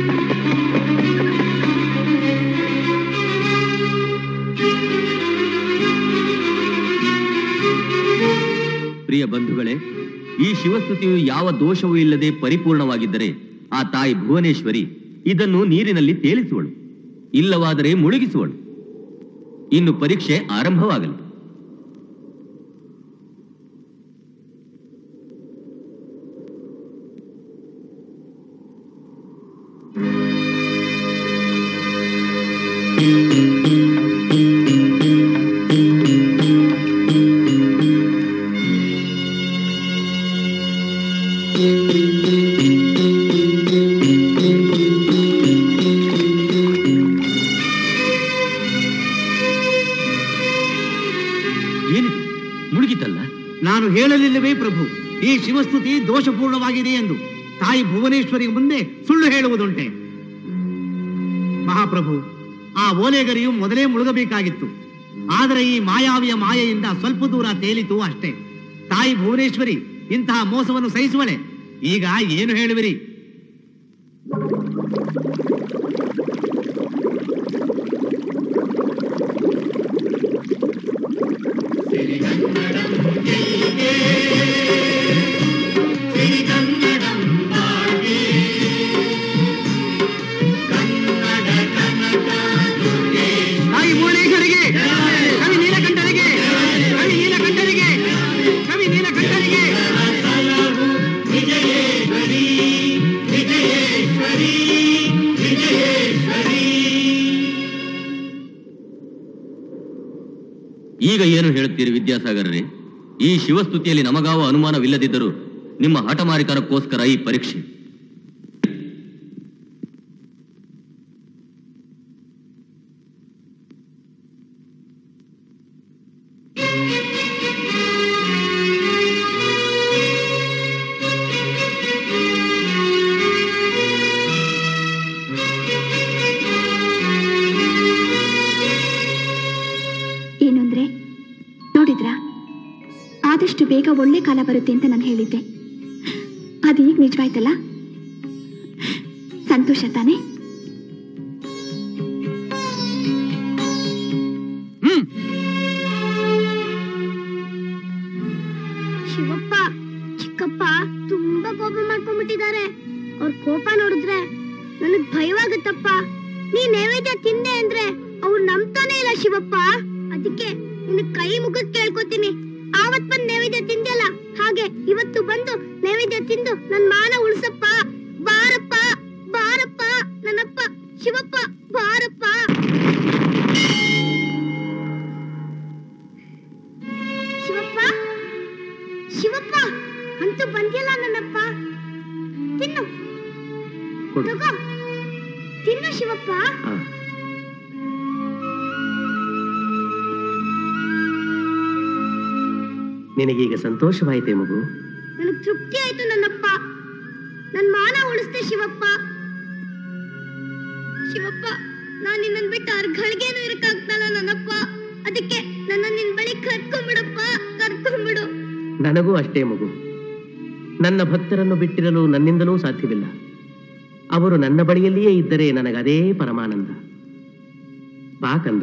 ಪ್ರಿಯ ಬಂಧುಗಳೇ ಈ ಶಿವಸ್ತುತಿಯು ಯಾವ ದೋಷವೂ ಇಲ್ಲದೆ ಪರಿಪೂರ್ಣವಾಗಿದ್ದರೆ ಆ ತಾಯಿ ಭುವನೇಶ್ವರಿ ಇದನ್ನು ನೀರಿನಲ್ಲಿ ತೇಲಿಸುವಳು ಇಲ್ಲವಾದರೆ ಮುಳುಗಿಸುವಳು ಇನ್ನು ಪರೀಕ್ಷೆ ಆರಂಭವಾಗಲಿ ಏನಿದು ಮುಳುಗಿತಲ್ಲ ನಾನು ಹೇಳಲಿಲ್ಲವೇ ಪ್ರಭು ಈ ಶಿವಸ್ತುತಿ ದೋಷಪೂರ್ಣವಾಗಿದೆ ಎಂದು ತಾಯಿ ಭುವನೇಶ್ವರಿ ಮುಂದೆ ಸುಳ್ಳು ಹೇಳುವುದುಂಟೆ ಮಹಾಪ್ರಭು ಆ ಓಲೆಗರಿಯು ಮೊದಲೇ ಮುಳುಗಬೇಕಾಗಿತ್ತು ಆದರೆ ಈ ಮಾಯಾವಿಯ ಮಾಯೆಯಿಂದ ಸ್ವಲ್ಪ ದೂರ ತೇಲಿತು ಅಷ್ಟೇ ತಾಯಿ ಭುವನೇಶ್ವರಿ ಇಂತಹ ಮೋಸವನ್ನು ಸಹಿಸುವಳೆ ಈಗ ಏನು ಹೇಳುವಿರಿ ತಾಯಿ ಭುವನೇಶ್ವರಿಗೆ ಕವಿ ನೀಲಕಂಠರಿಗೆ ಕವಿ ನೀಲಕಂಠರಿಗೆ ಕವಿ ನೀಲಕಂಠರಿಗೆ ಈಗ ಏನು ಹೇಳುತ್ತೀರಿ ವಿದ್ಯಾಸಾಗರರೇ ಈ ಶಿವಸ್ತುತಿಯಲ್ಲಿ ನಮಗಾವ ಅನುಮಾನವಿಲ್ಲದಿದ್ದರೂ ನಿಮ್ಮ ಹಠಮಾರಿತನಕ್ಕೋಸ್ಕರ ಈ ಪರೀಕ್ಷೆ ಏನು ಅಂದ್ರೆ ನೋಡಿದ್ರಾ ಆದಷ್ಟು ಬೇಗ ಒಳ್ಳೆ ಕಾಲ ಬರುತ್ತೆ ಅಂತ ನಾನು ಹೇಳಿದ್ದೆ ಅದು ಈಗ ನಿಜವಾಯ್ತಲ್ಲ ಸಂತೋಷ ತಾನೇ ಶಿವಪ್ಪ ಚಿಕ್ಕಪ್ಪ ತುಂಬಾ ಕೋಪ ಮಾಡ್ಕೊಂಡ್ಬಿಟ್ಟಿದ್ದಾರೆ ಅವ್ರ ಕೋಪ ನೋಡಿದ್ರೆ ನನಗ್ ಭಯವಾಗುತ್ತಪ್ಪ ನೀ ನೈವೇದ್ಯ ತಿಂದೆ ಅಂದ್ರೆ ಅವ್ರು ನಂಬ್ತಾನೆ ಇಲ್ಲ ಶಿವಪ್ಪ ಅದಕ್ಕೆ ನಿನ್ ಕೈ ಮುಗಿದ್ ಕೇಳ್ಕೊತೀನಿ ಆವತ್ ಬಂದ್ ನೈವೇದ್ಯ ತಿಂದಲ್ಲ ಹಾಗೆ ಇವತ್ತು ಬಂದು ನೈವೇದ್ಯ ತಿಂದು ನನ್ ಮಾನ ಉಳ್ಸಪ್ಪ ಬಾರಪ್ಪ ಬಾರಪ್ಪ ನನ್ನಪ್ಪ ಶಿವಪ್ಪ ಬಾರಪ್ಪ ಶಿವಪ್ಪ ಶಿವಪ್ಪ ಅಂತೂ ಬಂದಿಲ್ಲ ನನ್ನಪ್ಪ ತಿನ್ನು ಕೊಡು. ತಗೋ ತಿನ್ನು ಶಿವಪ್ಪ ಆ. ನಿನಗೀಗ ಸಂತೋಷವಾಯಿತೆ ಮಗು ನನಗ್ ತೃಪ್ತಿ ಆಯ್ತು ನನ್ನಪ್ಪ ನನ್ ಮಾನ ಉಳಿಸ್ದೆ ಶಿವಪ್ಪ ಶಿವಪ್ಪ ನಾನ್ ನಿನ್ನನ್ ಬಿಟ್ಟು ಅರ್ಘಳ್ಗೇನು ಇರಕ್ಕಾಗ್ತಲ್ಲ ನನ್ನಪ್ಪ ಅದಕ್ಕೆ ನನ್ನ ನಿನ್ ಬಳಿ ಕರ್ಕೊಂಡ್ಬಿಡಪ್ಪ ಕರ್ಕೊಂಡ್ಬಿಡು ನನಗೂ ಅಷ್ಟೇ ಮಗು ನನ್ನ ಭಕ್ತರನ್ನು ಬಿಟ್ಟಿರಲು ನನ್ನಿಂದಲೂ ಸಾಧ್ಯವಿಲ್ಲ ಅವರು ನನ್ನ ಬಳಿಯಲ್ಲಿಯೇ ಇದ್ದರೆ ನನಗದೇ ಪರಮಾನಂದ ಬಾ ಕಂದ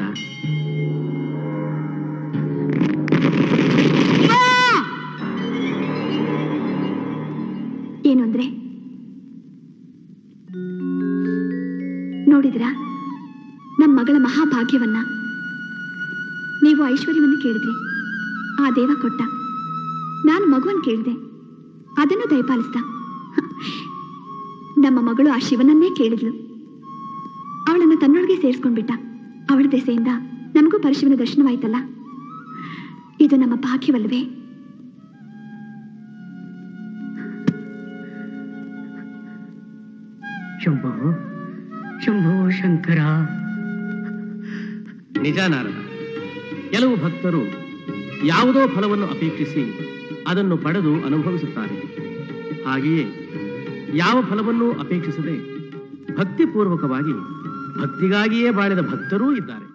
ಏನು ಅಂದ್ರೆ ನೋಡಿದ್ರಾ ನಮ್ಮ ಮಗಳ ಮಹಾಭಾಗ್ಯವನ್ನ ನೀವು ಐಶ್ವರ್ಯವನ್ನು ಕೇಳಿದ್ರಿ ಆ ದೇವ ಕೊಟ್ಟ ನಾನು ಮಗುವನ್ನು ಕೇಳಿದೆ ಅದನ್ನು ದಯಪಾಲಿಸ್ದ ನಮ್ಮ ಮಗಳು ಆ ಶಿವನನ್ನೇ ಕೇಳಿದ್ಲು ಅವಳನ್ನು ತನ್ನೊಳಗೆ ಸೇರಿಸ್ಕೊಂಡ್ಬಿಟ್ಟ ಅವಳ ದೆಸೆಯಿಂದ ನಮಗೂ ಪರಶಿವನ ದರ್ಶನವಾಯ್ತಲ್ಲ ಇದು ನಮ್ಮ ಭಾಗ್ಯವಲ್ವೇ ಶಂಭೋ ಶಂಭೋ ಶಂಕರ ನಿಜ ನಾರದ ಕೆಲವು ಭಕ್ತರು ಯಾವುದೋ ಫಲವನ್ನು ಅಪೇಕ್ಷಿಸಿ ಅದನ್ನು ಪಡೆದು ಅನುಭವಿಸುತ್ತಾರೆ ಹಾಗೆಯೇ ಯಾವ ಫಲವನ್ನೂ ಅಪೇಕ್ಷಿಸದೆ ಭಕ್ತಿಪೂರ್ವಕವಾಗಿ ಭಕ್ತಿಗಾಗಿಯೇ ಬಾಳಿದ ಭಕ್ತರೂ ಇದ್ದಾರೆ